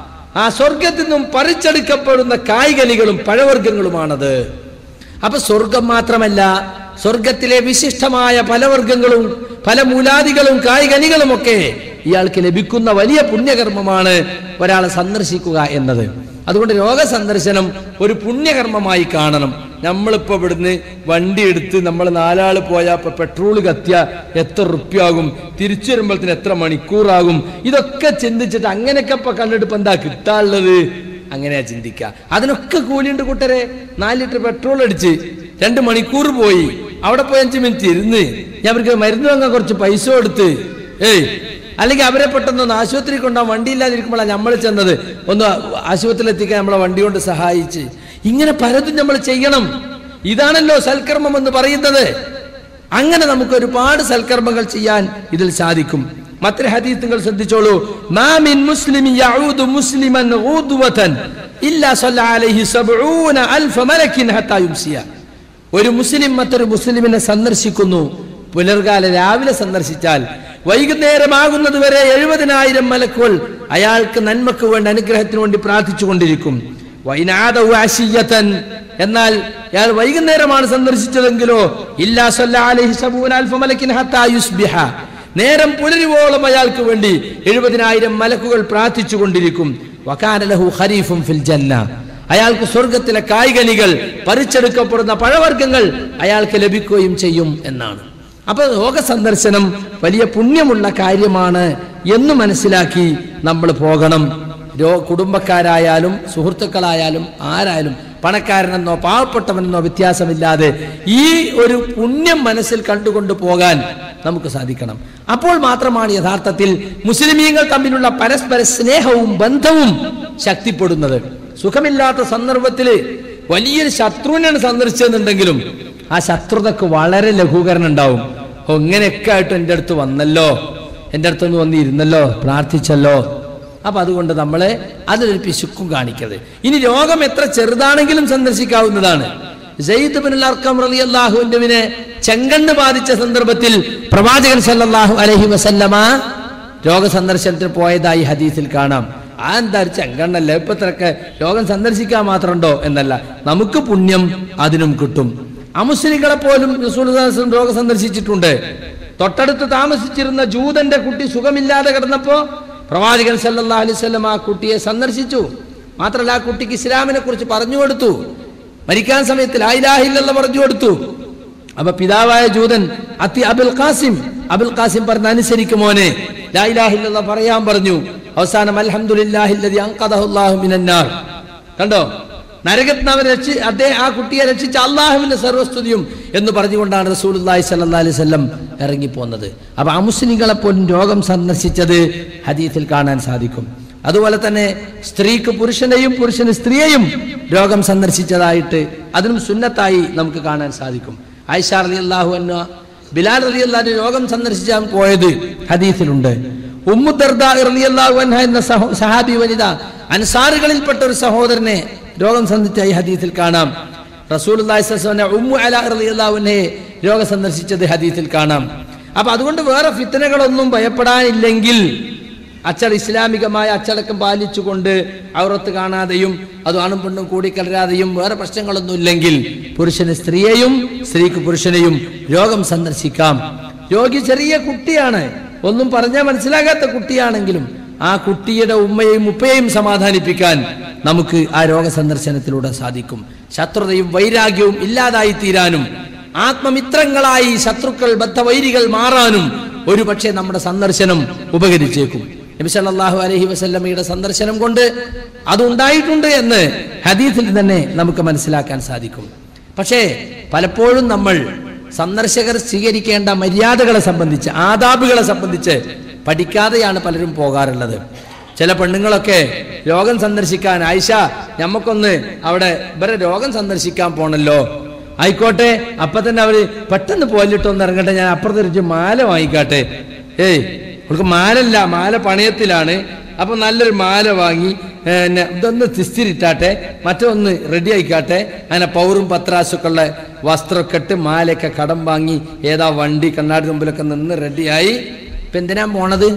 ആ സ്വർഗത്തിൽ നിന്നും പറിച്ചെടുക്കപ്പെടുന്ന കായ്കനികളും പഴവർഗ്ഗങ്ങളുമാണത് അപ്പൊ സ്വർഗം മാത്രമല്ല സ്വർഗത്തിലെ വിശിഷ്ടമായ ഫലവർഗ്ഗങ്ങളും ഫലമൂലാദികളും കായ്കനികളും ഒക്കെ ഇയാൾക്ക് ലഭിക്കുന്ന വലിയ പുണ്യകർമ്മമാണ് ഒരാളെ സന്ദർശിക്കുക എന്നത് അതുകൊണ്ട് രോഗസന്ദർശനം ഒരു പുണ്യകർമ്മമായി കാണണം നമ്മളിപ്പോ ഇവിടുന്ന് വണ്ടി എടുത്ത് നമ്മൾ നാലാള് പോയാൽ ഇപ്പൊ പെട്രോൾ കത്തിയ എത്ര റുപ്യാകും തിരിച്ചു വരുമ്പോഴത്തേന് എത്ര മണിക്കൂറാകും ഇതൊക്കെ ചിന്തിച്ചിട്ട് അങ്ങനെയൊക്കെ ഇപ്പൊ കണ്ടിട്ട് ഇപ്പൊ എന്താ കിട്ടാനുള്ളത് അങ്ങനെയാ ചിന്തിക്കുക അതിനൊക്കെ കൂലിയുണ്ട് കൂട്ടരെ നാല് ലിറ്റർ പെട്രോൾ അടിച്ച് രണ്ട് മണിക്കൂർ പോയി അവിടെ പോയി അഞ്ച് മിനിറ്റ് ഇരുന്ന് ഞാൻ അവർക്ക് മരുന്ന് വാങ്ങാൻ കുറച്ച് പൈസ കൊടുത്ത് ഏയ് അല്ലെങ്കിൽ അവരെ പെട്ടെന്ന് ഒന്ന് ആശുപത്രി കൊണ്ടുപോകാൻ വണ്ടിയില്ലാതിരിക്കുമ്പോഴാണ് നമ്മൾ ചെന്നത് ഒന്ന് ആശുപത്രിയിൽ എത്തിക്കാൻ നമ്മളെ വണ്ടി കൊണ്ട് സഹായിച്ച് ഇങ്ങനെ പലതും നമ്മൾ ചെയ്യണം ഇതാണല്ലോ സൽക്കർമ്മം എന്ന് പറയുന്നത് അങ്ങനെ നമുക്ക് ഒരുപാട് സൽക്കർമ്മങ്ങൾ ചെയ്യാൻ ഇതിൽ സാധിക്കും മറ്റൊരു ഹദീസ് നിങ്ങൾ ശ്രദ്ധിച്ചോളൂ മാ മിൻ മുസ്ലിമിൻ യഊദു മുസ്ലിമൻ ഊദ്വതൻ ഇല്ലാ സല്ല അലൈഹി സബ്ഊന അൽഫ മലക്കിൻ ഹത്താ യുംസിയ ഒരു മുസ്ലിം മറ്റൊരു മുസ്ലിമിനെ സന്ദർശിക്കുന്നു പുലർകാല രാവിലെ സന്ദർശിച്ചാൽ വൈകുന്നേരമാകുന്നത് വരെ എഴുപതിനായിരം മലക്കുകൾ അയാൾക്ക് നന്മക്ക് വേണ്ടി അനുഗ്രഹത്തിന് വേണ്ടി പ്രാർത്ഥിച്ചുകൊണ്ടിരിക്കും വൈനാദൗ അശിയ്യതൻ എന്നാൽ അയാൾ വൈകുന്നേരമാണ് സന്ദർശിച്ചതെങ്കിലോ ഇല്ലാ സല്ല അലൈഹി സബൂന അൽഫ മലക്കിൻ ഹത്താ യുസ്ബിഹ നേരം പുലരുവോളം അയാൾക്ക് വേണ്ടി എഴുപതിനായിരം മലക്കുകൾ പ്രാർത്ഥിച്ചുകൊണ്ടിരിക്കും വകാനലഹു ഖരീഫും ഫിൽ ജന്ന അയാൾക്ക് സ്വർഗത്തിലെ കായ്കനികൾ പറിച്ചെടുക്കപ്പെടുന്ന പഴവർഗ്ഗങ്ങൾ അയാൾക്ക് ലഭിക്കുകയും ചെയ്യും എന്നാണ് അപ്പൊ രോഗ സന്ദർശനം വലിയ പുണ്യമുള്ള കാര്യമാണ് എന്ന് മനസ്സിലാക്കി നമ്മൾ പോകണം രോ കുടുംബക്കാരായാലും സുഹൃത്തുക്കളായാലും ആരായാലും പണക്കാരനെന്നോ പാവപ്പെട്ടവനെന്നോ വ്യത്യാസമില്ലാതെ ഈ ഒരു പുണ്യം മനസ്സിൽ കണ്ടുകൊണ്ട് പോകാൻ നമുക്ക് സാധിക്കണം അപ്പോൾ മാത്രമാണ് യഥാർത്ഥത്തിൽ മുസ്ലിമീങ്ങൾ തമ്മിലുള്ള പരസ്പര സ്നേഹവും ബന്ധവും ശക്തിപ്പെടുന്നത് സുഖമില്ലാത്ത സന്ദർഭത്തിൽ വലിയൊരു ശത്രുവിനാണ് സന്ദർശിച്ചെന്നുണ്ടെങ്കിലും ആ ശത്രുതക്ക് വളരെ ലഘൂകരണം ഉണ്ടാവും ഓ ഇങ്ങനെയൊക്കെ ആയിട്ട് എൻ്റെ അടുത്ത് വന്നല്ലോ എൻ്റെ അടുത്തൊന്ന് വന്നിരുന്നല്ലോ പ്രാർത്ഥിച്ചല്ലോ അപ്പൊ അതുകൊണ്ട് നമ്മൾ അതിലൊരു പിശുക്കും കാണിക്കരുത് ഇനി രോഗം എത്ര ചെറുതാണെങ്കിലും സന്ദർശിക്കാവുന്നതാണ് സെയ്ദ് ബിൻ അർക്കം റളിയല്ലാഹുവിന്റെ ചെങ്കണ്ണ് ബാധിച്ച സന്ദർഭത്തിൽ പ്രവാചകൻ സല്ലല്ലാഹു അലൈഹി വസല്ലമ രോഗസന്ദർശനത്തിന് പോയതായി ഹദീസിൽ കാണാം ആ എന്താ ഒരു ചെങ്കണ്ണല്ലേ ഇപ്പൊ ഇത്രയൊക്കെ രോഗം സന്ദർശിക്കാൻ മാത്രമുണ്ടോ എന്നല്ല നമുക്ക് പുണ്യം അതിനും കിട്ടും അമുസ്ലിങ്ങളെ പോലും റസൂൽ രോഗം സന്ദർശിച്ചിട്ടുണ്ട് തൊട്ടടുത്ത് താമസിച്ചിരുന്ന ജൂതന്റെ കുട്ടി സുഖമില്ലാതെ കിടന്നപ്പോ പ്രവാചകൻ സല്ലല്ലാഹു അലൈഹി വസല്ലം ആ കുട്ടിയെ സന്ദർശിച്ചു മാത്രമല്ല ആ കുട്ടിക്ക് ഇസ്ലാമിനെ കുറിച്ച് പറഞ്ഞു കൊടുത്തു മരിക്കാൻ സമയത്ത് ലായിലാഹില്ലെന്ന് പറഞ്ഞു കൊടുത്തു അപ്പൊ പിതാവായ ജൂതൻ അത്തി അബുൽ ഖാസിം അബുൽ ഖാസിം പറഞ്ഞ അനുസരിക്കും മോനെ ലായിലാഹില്ലെന്ന് പറയാൻ പറഞ്ഞു അവസാനം അൽഹംദുലില്ലാഹില്ലദി അൻഖദഹുല്ലാഹു മിനന്നാർ കണ്ടോ നരകത്തിന് അവൻ രക്ഷി അദ്ദേഹം ആ കുട്ടിയെ രക്ഷിച്ച അള്ളാഹുവിന്റെ സർവസ്തുതിയും എന്ന് പറഞ്ഞുകൊണ്ടാണ് റസൂലുള്ളാഹി സ്വല്ലല്ലാഹി അലൈഹി വസല്ലം ഇറങ്ങിപ്പോന്നത് അപ്പൊ അമുസ്ലിങ്ങളെ പോലും രോഗം സന്ദർശിച്ചത് ഹദീസിൽ കാണാൻ സാധിക്കും അതുപോലെ തന്നെ സ്ത്രീക്ക് പുരുഷനെയും പുരുഷന് സ്ത്രീയെയും രോഗം സന്ദർശിച്ചതായിട്ട് അതിനും സുന്നത്തായി നമുക്ക് കാണാൻ സാധിക്കും ആയിഷ അലി അള്ളാഹു എന്ന ബിലാൽ അലി അള്ളാഹു രോഗം സന്ദർശിച്ചാൻ പോയത് ഹദീസിലുണ്ട് ഉമ്മുദർദ റളിയല്ലാഹു അൻഹ എന്ന സഹോ- സഹാബി വനിത അൻസാറുകളിൽപ്പെട്ട ഒരു സഹോദരനെ രോഗം സന്ദർശിച്ച ഈ ഹദീസിൽ കാണാം റസൂലുള്ളാഹി സ്വല്ലല്ലാഹു അലൈഹി വസല്ലം ഉമ്മു അല റളിയല്ലാഹു അൻഹയെ രോഗം സന്ദർശിച്ചത് ഹദീസിൽ കാണാം അപ്പൊ അതുകൊണ്ട് വേറെ ഫിത്തനകളൊന്നും ഭയപ്പെടാനില്ലെങ്കിൽ അച്ചട ഇസ്ലാമികമായ അച്ചടക്കം പാലിച്ചുകൊണ്ട് ഔറത്ത് കാണാതെയും അത് ആണും പെണ്ണും കൂടിക്കലരാതെയും വേറെ പ്രശ്നങ്ങളൊന്നും ഇല്ലെങ്കിൽ പുരുഷന് സ്ത്രീയെയും സ്ത്രീക്ക് പുരുഷനെയും രോഗം സന്ദർശിക്കാം രോഗി ചെറിയ കുട്ടിയാണ് ഒന്നും പറഞ്ഞാൽ മനസ്സിലാകാത്ത കുട്ടിയാണെങ്കിലും ആ കുട്ടിയുടെ ഉമ്മയെയും ഉപ്പയെയും സമാധാനിപ്പിക്കാൻ നമുക്ക് ആ രോഗ സന്ദർശനത്തിലൂടെ സാധിക്കും ശത്രുതയും വൈരാഗ്യവും ഇല്ലാതായി തീരാനും ആത്മമിത്രങ്ങളായി ശത്രുക്കൾ ബദ്ധവൈരികൾ മാറാനും ഒരുപക്ഷെ നമ്മുടെ സന്ദർശനം ഉപകരിച്ചേക്കും നബി സല്ലല്ലാഹു അലൈഹി വസല്ലമയുടെ സന്ദർശനം കൊണ്ട് അതുണ്ടായിട്ടുണ്ട് എന്ന് ഹദീസിൽ തന്നെ നമുക്ക് മനസ്സിലാക്കാൻ സാധിക്കും പക്ഷേ പലപ്പോഴും നമ്മൾ സന്ദർശകർ സ്വീകരിക്കേണ്ട മര്യാദകളെ സംബന്ധിച്ച് ആദാബുകളെ സംബന്ധിച്ച് പഠിക്കാതെയാണ് പലരും പോകാറുള്ളത് ചില പെണ്ണുങ്ങളൊക്കെ രോഗം സന്ദർശിക്കാൻ ആയിഷ ഞമ്മക്കൊന്ന് അവിടെ ഇവരെ രോഗം സന്ദർശിക്കാൻ പോണല്ലോ ആയിക്കോട്ടെ അപ്പൊ തന്നെ അവര് പെട്ടെന്ന് പോലിട്ടൊന്ന് ഇറങ്ങട്ടെ ഞാൻ അപ്പുറത്ത് ഒരു മാല വാങ്ങിക്കാട്ടെ ഏയ് അവൾക്ക് മാലല്ല മാല പണയത്തിലാണ് അപ്പൊ നല്ലൊരു മാല വാങ്ങി ഏ, ന്നെ ഇതൊന്ന് തിസ്തിരിട്ടാട്ടെ മറ്റൊന്ന് റെഡി ആയിക്കാട്ടെ അങ്ങനെ പൗറും പത്രാസൊക്കെ ഉള്ള വസ്ത്രമൊക്കെ ഇട്ട് മാലയൊക്കെ കടം വാങ്ങി ഏതാ വണ്ടി കണ്ണാടി മുമ്പിലൊക്കെ നിന്ന് റെഡിയായി ഇപ്പൊ എന്തിനാ പോണത്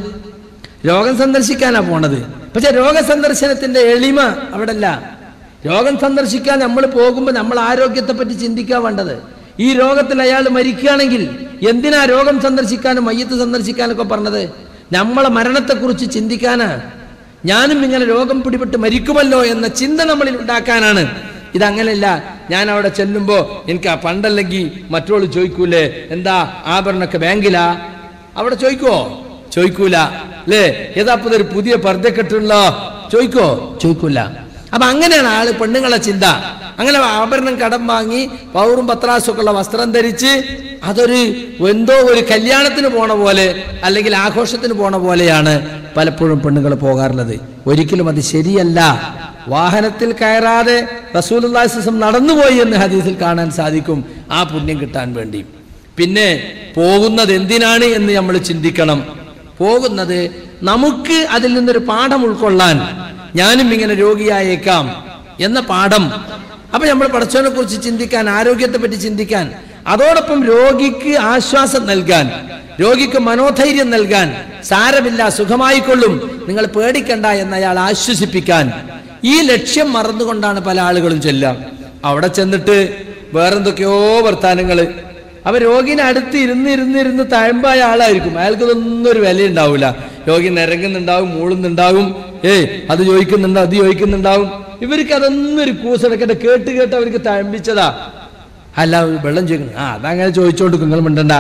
രോഗം സന്ദർശിക്കാനാ പോണത് പക്ഷെ രോഗ സന്ദർശനത്തിന്റെ എളിമ അവിടെ അല്ല രോഗം സന്ദർശിക്കാൻ നമ്മൾ പോകുമ്പോൾ നമ്മൾ ആരോഗ്യത്തെ പറ്റി ചിന്തിക്കാൻ വേണ്ടത് ഈ രോഗത്തിൽ അയാൾ മരിക്കുകയാണെങ്കിൽ എന്തിനാ രോഗം സന്ദർശിക്കാനും മയ്യത്ത് സന്ദർശിക്കാനൊക്കെ പറഞ്ഞത് നമ്മളെ മരണത്തെക്കുറിച്ച് ചിന്തിക്കാനാ ഞാനും ഇങ്ങനെ രോഗം പിടിപെട്ട് മരിക്കുമല്ലോ എന്ന ചിന്ത നമ്മളിൽ ഉണ്ടാക്കാനാണ് ഇതങ്ങനെയല്ല ഞാൻ അവിടെ ചെല്ലുമ്പോ എനിക്ക് ആ പണ്ടല്ലെങ്കിൽ മറ്റോള് ചോദിക്കൂലേ എന്താ ആഭരണമൊക്കെ ബാങ്കിലാ അവിടെ ചോദിക്കുവോ ചോദിക്കൂല അല്ലേ ഏതാപ്പത് ഒരു പുതിയ പർദ്ദക്കെട്ടുള്ള ചോദിക്കോ ചോദിക്കൂല അപ്പൊ അങ്ങനെയാണ് ആള് പെണ്ണുങ്ങളെ ചിന്ത അങ്ങനെ ആഭരണം കടം വാങ്ങി പൗറും പത്രാസും ഒക്കെ ഉള്ള വസ്ത്രം ധരിച്ച് അതൊരു എന്തോ ഒരു കല്യാണത്തിന് പോണ പോലെ അല്ലെങ്കിൽ ആഘോഷത്തിന് പോണ പോലെയാണ് പലപ്പോഴും പെണ്ണുങ്ങൾ പോകാറുള്ളത് ഒരിക്കലും അത് ശരിയല്ല വാഹനത്തിൽ കയറാതെ റസൂലുല്ലാസം നടന്നുപോയി എന്ന് ഹദീസിൽ കാണാൻ സാധിക്കും ആ പുണ്യം കിട്ടാൻ വേണ്ടി പിന്നെ പോകുന്നത് എന്തിനാണ് എന്ന് നമ്മൾ ചിന്തിക്കണം പോകുന്നത് നമുക്ക് അതിൽ നിന്നൊരു പാഠം ഉൾക്കൊള്ളാൻ ഞാനും ഇങ്ങനെ രോഗിയായേക്കാം എന്ന പാഠം അപ്പൊ നമ്മൾ പടച്ചവനെ കുറിച്ച് ചിന്തിക്കാൻ ആരോഗ്യത്തെ പറ്റി ചിന്തിക്കാൻ അതോടൊപ്പം രോഗിക്ക് ആശ്വാസം നൽകാൻ രോഗിക്ക് മനോധൈര്യം നൽകാൻ സാരമില്ല സുഖമായിക്കൊള്ളും നിങ്ങൾ പേടിക്കണ്ട എന്ന് അയാൾ ആശ്വസിപ്പിക്കാൻ ഈ ലക്ഷ്യം മറന്നുകൊണ്ടാണ് പല ആളുകളും ചെല്ലാം അവിടെ ചെന്നിട്ട് വേറെന്തൊക്കെയോ വർത്താനങ്ങള് അപ്പൊ രോഗിനെ അടുത്ത് ഇരുന്ന് ഇരുന്ന് ഇരുന്ന് തഴമ്പായ ആളായിരിക്കും അയാൾക്ക് ഇതൊന്നും ഒരു വില ഉണ്ടാവില്ല രോഗി നിരങ്ങുന്നുണ്ടാവും മൂളുന്നുണ്ടാവും ഏയ് അത് ചോദിക്കുന്നുണ്ടോ അത് ചോദിക്കുന്നുണ്ടാവും ഇവർക്ക് അതൊന്നും ഒരു കൂസടക്കട്ടെ കേട്ട് കേട്ട് അവർക്ക് തഴമ്പിച്ചതാ അല്ല വെള്ളം ചോദിക്കണം ആ അതങ്ങനെ ചോദിച്ചോണ്ട് നിങ്ങൾ മിണ്ടണ്ട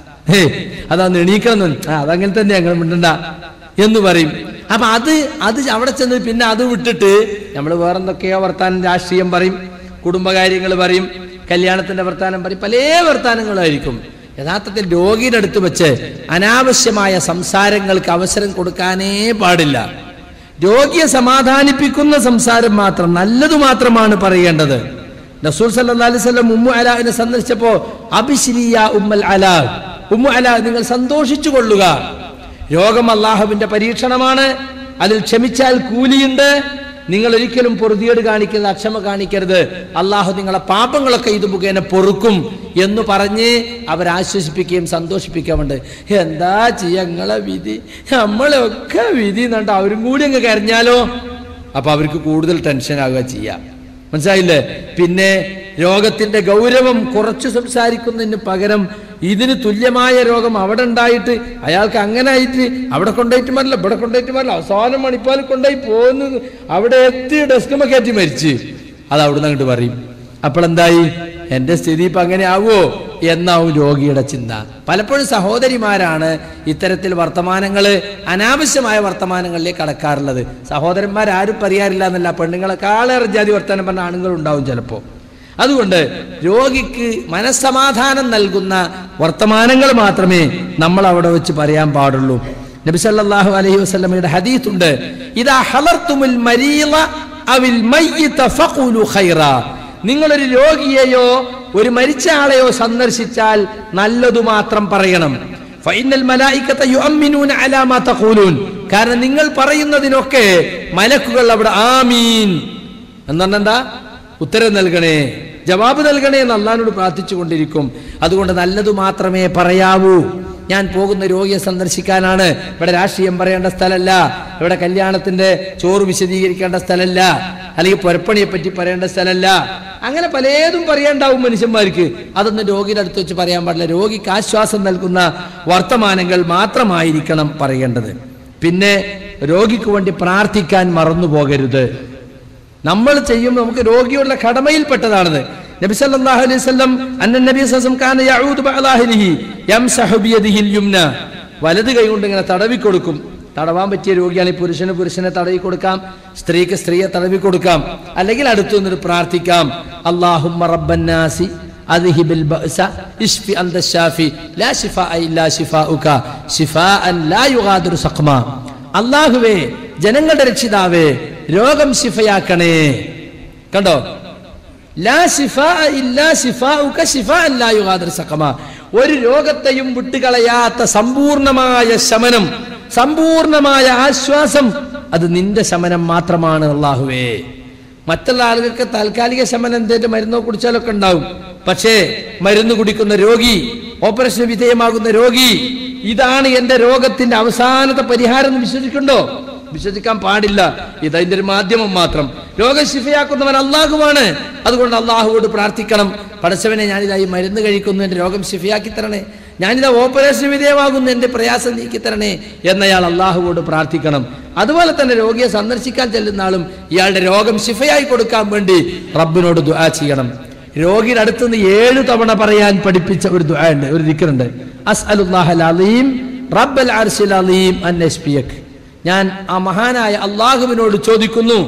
ഏ അതാ എണീക്കണം ആ അതങ്ങനെ തന്നെ ഞങ്ങൾ മിണ്ടണ്ട എന്ന് പറയും അപ്പൊ അത് അത് അവിടെ ചെന്ന് പിന്നെ അത് വിട്ടിട്ട് നമ്മൾ വേറെന്തൊക്കെയോ വർത്താനം രാഷ്ട്രീയം പറയും കുടുംബകാര്യങ്ങൾ പറയും കല്യാണത്തിന്റെ വർത്താനം പറയും പല വർത്താനങ്ങളായിരിക്കും യഥാർത്ഥത്തിൽ രോഗിയുടെ അടുത്ത് വെച്ച് അനാവശ്യമായ സംസാരങ്ങൾക്ക് അവസരം കൊടുക്കാനേ പാടില്ല രോഗിയെ സമാധാനിപ്പിക്കുന്ന സംസാരം മാത്രം നല്ലത് മാത്രമാണ് പറയേണ്ടത് റസൂൽ സല്ലല്ലാഹു അലൈഹി വസല്ലം ഉമ്മു അലാഹിനെ സന്ദർശിച്ചപ്പോ അബിശ്രിയ ഉമ്മൽ അലാ ഉമ്മു അലാ നിങ്ങൾ സന്തോഷിച്ചു കൊള്ളുക രോഗം അള്ളാഹുവിന്റെ പരീക്ഷണമാണ് അതിൽ ക്ഷമിച്ചാൽ കൂലിയുണ്ട് നിങ്ങൾ ഒരിക്കലും പൊറുതിയേട് കാണിക്കരുത് അക്ഷമ കാണിക്കരുത് അള്ളാഹു നിങ്ങളെ പാപങ്ങളൊക്കെ ഇത് മുഖേന പൊറുക്കും എന്ന് പറഞ്ഞ് അവരാശ്വസിപ്പിക്കുകയും സന്തോഷിപ്പിക്കാറുണ്ട് എന്താ ചെയ്യ ഞങ്ങളെ വിധി നമ്മളൊക്കെ വിധി എന്നുണ്ട് അവരും കൂടി അങ്ങ് കരഞ്ഞാലോ അപ്പൊ അവർക്ക് കൂടുതൽ ടെൻഷൻ ആകുക ചെയ്യാം മനസ്സിലായില്ലേ പിന്നെ രോഗത്തിന്റെ ഗൗരവം കുറച്ച് സംസാരിക്കുന്നതിന് പകരം ഇതിന് തുല്യമായ രോഗം അവിടെ ഉണ്ടായിട്ട് അയാൾക്ക് അങ്ങനെ ആയിട്ട് അവിടെ കൊണ്ടുപോയിട്ട് മറില്ല ഇവിടെ കൊണ്ടുപോയിട്ട് മറില്ല അവസാനം മണിപ്പാൽ കൊണ്ടുപോയി പോകുന്നത് അവിടെ എത്തി ഡെസ്കുമ കയറ്റി മരിച്ച് അത് അവിടുന്ന് അങ്ങോട്ട് പറയും അപ്പോൾ എന്തായി എന്റെ സ്ഥിതി ഇപ്പൊ അങ്ങനെ ആവുമോ എന്നാവും രോഗിയുടെ ചിന്ത പലപ്പോഴും സഹോദരിമാരാണ് ഇത്തരത്തിൽ വർത്തമാനങ്ങൾ അനാവശ്യമായ വർത്തമാനങ്ങളിലേക്ക് കടക്കാറുള്ളത് സഹോദരന്മാരാരും പറയാറില്ല എന്നല്ല പെണ്ണുങ്ങളെക്കാളേറെ ജാതി വർത്തമാനം പറഞ്ഞ ആണുങ്ങൾ ഉണ്ടാവും ചിലപ്പോൾ അതുകൊണ്ട് രോഗിക്ക് മനസ്സമാധാനം നൽകുന്ന വർത്തമാനങ്ങൾ മാത്രമേ നമ്മൾ അവിടെ വെച്ച് പറയാൻ പാടുള്ളൂ നബി സല്ലല്ലാഹു അലൈഹി വസല്ലമയുടെ ഹദീസ് ഉണ്ട് ഇദാ ഹലർത്തുമുൽ മരീള അവിൽ മയ്യിത ഫഖുലു ഖൈറാ നിങ്ങളൊരു രോഗിയെയോ ഒരു മരിച്ച ആളെയോ സന്ദർശിച്ചാൽ നല്ലതു മാത്രം പറയണം ഫൈനൽ മലായിക്കത്തെ യുഅമ്മിനൂന അലാ മാ തഖൂലൂൻ കാരണം നിങ്ങൾ പറയുന്നതിനൊക്കെ മലക്കുകൾ അവിടെ ആമീൻ എന്താ ഉത്തരം നൽകണേ ജവാബ് നൽകണേ എന്ന് അള്ളഹാനോട് പ്രാർത്ഥിച്ചു കൊണ്ടിരിക്കും അതുകൊണ്ട് നല്ലതു മാത്രമേ പറയാവൂ ഞാൻ പോകുന്ന രോഗിയെ സന്ദർശിക്കാനാണ് ഇവിടെ രാഷ്ട്രീയം പറയേണ്ട സ്ഥലമല്ല ഇവിടെ കല്യാണത്തിന്റെ ചോറ് വിശദീകരിക്കേണ്ട സ്ഥലമല്ല അല്ലെങ്കിൽ പുരപ്പണിയെ പറ്റി പറയേണ്ട സ്ഥലമല്ല അങ്ങനെ പലതും പറയേണ്ടാവും മനുഷ്യന്മാർക്ക് അതൊന്നും രോഗിയുടെ അടുത്ത് വെച്ച് പറയാൻ പാടില്ല രോഗിക്ക് ആശ്വാസം നൽകുന്ന വർത്തമാനങ്ങൾ മാത്രമായിരിക്കണം പറയേണ്ടത് പിന്നെ രോഗിക്ക് വേണ്ടി പ്രാർത്ഥിക്കാൻ മറന്നു പോകരുത് നമ്മൾ ചെയ്യും നമുക്ക് രോഗിയുള്ള കടമയിൽപ്പെട്ടതാണത് നബി സല്ലല്ലാഹു അലൈഹി വസല്ലം അന്ന നബി സല്ലം കാന യഊദു ബഅലാഹിലിഹി യംസഹു ബിയദിഹിൽ യുംന വലത് കൈ കൊണ്ട് ഇങ്ങനെ തടവി കൊടുക്കും തടവാൻ പറ്റിയ രോഗിയാണ് പുരുഷന് പുരുഷനെ തടവി കൊടുക്കാം സ്ത്രീക്ക് സ്ത്രീയെ തടവി കൊടുക്കാം അല്ലെങ്കിൽ അടുത്തു നിന്നിട്ട് പ്രാർത്ഥിക്കാം അല്ലാഹുമ്മ റബ്ബന്നാസി അദ്ഹിബിൽ ബഅസ ഇശ്ഫി അന്ത ഷാഫി ലാ ശിഫാഅ ഇല്ലാ ശിഫാഉക ശിഫാഅൻ ലാ യുഗാദിറു സഖ്മ അല്ലാഹുവേ ജനങ്ങളുടെ രക്ഷിതാവേ രോഗം ശിഫയാക്കണേ കണ്ടോ ലാ ശിഫാ ഇല്ലാ ശിഫാഉക ശിഫാഅൻ ലാ യുഗാദിറു സഖമ ഒരു രോഗത്തെയും വിട്ടുകളയാത്ത സമ്പൂർണമായ ശമനം സമ്പൂർണമായ ആശ്വാസം അത് നിന്റെ ശമനം മാത്രമാണ് അള്ളാഹുവേ മറ്റുള്ള ആളുകൾക്ക് താൽക്കാലിക ശമനം എന്തേലും മരുന്നോ കുടിച്ചാലൊക്കെ ഉണ്ടാവും പക്ഷേ മരുന്ന് കുടിക്കുന്ന രോഗി ഓപ്പറേഷന് വിധേയമാകുന്ന രോഗി ഇതാണ് എന്റെ രോഗത്തിന്റെ അവസാനത്തെ പരിഹാരം എന്ന് വിശ്വസിക്കണ്ടോ വിശ്വസിക്കാൻ പാടില്ല ഇതതിന്റെ ഒരു മാധ്യമം മാത്രം രോഗം ശിഫയാക്കുന്നവൻ അള്ളാഹുവാണ് അതുകൊണ്ട് അള്ളാഹുവോട് പ്രാർത്ഥിക്കണം പടച്ചവനെ ഞാനിതായി മരുന്ന് കഴിക്കുന്നു എന്റെ രോഗം ശിഫയാക്കി തരണേ ഞാനിതാ ഓപ്പറേഷൻ വിധേയമാകുന്നു എന്റെ പ്രയാസം നീക്കി തരണേ എന്നയാൾ അള്ളാഹുവോട് പ്രാർത്ഥിക്കണം അതുപോലെ തന്നെ രോഗിയെ സന്ദർശിക്കാൻ ചെല്ലുന്ന ആളും ഇയാളുടെ രോഗം ശിഫയായി കൊടുക്കാൻ വേണ്ടി റബ്ബിനോട് ദുആ ചെയ്യണം രോഗിയുടെ അടുത്ത് നിന്ന് ഏഴു തവണ പറയാൻ പഠിപ്പിച്ച ഒരു ദുആ ഉണ്ട് ഒരു ദിക്കറുണ്ട് അസ്അലുല്ലാഹൽ അലീം റബ്ബൽ അർശിൽ അലീം അൻ യശ്ഫിയക് ഞാൻ ആ മഹാനായ അള്ളാഹുവിനോട് ചോദിക്കുന്നു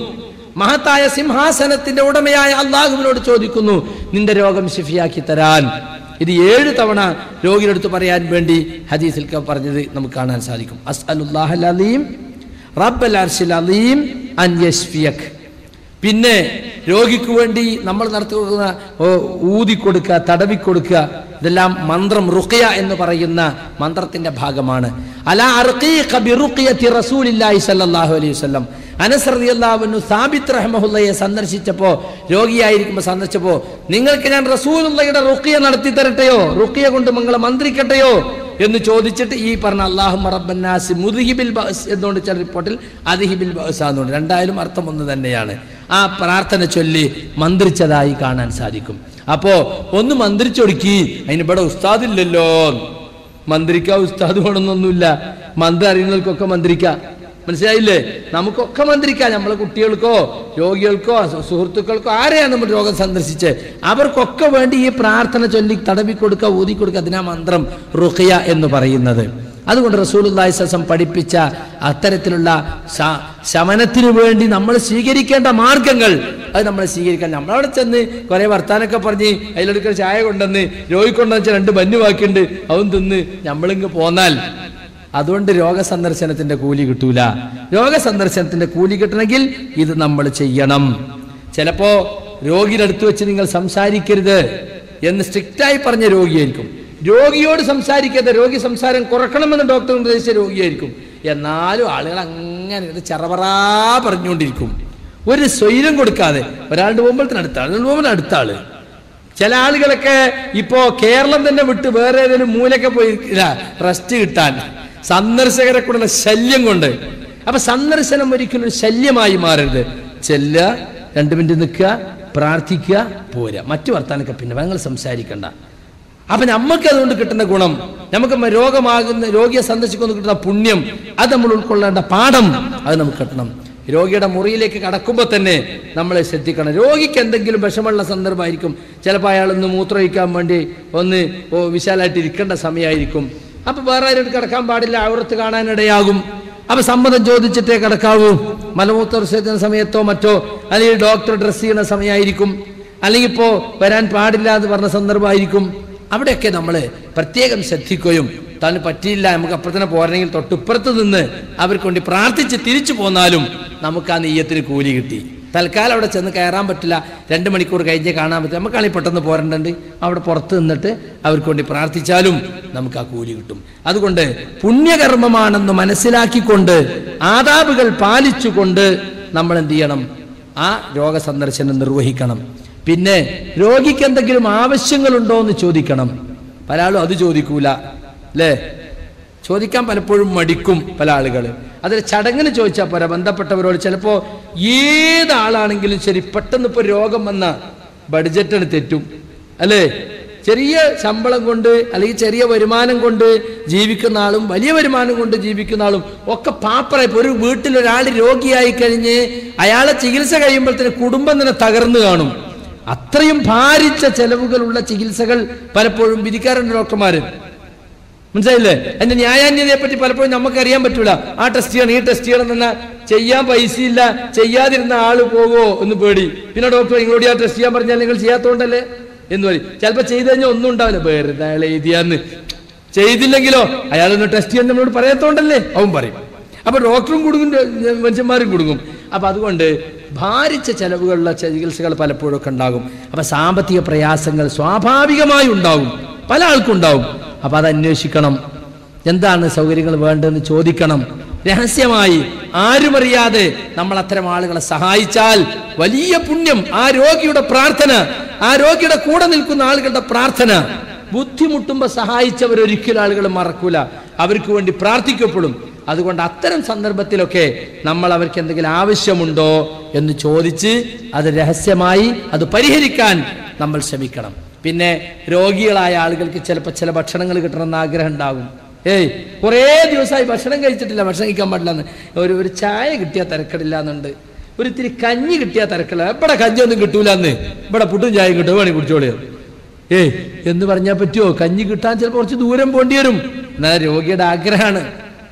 മഹത്തായ സിംഹാസനത്തിന്റെ ഉടമയായ അള്ളാഹുവിനോട് ചോദിക്കുന്നു നിന്റെ രോഗം ശിഫിയാക്കി തരാൻ ഇത് ഏഴ് തവണ രോഗിയെടുത്ത് പറയാൻ വേണ്ടി ഹദീസിൽ പറഞ്ഞത് നമുക്ക് കാണാൻ സാധിക്കും അസ്അലുല്ലാഹൽ അലീം റബ്ബൽ അർശിൽ അലീം അൻ യശ്ഫിയക് പിന്നെ രോഗിക്ക് വേണ്ടി നമ്മൾ നടത്തുന്ന ഓ, ഊതിക്കൊടുക്കുക തടവിക്കൊടുക്കുക ഇതെല്ലാം മന്ത്രം റുഖിയ എന്ന് പറയുന്ന മന്ത്രത്തിന്റെ ഭാഗമാണ് അലാ അർഖീഖ ബിറുഖിയത്തി റസൂലില്ലാഹി സ്വല്ലല്ലാഹു അലൈഹി വസല്ലം അനസ് റളിയല്ലാഹു അൻഹു സാബിത്ത് റഹ്മഹുള്ളയെ സന്ദർശിച്ചപ്പോൾ രോഗിയായിരിക്കുമ്പോൾ സന്ദർശിച്ചപ്പോൾ നിങ്ങൾക്ക് ഞാൻ റസൂലുള്ളയുടെ റുഖിയ നടത്തി തരട്ടെയോ റുഖിയ കൊണ്ട് മംഗള മന്ത്രിക്കട്ടെയോ എന്ന് ചോദിച്ചിട്ട് ഈ പറഞ്ഞ അള്ളാഹു റബ്ബന്നാസ് മുദ്ഹിബിൽ ബഅസ് എന്നുകൊണ്ട് ചില റിപ്പോർട്ടിൽ അദ്ഹിബിൽ ബഅസ് എന്നുണ്ട് രണ്ടായാലും അർത്ഥം ഒന്ന് തന്നെയാണ് ആ പ്രാർത്ഥന ചൊല്ലി മന്ത്രിച്ചതായി കാണാൻ സാധിക്കും അപ്പോ ഒന്ന് മന്ത്രിച്ചൊടുക്കി അതിന് ഇവിടെ ഉസ്താദില്ലല്ലോ മന്ത്രിക്ക ഉസ്താദ് വേണമെന്നൊന്നുമില്ല മന്ത്രി അറിയുന്നവർക്കൊക്കെ മന്ത്രിക്കാം മനസ്സിലായില്ലേ നമുക്കൊക്കെ മന്ത്രിക്കാം നമ്മളെ കുട്ടികൾക്കോ രോഗികൾക്കോ സു- സുഹൃത്തുക്കൾക്കോ ആരെയാണ് നമ്മൾ രോഗം സന്ദർശിച്ച് അവർക്കൊക്കെ വേണ്ടി ഈ പ്രാർത്ഥന ചൊല്ലി തടവി കൊടുക്കുക ഊതി കൊടുക്കുക അതിനാ മന്ത്രം റുഖിയ എന്ന് പറയുന്നത് അതുകൊണ്ട് റസൂലുള്ളാഹി സ്വസം പഠിപ്പിച്ച അത്തരത്തിലുള്ള ശ- ശമനത്തിനു വേണ്ടി നമ്മൾ സ്വീകരിക്കേണ്ട മാർഗങ്ങൾ അത് നമ്മൾ സ്വീകരിക്കാൻ നമ്മളവിടെ ചെന്ന് കുറെ വർത്താനൊക്കെ പറഞ്ഞ് അതിലെടുക്കുന്ന ചായ കൊണ്ടുവന്ന് രോഗി കൊണ്ടുവന്ന് രണ്ട് ബന്നു ബാക്കിയുണ്ട് അവൻ തിന്ന് നമ്മളിങ്ങ് പോന്നാൽ അതുകൊണ്ട് രോഗസന്ദർശനത്തിന്റെ കൂലി കിട്ടൂല രോഗസന്ദർശനത്തിന്റെ കൂലി കിട്ടണമെങ്കിൽ ഇത് നമ്മൾ ചെയ്യണം ചിലപ്പോ രോഗിയുടെ അടുത്ത് വെച്ച് നിങ്ങൾ സംസാരിക്കരുത് എന്ന് സ്ട്രിക്റ്റായി പറഞ്ഞ രോഗിയായിരിക്കും രോഗിയോട് സംസാരിക്കരുത് രോഗി സംസാരം കുറക്കണമെന്ന് ഡോക്ടർ നിർദ്ദേശിച്ച രോഗിയായിരിക്കും എന്നാലും ആളുകൾ അങ്ങനെ ഇത് ചെറവറാ പറഞ്ഞുകൊണ്ടിരിക്കും ഒരു സ്വൈരം കൊടുക്കാതെ ഒരാളുടെ പോകുമ്പോഴത്തേന് അടുത്ത ആൾ പോകുമ്പോൾ അടുത്ത ആള് ചില ആളുകളൊക്കെ ഇപ്പോ കേരളം തന്നെ വിട്ട് വേറെ ഏതെങ്കിലും മൂലൊക്കെ പോയി റെസ്റ്റ് കിട്ടാൻ സന്ദർശകരെ കൊണ്ടുള്ള ശല്യം കൊണ്ട് അപ്പൊ സന്ദർശനം ഒരിക്കലും ഒരു ശല്യമായി മാറരുത് ചെല്ലുക രണ്ടു മിനിറ്റ് നിൽക്കുക പ്രാർത്ഥിക്കുക പോരുക മറ്റു വർത്താനൊക്കെ പിന്നെ ഞങ്ങൾ സംസാരിക്കണ്ട അപ്പൊ നമുക്ക് അതുകൊണ്ട് കിട്ടുന്ന ഗുണം നമുക്ക് മ- രോഗമാകുന്ന രോഗിയെ സന്ദർശിക്കുന്ന കിട്ടുന്ന പുണ്യം അത് നമ്മൾ ഉൾക്കൊള്ളേണ്ട പാഠം അത് നമുക്ക് കിട്ടണം രോഗിയുടെ മുറിയിലേക്ക് കടക്കുമ്പോൾ തന്നെ നമ്മൾ ശ്രദ്ധിക്കണം രോഗിക്ക് എന്തെങ്കിലും വിഷമുള്ള സന്ദർഭമായിരിക്കും ചിലപ്പോൾ അയാളൊന്ന് മൂത്രമൊഴിക്കാൻ വേണ്ടി ഒന്ന് ഓ വിശാലായിട്ട് ഇരിക്കേണ്ട സമയമായിരിക്കും അപ്പൊ വേറെ ആരും കിടക്കാൻ പാടില്ല അവിടത്ത് കാണാനിടയാകും അപ്പൊ സമ്മതം ചോദിച്ചിട്ടേ കിടക്കാവൂ മലമൂത്ര വിസർജന സമയത്തോ മറ്റോ അല്ലെങ്കിൽ ഡോക്ടർ ഡ്രസ് ചെയ്യുന്ന സമയമായിരിക്കും അല്ലെങ്കിൽ ഇപ്പോ വരാൻ പാടില്ല എന്ന് പറഞ്ഞ സന്ദർഭമായിരിക്കും അവിടെയൊക്കെ നമ്മൾ പ്രത്യേകം ശ്രദ്ധിക്കുകയും താൻ പറ്റിയില്ല നമുക്ക് അപ്പുറത്തന്നെ പോരണമെങ്കിൽ തൊട്ടിപ്പുറത്ത് നിന്ന് അവർക്ക് വേണ്ടി പ്രാർത്ഥിച്ച് തിരിച്ചു പോന്നാലും നമുക്ക് ആ നെയ്യത്തിന് കൂലി കിട്ടി തൽക്കാലം അവിടെ ചെന്ന് കയറാൻ പറ്റില്ല രണ്ട് മണിക്കൂർ കഴിഞ്ഞ് കാണാൻ പറ്റില്ല നമുക്കാണെങ്കിൽ പെട്ടെന്ന് പോരണ്ടുണ്ട് അവിടെ പുറത്ത് നിന്നിട്ട് അവർക്ക് വേണ്ടി പ്രാർത്ഥിച്ചാലും നമുക്ക് ആ കൂലി കിട്ടും അതുകൊണ്ട് പുണ്യകർമ്മമാണെന്ന് മനസ്സിലാക്കിക്കൊണ്ട് ആദാബുകൾ പാലിച്ചുകൊണ്ട് നമ്മൾ എന്ത് ചെയ്യണം ആ രോഗസന്ദർശനം നിർവഹിക്കണം പിന്നെ രോഗിക്ക് എന്തെങ്കിലും ആവശ്യങ്ങളുണ്ടോ എന്ന് ചോദിക്കണം പല ആളും അത് ചോദിക്കൂല അല്ലേ ചോദിക്കാൻ പലപ്പോഴും മടിക്കും പല ആളുകൾ അതിൽ ചടങ്ങിന് ചോദിച്ചാൽ പോരാ ബന്ധപ്പെട്ടവരോട് ചിലപ്പോൾ ഏതാളാണെങ്കിലും ശരി പെട്ടെന്ന് ഇപ്പോൾ രോഗം വന്ന ബഡ്ജറ്റാണ് തെറ്റും അല്ലേ ചെറിയ ശമ്പളം കൊണ്ട് അല്ലെങ്കിൽ ചെറിയ വരുമാനം കൊണ്ട് ജീവിക്കുന്ന ആളും വലിയ വരുമാനം കൊണ്ട് ജീവിക്കുന്ന ആളും ഒക്കെ പാപ്പറായി ഇപ്പൊ ഒരു വീട്ടിൽ ഒരാൾ രോഗിയായി കഴിഞ്ഞ് അയാളെ ചികിത്സ കഴിയുമ്പോഴത്തേന് കുടുംബം തന്നെ തകർന്നു കാണും അത്രയും ഭാരിച്ച ചെലവുകളുള്ള ചികിത്സകൾ പലപ്പോഴും വിധിക്കാറുണ്ട് ഡോക്ടർമാര് മനസ്സിലായില്ലേ അതിന്റെ ന്യായാന്യതയെ പറ്റി പലപ്പോഴും നമുക്ക് അറിയാൻ പറ്റൂല ആ ടെസ്റ്റ് ചെയ്യണം ഈ ടെസ്റ്റ് ചെയ്യണം എന്ന ചെയ്യാൻ പൈസയില്ല ചെയ്യാതിരുന്ന ആള് പോവോ എന്ന് പേടി പിന്നെ ഡോക്ടർ നിങ്ങളോട് ആ ടെസ്റ്റ് ചെയ്യാൻ പറഞ്ഞാൽ നിങ്ങൾ ചെയ്യാത്തോണ്ടല്ലേ എന്ന് പറയും ചിലപ്പോ ചെയ്ത് കഴിഞ്ഞാൽ ഒന്നും ഉണ്ടാവില്ല വെറുതെ അയാൾ എഴുതിയാന്ന് ചെയ്തില്ലെങ്കിലോ അയാളൊന്ന് ടെസ്റ്റ് ചെയ്യാൻ നമ്മളോട് പറയാത്തോണ്ടല്ലേ അവൻ പറയും അപ്പൊ ഡോക്ടറും കുടുങ്ങും മനുഷ്യന്മാരും കുടുങ്ങും അപ്പൊ അതുകൊണ്ട് ഭാരിച്ച ചെലവുകളുള്ള ചികിത്സകൾ പലപ്പോഴും ഒക്കെ ഉണ്ടാകും അപ്പൊ സാമ്പത്തിക പ്രയാസങ്ങൾ സ്വാഭാവികമായി ഉണ്ടാകും പല ആൾക്കും ഉണ്ടാവും അപ്പൊ അത് അന്വേഷിക്കണം എന്താണ് സൗകര്യങ്ങൾ വേണ്ടതെന്ന് ചോദിക്കണം രഹസ്യമായി ആരുമറിയാതെ നമ്മൾ അത്തരം ആളുകളെ സഹായിച്ചാൽ വലിയ പുണ്യം ആ രോഗിയുടെ പ്രാർത്ഥന ആ രോഗിയുടെ കൂടെ നിൽക്കുന്ന ആളുകളുടെ പ്രാർത്ഥന ബുദ്ധിമുട്ടുമ്പോൾ സഹായിച്ചവർ ഒരിക്കലും ആളുകൾ മറക്കൂല അവർക്ക് വേണ്ടി പ്രാർത്ഥിക്കപ്പെടും അതുകൊണ്ട് അത്തരം സന്ദർഭത്തിലൊക്കെ നമ്മൾ അവർക്ക് എന്തെങ്കിലും ആവശ്യമുണ്ടോ എന്ന് ചോദിച്ച് അത് രഹസ്യമായി അത് പരിഹരിക്കാൻ നമ്മൾ ശ്രമിക്കണം പിന്നെ രോഗികളായ ആളുകൾക്ക് ചിലപ്പോൾ ചില ഭക്ഷണങ്ങൾ കിട്ടണമെന്ന് ആഗ്രഹം ഉണ്ടാകും ഏയ് കുറേ ദിവസമായി ഭക്ഷണം കഴിച്ചിട്ടില്ല ഭക്ഷണം കഴിക്കാൻ പാടില്ലെന്ന് ഒരു ഒരു ചായ കിട്ടിയാൽ തിരക്കടില്ല എന്നുണ്ട് ഒരു ഇത്തിരി കഞ്ഞി കിട്ടിയാൽ തിരക്കില്ല ഇവിടെ കഞ്ഞി ഒന്നും കിട്ടൂല എന്ന് ഇവിടെ പുട്ടും ചായയും കിട്ടും വേണി കുടിച്ചോളിയോ ഏയ് എന്ന് പറഞ്ഞാൽ പറ്റുമോ കഞ്ഞി കിട്ടാൻ ചിലപ്പോൾ കുറച്ച് ദൂരം പോണ്ടി വരും എന്നാൽ രോഗിയുടെ ആഗ്രഹമാണ്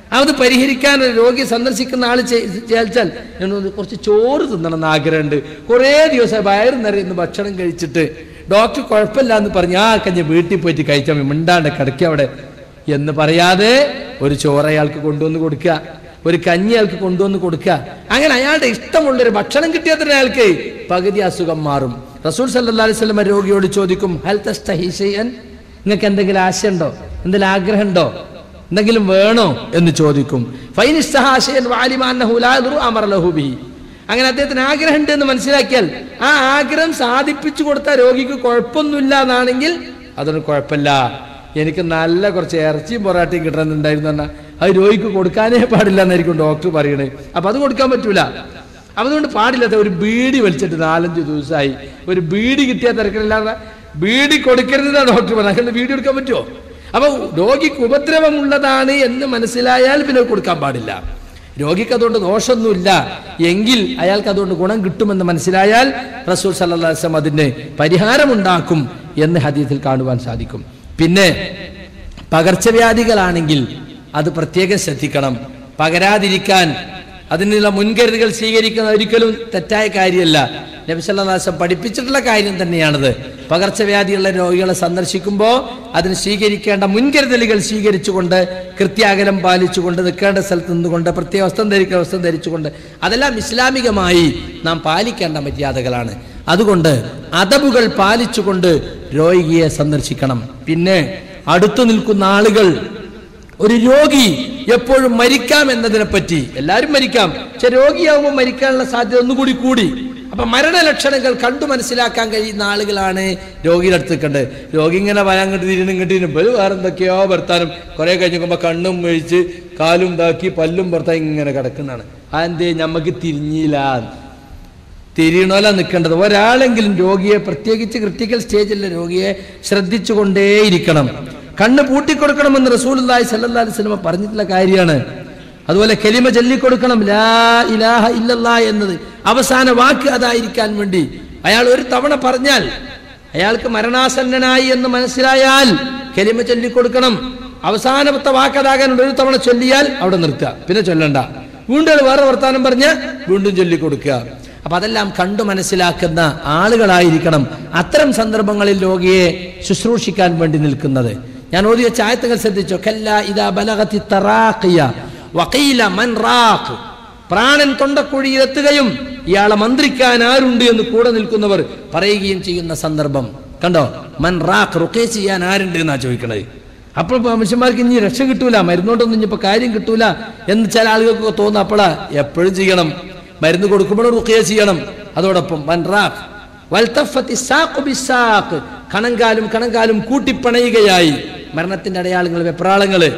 അത് പരിഹരിക്കാൻ ഒരു രോഗി സന്ദർശിക്കുന്ന ആൾ ചേച്ചാൽ എന്നൊന്ന് കുറച്ച് ചോറ് തിന്നണം എന്ന് ആഗ്രഹമുണ്ട് കുറേ ദിവസം വയറ് നിറയുന്ന ഭക്ഷണം കഴിച്ചിട്ട് ഡോക്ടർ കുഴപ്പമില്ല എന്ന് പറഞ്ഞ് ആ കഞ്ഞ വീട്ടിൽ പോയിട്ട് കഴിച്ചാൽ മതി, മിണ്ടാണ്ട് കിടക്കുക അവിടെ എന്ന് പറയാതെ ഒരു ചോറ് അയാൾക്ക് കൊണ്ടുവന്ന് കൊടുക്കുക ഒരു കഞ്ഞി അയാൾക്ക് കൊണ്ടുവന്ന് കൊടുക്കുക അങ്ങനെ അയാളുടെ ഇഷ്ടമുള്ളൊരു ഭക്ഷണം കിട്ടിയാൽ തന്നെ അയാൾക്ക് പകുതി അസുഖം മാറും റസൂൽ സല്ലല്ലാഹു അലൈഹി വസല്ലം രോഗിയോട് ചോദിക്കും ഹൽ തസ്തഹി ഷൈഅൻ നിങ്ങൾക്ക് എന്തെങ്കിലും ആശയുണ്ടോ എന്തെങ്കിലും ആഗ്രഹമുണ്ടോ എന്തെങ്കിലും വേണോ എന്ന് ചോദിക്കും ഫൈൻ ഇസ്തഹാ ഷൈഅൻ വഅലിമ അന്നഹു ലാ യദുറു അമറ ലഹു ബിഹി അങ്ങനെ അദ്ദേഹത്തിന് ആഗ്രഹമുണ്ട് എന്ന് മനസ്സിലാക്കിയാൽ ആ ആഗ്രഹം സാധിപ്പിച്ചു കൊടുത്ത രോഗിക്ക് കുഴപ്പമൊന്നുമില്ല എന്നാണെങ്കിൽ അതൊന്നും കുഴപ്പമില്ല എനിക്ക് നല്ല കുറച്ച് ഇറച്ചിയും പൊറാട്ടയും കിട്ടണമെന്നുണ്ടായിരുന്നു പറഞ്ഞാൽ അത് രോഗിക്ക് കൊടുക്കാനേ പാടില്ല എന്നായിരിക്കും ഡോക്ടർ പറയണേ അപ്പൊ അത് കൊടുക്കാൻ പറ്റൂല അപ്പൊ അതുകൊണ്ട് പാടില്ലാത്ത ഒരു ബീഡി വലിച്ചിട്ട് നാലഞ്ച് ദിവസമായി ഒരു ബീഡി കിട്ടിയാൽ തിരക്കില്ലാതെ ബീഡി കൊടുക്കരുതെന്നാണ് ഡോക്ടർ പറഞ്ഞത് അങ്ങനെ ബീഡി കൊടുക്കാൻ പറ്റുമോ അപ്പൊ രോഗിക്ക് ഉപദ്രവമുള്ളതാണ് എന്ന് മനസ്സിലായാൽ പിന്നെ കൊടുക്കാൻ പാടില്ല രോഗിക്ക് അതുകൊണ്ട് ദോഷമൊന്നുമില്ല എങ്കിൽ അയാൾക്ക് അതുകൊണ്ട് ഗുണം കിട്ടുമെന്ന് മനസ്സിലായാൽ റസൂൽ സല്ലാസ്ലം അതിന് പരിഹാരമുണ്ടാക്കും എന്ന് ഹദീസിൽ കാണുവാൻ സാധിക്കും പിന്നെ പകർച്ചവ്യാധികളാണെങ്കിൽ അത് പ്രത്യേകം ശ്രദ്ധിക്കണം പകരാതിരിക്കാൻ അതിനുള്ള മുൻകരുതലുകൾ സ്വീകരിക്കുന്നത് ഒരിക്കലും തെറ്റായ കാര്യമല്ല നബിസല്ലാസം പഠിപ്പിച്ചിട്ടുള്ള കാര്യം തന്നെയാണത് പകർച്ചവ്യാധിയുള്ള രോഗികളെ സന്ദർശിക്കുമ്പോൾ അതിന് സ്വീകരിക്കേണ്ട മുൻകരുതലുകൾ സ്വീകരിച്ചുകൊണ്ട് കൃത്യാകലം പാലിച്ചുകൊണ്ട് നിൽക്കേണ്ട സ്ഥലത്ത് നിന്നുകൊണ്ട് പ്രത്യേക വസ്ത്രം ധരിക്കുന്ന വസ്ത്രം ധരിച്ചുകൊണ്ട് അതെല്ലാം ഇസ്ലാമികമായി നാം പാലിക്കേണ്ട മര്യാദകളാണ് അതുകൊണ്ട് അതബുകൾ പാലിച്ചുകൊണ്ട് രോഗിയെ സന്ദർശിക്കണം പിന്നെ അടുത്തു നിൽക്കുന്ന ആളുകൾ ഒരു രോഗി എപ്പോഴും മരിക്കാം എന്നതിനെ പറ്റി എല്ലാവരും മരിക്കാം പക്ഷെ രോഗിയാവുമ്പോൾ മരിക്കാനുള്ള സാധ്യത ഒന്നുകൂടി കൂടി അപ്പൊ മരണലക്ഷണങ്ങൾ കണ്ടു മനസ്സിലാക്കാൻ കഴിയുന്ന ആളുകളാണ് രോഗിയുടെ അടുത്ത് നിൽക്കേണ്ടത് രോഗി ഇങ്ങനെ വരാൻ കണ്ട് തിരിഞ്ഞും കണ്ടിരുന്നു ഇവര് വേറെ എന്തൊക്കെയോ ഭർത്താനും കുറെ കഴിഞ്ഞുമ്പോ കണ്ണും കഴിച്ച് കാലും ഇതാക്കി പല്ലും ഭർത്താൻ ഇങ്ങനെ കിടക്കുന്നതാണ് അതെന്തേ ഞമ്മക്ക് തിരിഞ്ഞില്ല തിരിയണോല നിൽക്കേണ്ടത് ഒരാളെങ്കിലും രോഗിയെ പ്രത്യേകിച്ച് ക്രിട്ടിക്കൽ സ്റ്റേജിലെ രോഗിയെ ശ്രദ്ധിച്ചുകൊണ്ടേയിരിക്കണം കണ്ണ് പൂട്ടിക്കൊടുക്കണമെന്ന് റസൂലുള്ളാഹി സല്ലല്ലാഹു അലൈഹി വസല്ലം പറഞ്ഞിട്ടുള്ള കാര്യമാണ് അതുപോലെ കെലിമ ചൊല്ലിക്കൊടുക്കണം ലാ ഇലാഹ ഇല്ലല്ലാ എന്നത് അവസാന വാക്ക് അതായിരിക്കാൻ വേണ്ടി അയാൾ ഒരു തവണ പറഞ്ഞാൽ അയാൾക്ക് മരണാസന്നനായി എന്ന് മനസ്സിലായാൽ കെലിമ ചൊല്ലിക്കൊടുക്കണം അവസാനത്തെ വാക്കതാകാൻ ഒരു തവണ ചൊല്ലിയാൽ അവിടെ നിർത്തുക പിന്നെ ചൊല്ലണ്ട വീണ്ടും അയാൾ വേറെ വർത്താനം പറഞ്ഞ് വീണ്ടും ചൊല്ലിക്കൊടുക്കുക അപ്പൊ അതെല്ലാം കണ്ടു മനസ്സിലാക്കുന്ന ആളുകളായിരിക്കണം അത്തരം സന്ദർഭങ്ങളിൽ രോഗിയെ ശുശ്രൂഷിക്കാൻ വേണ്ടി നിൽക്കുന്നത് ഞാൻ ഓതിയ ചായത്തുകൾ ശ്രദ്ധിച്ചോ കല്ല ഇതാ ബലഗത്തി തറാഖിയ വഖീല മൻ റാഖ് പ്രാണൻ തൊണ്ടക്കുഴിയിലെത്തുകയും ഇയാളെ മന്ത്രിക്കാൻ ആരുണ്ട് എന്ന് കൂടെ നിൽക്കുന്നവർ പറയുകയും ചെയ്യുന്ന സന്ദർഭം കണ്ടോ മൻ റാഖ് റുക്കേ ചെയ്യാൻ ആരുണ്ട് എന്നാ ചോദിക്കണത് അപ്പോൾ മനുഷ്യന്മാർക്ക് ഇനി രക്ഷ കിട്ടൂല മരുന്നോണ്ടൊന്നും ഇനിയിപ്പോ കാര്യം കിട്ടൂല എന്ന് ചില ആളുകൾക്ക് തോന്നുന്നു അപ്പോഴാ എപ്പോഴും ചെയ്യണം മരുന്ന് കൊടുക്കുമ്പോഴും റുക്കിയ ചെയ്യണം അതോടൊപ്പം വൻ റാഖ് വൽത്തഫത്തി സാഖു ബിസാഖ് കണങ്കാലും കണങ്കാലും കൂട്ടിപ്പണയുകയായി മരണത്തിന്റെ അടയാളങ്ങൾ വെപ്രാളങ്ങള്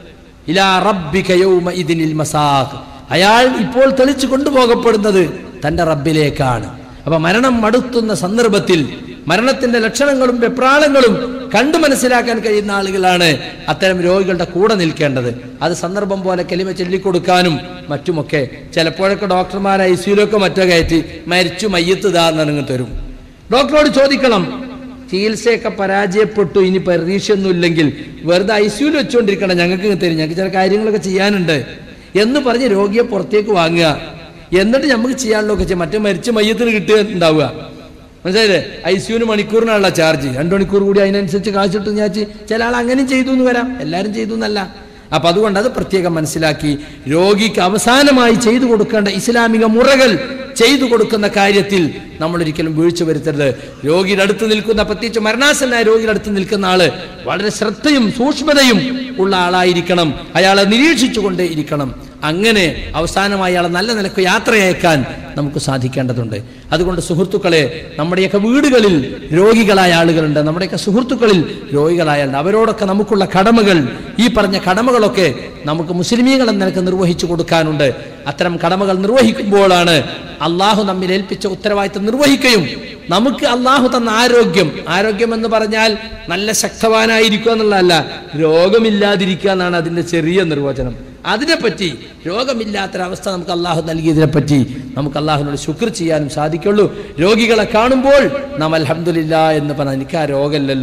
ഇലാ റബ്ബിക യൗമ ഇതിനിൽ മസാഖ് അയാൾ ഇപ്പോൾ തെളിച്ചു കൊണ്ടുപോകപ്പെടുന്നത് തന്റെ റബ്ബിലേക്കാണ് അപ്പൊ മരണം മടുത്തുന്ന സന്ദർഭത്തിൽ മരണത്തിന്റെ ലക്ഷണങ്ങളും വെപ്രാളങ്ങളും കണ്ടു മനസ്സിലാക്കാൻ കഴിയുന്ന ആളുകളാണ് അത്തരം രോഗികളുടെ കൂടെ നിൽക്കേണ്ടത് അത് സന്ദർഭം പോലെ കെലിമ ചൊല്ലിക്കൊടുക്കാനും മറ്റുമൊക്കെ ചിലപ്പോഴൊക്കെ ഡോക്ടർമാർ ഐ സിയിലൊക്കെ മറ്റോ കയറ്റി മരിച്ചു മയ്യത്ത് ഇതാന്ന് തരും ഡോക്ടറോട് ചോദിക്കണം ചികിത്സയൊക്കെ പരാജയപ്പെട്ടു ഇനി പരീക്ഷയൊന്നും ഇല്ലെങ്കിൽ വെറുതെ ഐ സിയുൽ വെച്ചുകൊണ്ടിരിക്കണം ഞങ്ങൾക്ക് ഇങ്ങ് തരും ഞങ്ങൾക്ക് ചില കാര്യങ്ങളൊക്കെ ചെയ്യാനുണ്ട് എന്ന് പറഞ്ഞ് രോഗിയെ പുറത്തേക്ക് വാങ്ങുക എന്നിട്ട് നമുക്ക് ചെയ്യാനുള്ളതൊക്കെ ചെയ്യാം മറ്റേ മരിച്ച മയ്യത്തിന് കിട്ടുക ഉണ്ടാവുക മനസ്സിലായില്ലേ ഐ സിയുന് മണിക്കൂറിനുള്ള ചാർജ് രണ്ടു മണിക്കൂർ കൂടി അതിനനുസരിച്ച് കാശിട്ട് ഞാൻ ചില ആൾ അങ്ങനെയും ചെയ്തു എന്ന് വരാം എല്ലാവരും ചെയ്തു എന്നല്ല അപ്പൊ അതുകൊണ്ട് അത് പ്രത്യേകം മനസ്സിലാക്കി രോഗിക്ക് അവസാനമായി ചെയ്തു കൊടുക്കേണ്ട ഇസ്ലാമിക മുറകൾ ചെയ്തു കൊടുക്കുന്ന കാര്യത്തിൽ നമ്മൾ ഒരിക്കലും വീഴ്ച വരുത്തരുത് രോഗിയുടെ അടുത്ത് നിൽക്കുന്ന പ്രത്യേകിച്ച് മരണാസന്നായ രോഗിയുടെ അടുത്ത് നിൽക്കുന്ന ആള് വളരെ ശ്രദ്ധയും സൂക്ഷ്മതയും ഉള്ള ആളായിരിക്കണം അയാളെ നിരീക്ഷിച്ചുകൊണ്ടേ ഇരിക്കണം അങ്ങനെ അവസാനമായി അയാളെ നല്ല നിലക്ക് യാത്രയയക്കാൻ നമുക്ക് സാധിക്കേണ്ടതുണ്ട് അതുകൊണ്ട് സുഹൃത്തുക്കളെ നമ്മുടെയൊക്കെ വീടുകളിൽ രോഗികളായ ആളുകളുണ്ട് നമ്മുടെയൊക്കെ സുഹൃത്തുക്കളിൽ രോഗികളായ ആളുണ്ട് അവരോടൊക്കെ നമുക്കുള്ള കടമകൾ ഈ പറഞ്ഞ കടമകളൊക്കെ നമുക്ക് മുസ്ലിമീങ്ങൾ എന്ന നിലക്ക് നിർവഹിച്ചു കൊടുക്കാനുണ്ട് അത്തരം കടമകൾ നിർവഹിക്കുമ്പോഴാണ് അള്ളാഹു നമ്മിൽ ഏൽപ്പിച്ച ഉത്തരവാദിത്തം നിർവഹിക്കുകയും നമുക്ക് അള്ളാഹു തന്ന ആരോഗ്യം ആരോഗ്യം എന്ന് പറഞ്ഞാൽ നല്ല ശക്തവാനായിരിക്കുക എന്നുള്ളതല്ല രോഗമില്ലാതിരിക്കുക എന്നാണ് അതിന്റെ ചെറിയ നിർവചനം അതിനെപ്പറ്റി രോഗമില്ലാത്തൊരവസ്ഥ നമുക്ക് അള്ളാഹു നൽകിയതിനെ പറ്റി നമുക്ക് അള്ളാഹുവിനോട് ശുക്ർ ചെയ്യാനും സാധിക്കുള്ളൂ രോഗികളെ കാണുമ്പോൾ നാം അൽഹംദുലില്ല എന്ന് പറഞ്ഞാൽ എനിക്ക് ആ രോഗമില്ലല്ലോ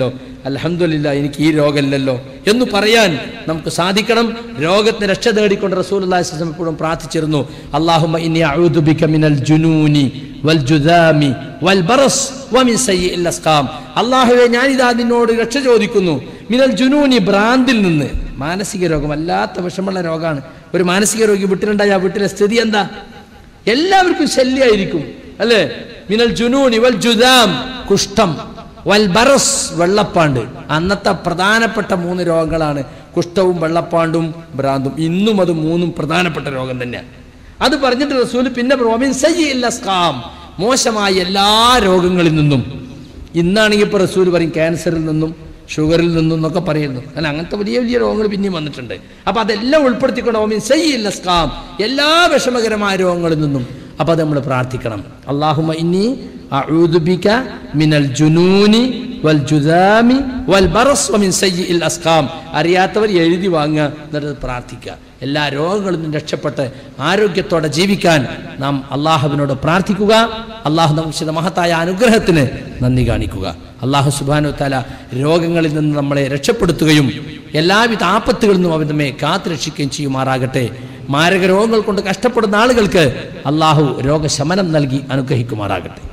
അലഹമില്ല എനിക്ക് ഈ രോഗമില്ലല്ലോ എന്ന് പറയാൻ നമുക്ക് സാധിക്കണം രോഗത്തിന് രക്ഷ നേടിക്കൊണ്ട് റസൂൽ എപ്പോഴും പ്രാർത്ഥിച്ചിരുന്നു അള്ളാഹുമ ഇനി അഊദുബിക മിനൽ ജുനൂനി വൽ ജുദാമി വൽ ബറസ് വമിൻ സയ്യിഇൽ അസ്ഖാം അള്ളാഹുവെ ഞാൻ ഇതാ നിന്നോട് രക്ഷ ചോദിക്കുന്നു മിനൽ ജുനൂനി ഭ്രാന്തിൽ നിന്ന് മാനസിക രോഗം വല്ലാത്ത വിഷമുള്ള രോഗമാണ് ഒരു മാനസിക രോഗി വീട്ടിലുണ്ടായ ആ വീട്ടിലെ സ്ഥിതി എന്താ എല്ലാവർക്കും ശല്യമായിരിക്കും അല്ലേ മിനൽ ജുനൂനി വൽ ജുദാം കുഷ്ഠം വൽ ബറസ് വെള്ളപ്പാണ്ട് അന്നത്തെ പ്രധാനപ്പെട്ട മൂന്ന് രോഗങ്ങളാണ് കുഷ്ഠവും വെള്ളപ്പാണ്ടും ഭ്രാന്തും ഇന്നും അത് മൂന്നും പ്രധാനപ്പെട്ട രോഗം തന്നെയാണ് അത് പറഞ്ഞിട്ട് റസൂൽ പിന്നെ റോമിൻ സയ്യിൽ അസ്കാം മോശമായ എല്ലാ രോഗങ്ങളിൽ നിന്നും ഇന്നാണെങ്കിൽ ഇപ്പോൾ റസൂൽ പറയും ക്യാൻസറിൽ നിന്നും ഷുഗറിൽ നിന്നും എന്നൊക്കെ പറയുന്നു അങ്ങനെ അങ്ങനത്തെ വലിയ വലിയ രോഗങ്ങൾ പിന്നെയും വന്നിട്ടുണ്ട് അപ്പൊ അതെല്ലാം ഉൾപ്പെടുത്തിക്കൊണ്ട് ഓമിൻ സയ്യിൽ അസ്കാം എല്ലാ വിഷമകരമായ രോഗങ്ങളിൽ നിന്നും അപ്പൊ അത് നമ്മൾ പ്രാർത്ഥിക്കണം അള്ളാഹുമ ഇനി അഊദുബിക മിനൽ ജുനൂനി വൽ ജുദാമി വൽ ബറസ് വമിൻ സയ്യിൽ അസ്കാം അറിയാത്തവർ എഴുതി വാങ്ങുക എന്നിട്ട് പ്രാർത്ഥിക്കുക എല്ലാ രോഗങ്ങളിൽ നിന്നും രക്ഷപ്പെട്ട് ആരോഗ്യത്തോടെ ജീവിക്കാൻ നാം അള്ളാഹുവിനോട് പ്രാർത്ഥിക്കുക അള്ളാഹു നമുക്ക് ചെയ്ത മഹത്തായ അനുഗ്രഹത്തിന് നന്ദി കാണിക്കുക അള്ളാഹു സുബാനു താല രോഗങ്ങളിൽ നിന്ന് നമ്മളെ രക്ഷപ്പെടുത്തുകയും എല്ലാവിധ ആപത്തുകളിൽ നിന്നും അവൻ നമ്മെ കാത്തുരക്ഷിക്കുകയും ചെയ്യുമാറാകട്ടെ മാരക രോഗങ്ങൾ കൊണ്ട് കഷ്ടപ്പെടുന്ന ആളുകൾക്ക് അള്ളാഹു രോഗശമനം നൽകി അനുഗ്രഹിക്കുമാറാകട്ടെ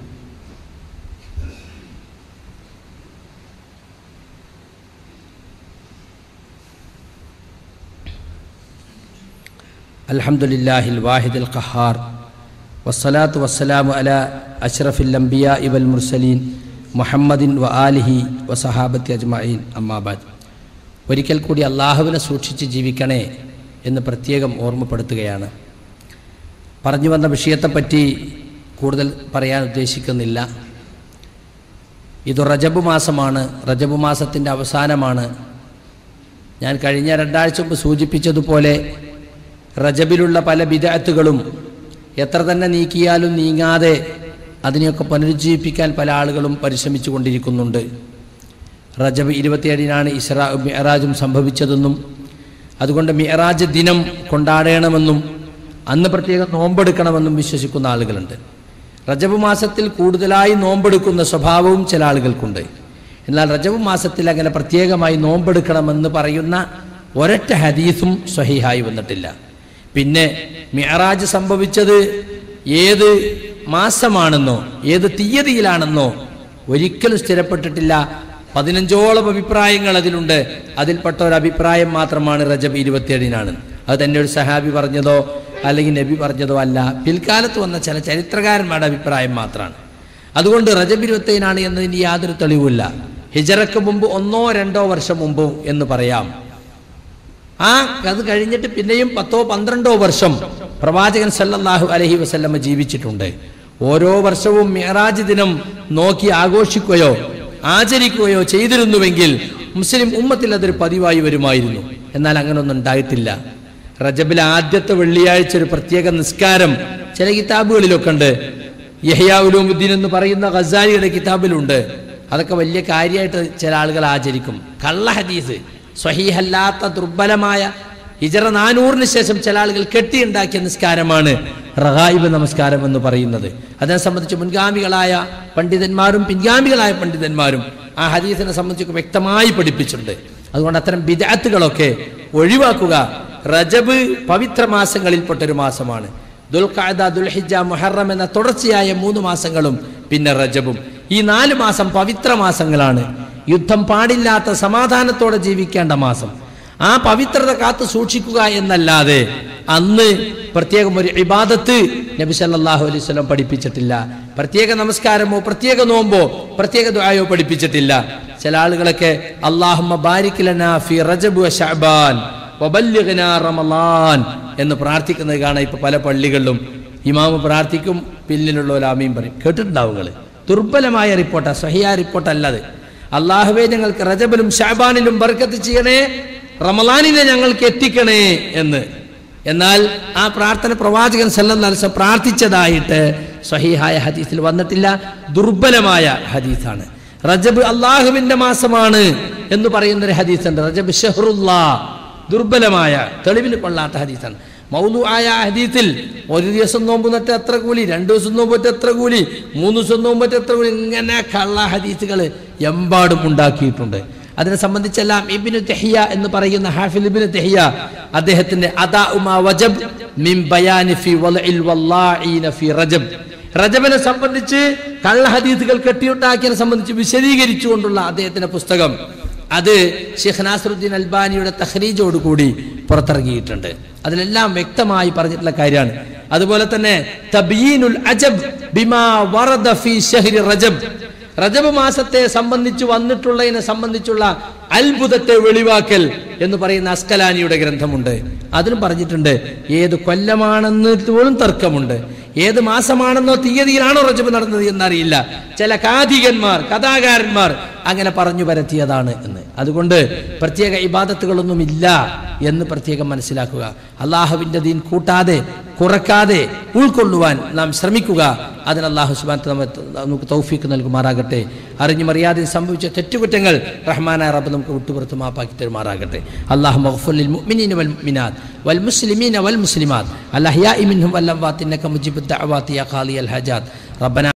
الحمد لله الواحد القهار والصلاة والسلام على أشرف الأنبياء والمرسلين മുഹമ്മദിൻ വ ആലിഹി വസഹാബത്തി അജ്മഈൻ അമ്മാബാദ് ഒരിക്കൽ കൂടി അള്ളാഹുവിനെ സൂക്ഷിച്ച് ജീവിക്കണേ എന്ന് പ്രത്യേകം ഓർമ്മപ്പെടുത്തുകയാണ് പറഞ്ഞു വന്ന വിഷയത്തെപ്പറ്റി കൂടുതൽ പറയാൻ ഉദ്ദേശിക്കുന്നില്ല ഇത് റജബ് മാസമാണ് റജബ് മാസത്തിൻ്റെ അവസാനമാണ് ഞാൻ കഴിഞ്ഞ രണ്ടാഴ്ച മുമ്പ് സൂചിപ്പിച്ചതുപോലെ റജബിലുള്ള പല ബിദഅത്തുകളും എത്ര തന്നെ നീക്കിയാലും നീങ്ങാതെ അതിനെയൊക്കെ പുനരുജ്ജീവിപ്പിക്കാൻ പല ആളുകളും പരിശ്രമിച്ചു കൊണ്ടിരിക്കുന്നുണ്ട് റജബ് ഇരുപത്തിയേഴിനാണ് ഇസ്രാ മിയറാജും സംഭവിച്ചതെന്നും അതുകൊണ്ട് മിയറാജ് ദിനം കൊണ്ടാടണമെന്നും അന്ന് പ്രത്യേകം നോമ്പെടുക്കണമെന്നും വിശ്വസിക്കുന്ന ആളുകളുണ്ട് റജബ് മാസത്തിൽ കൂടുതലായി നോമ്പെടുക്കുന്ന സ്വഭാവവും ചില ആളുകൾക്കുണ്ട് എന്നാൽ റജബ് മാസത്തിൽ അങ്ങനെ പ്രത്യേകമായി നോമ്പെടുക്കണമെന്ന് പറയുന്ന ഒരൊറ്റ ഹദീസും സ്വഹീഹായി വന്നിട്ടില്ല പിന്നെ മിയറാജ് സംഭവിച്ചത് ഏത് മാസമാണെന്നോ ഏത് തീയതിയിലാണെന്നോ ഒരിക്കലും സ്ഥിരപ്പെട്ടിട്ടില്ല പതിനഞ്ചോളം അഭിപ്രായങ്ങൾ അതിലുണ്ട് അതിൽപ്പെട്ട ഒരു അഭിപ്രായം മാത്രമാണ് റജബ് ഇരുപത്തിയേഴിനാണ് അത് തന്നെ ഒരു സഹാബി പറഞ്ഞതോ അല്ലെങ്കിൽ നബി പറഞ്ഞതോ അല്ല പിൽക്കാലത്ത് വന്ന ചില ചരിത്രകാരന്മാരുടെ അഭിപ്രായം മാത്രമാണ് അതുകൊണ്ട് റജബ് ഇരുപത്തേനാണ് എന്നതിന് യാതൊരു തെളിവുമില്ല ഹിജറക്ക് മുമ്പ് ഒന്നോ രണ്ടോ വർഷം മുമ്പോ എന്ന് പറയാം ആ അത് കഴിഞ്ഞിട്ട് പിന്നെയും പത്തോ പന്ത്രണ്ടോ വർഷം പ്രവാചകൻ സല്ലല്ലാഹു അലഹി വസല്ലമ്മ ജീവിച്ചിട്ടുണ്ട് ഓരോ വർഷവും മിഹറാജ് ദിനം നോക്കി ആഘോഷിക്കുകയോ ആചരിക്കുകയോ ചെയ്തിരുന്നുവെങ്കിൽ മുസ്ലിം ഉമ്മത്തിൽ അതൊരു പതിവായി വരുമായിരുന്നു എന്നാൽ അങ്ങനൊന്നും ഉണ്ടായിട്ടില്ല റജബിലെ ആദ്യത്തെ വെള്ളിയാഴ്ച ഒരു പ്രത്യേക നിസ്കാരം ചില കിതാബുകളിലൊക്കെ ഉണ്ട് യഹ്യാവുലുദ്ദീൻ എന്ന് പറയുന്ന ഖസാലിയുടെ കിതാബിലുണ്ട് അതൊക്കെ വലിയ കാര്യമായിട്ട് ചില ആളുകൾ ആചരിക്കും കള്ള ഹദീസ് സ്വഹീഹല്ലാത്ത ദുർബലമായ ഹിജറ നാനൂറിന് ശേഷം ചില ആളുകൾ കെട്ടിയുണ്ടാക്കിയ നിസ്കാരമാണ് റഹായിബ് നമസ്കാരം എന്ന് പറയുന്നത് അതിനെ സംബന്ധിച്ച് മുൻഗാമികളായ പണ്ഡിതന്മാരും പിൻഗാമികളായ പണ്ഡിതന്മാരും ആ ഹദീസിനെ സംബന്ധിച്ച് വ്യക്തമായി പഠിപ്പിച്ചിട്ടുണ്ട് അതുകൊണ്ട് അത്തരം ബിദാത്തുകളൊക്കെ ഒഴിവാക്കുക റജബ് പവിത്ര മാസങ്ങളിൽപ്പെട്ട ഒരു മാസമാണ് ദുൽഖാദ ദുൽഹിജ മുഹറം എന്ന തുടർച്ചയായ മൂന്ന് മാസങ്ങളും പിന്നെ റജബും ഈ നാല് മാസം പവിത്ര മാസങ്ങളാണ് യുദ്ധം പാടില്ലാത്ത സമാധാനത്തോടെ ജീവിക്കേണ്ട മാസം ആ പവിത്രത കാത്തു സൂക്ഷിക്കുക എന്നല്ലാതെ അന്ന് പ്രത്യേകം ഒരു ഇബാദത്ത് നബി സല്ലല്ലാഹു അലൈഹി വസല്ലം പഠിപ്പിച്ചിട്ടില്ല പ്രത്യേക നമസ്കാരമോ പ്രത്യേക നോമ്പോ പ്രത്യേക ദുആയോ പഠിപ്പിച്ചിട്ടില്ല ചില ആളുകളൊക്കെ അല്ലാഹുമ്മ ബാരിക് ലനാ ഫി റജബ് വ ശഅബാൻ വബല്ലിഗ്നാ റമളാൻ എന്ന് പ്രാർത്ഥിക്കുന്നത് കാണാം ഇപ്പൊ പല പള്ളികളിലും ഇമാമ് പ്രാർത്ഥിക്കും പിന്നിലുള്ള ആമീൻ പറയും കേട്ടിട്ടുണ്ടാവും നിങ്ങൾ ദുർബലമായ റിപ്പോർട്ടാ സഹിയ റിപ്പോർട്ടല്ലത് അള്ളാഹുവെ ഞങ്ങൾക്ക് റജബിലും ഷാബാനിലും ബർക്കത്ത് ചെയ്യണേ റമലാനിനെ ഞങ്ങൾക്ക് എത്തിക്കണേ എന്ന് എന്നാൽ ആ പ്രാർത്ഥന പ്രവാചകൻ സല്ലല്ലാഹു പ്രാർത്ഥിച്ചതായിട്ട് സഹിഹായ ഹദീസിൽ വന്നിട്ടില്ല ദുർബലമായ ഹദീസാണ് റജബ് അള്ളാഹുവിന്റെ മാസമാണ് എന്ന് പറയുന്ന ഒരു ഹദീസുണ്ട് റജബ് ഷെഹറുല്ലാ ദുർബലമായ തെളിവിന് കൊള്ളാത്ത ഹദീസാണ് മൗലു ആയ ഹദീത്തിൽ ഒരു ദിവസം നോമ്പ് നറ്റ എത്ര കൂലി രണ്ടു ദിവസം നോമ്പ് പറ്റ എത്ര കൂലി മൂന്ന് ദിവസം നോമ്പ് പറ്റ എത്ര കൂലി ഇങ്ങനെ കള്ള ഹദീസുകൾ എമ്പാടും ഉണ്ടാക്കിയിട്ടുണ്ട് അതിനെ സംബന്ധിച്ചെല്ലാം ഇബിനു തെഹിയ എന്ന് പറയുന്ന ഹാഫിൽ ഇബിനു തെഹിയ അദ്ദേഹത്തിന്റെ അദാ ഉമാ വജബ് മിൻ ബയാനി ഫി വലഇൽ വല്ലാഈന ഫി റജബ് റജബിനെ സംബന്ധിച്ച് കള്ള ഹദീസുകൾ കെട്ടിയുണ്ടാക്കിയതിനെ സംബന്ധിച്ച് വിശദീകരിച്ചുകൊണ്ടുള്ള അദ്ദേഹത്തിന്റെ പുസ്തകം അത് ഷെയ്ഖ് നാസറുദ്ദീൻ അൽബാനിയുടെ തഹ്രീജോട് കൂടി പുറത്തിറങ്ങിയിട്ടുണ്ട് അതിലെല്ലാം വ്യക്തമായി പറഞ്ഞിട്ടുള്ള കാര്യമാണ് അതുപോലെ തന്നെ തബീനുൽ അജബ് ബിമാ വറദ ഫി ഷഹ്രി റജബ് റജബ് മാസത്തെ സംബന്ധിച്ച് വന്നിട്ടുള്ളതിനെ സംബന്ധിച്ചുള്ള അത്ഭുതത്തെ വെളിവാക്കൽ എന്ന് പറയുന്ന അസ്കലാനിയുടെ ഗ്രന്ഥമുണ്ട് അതിലും പറഞ്ഞിട്ടുണ്ട് ഏത് കൊല്ലമാണെന്ന് പോലും തർക്കമുണ്ട് ഏത് മാസമാണെന്നോ തീയതിയിലാണോ റജബ് നടന്നത് എന്നറിയില്ല ചില കാഥികന്മാർ കഥാകാരന്മാർ അങ്ങനെ പറഞ്ഞു പരത്തിയതാണ് എന്ന് അതുകൊണ്ട് പ്രത്യേക ഇബാദത്തുകളൊന്നും ഇല്ല എന്ന് പ്രത്യേകം മനസ്സിലാക്കുക അള്ളാഹുവിൻ്റെ ദീൻ കൂട്ടാതെ കുറക്കാതെ ഉൾക്കൊള്ളുവാൻ നാം ശ്രമിക്കുക അതിന് അള്ളാഹു സുബാൻ നമുക്ക് തൗഫീക്ക് നൽകുമാറാകട്ടെ അറിഞ്ഞും അറിയാതെ സംഭവിച്ച തെറ്റുകുറ്റങ്ങൾ റഹ്മാനായ റബ്ബ് നമുക്ക് വിട്ടുപുറത്ത് മാപ്പാക്കി തരുമാറാകട്ടെ അള്ളാഹു മഗ്ഫുലിൽ മുഅ്മിനീന വൽ മുഅ്മിനാത്ത് വൽ മുസ്ലിമീന വൽ മുസ്ലിമാത്ത് അൽ അഹ്യാഇ മിൻഹും വൽ അംവാത്ത് ഇന്നക മുജീബുദ് ദഅവാതി യാ ഖാലിയൽ ഹജാത്ത് ربنا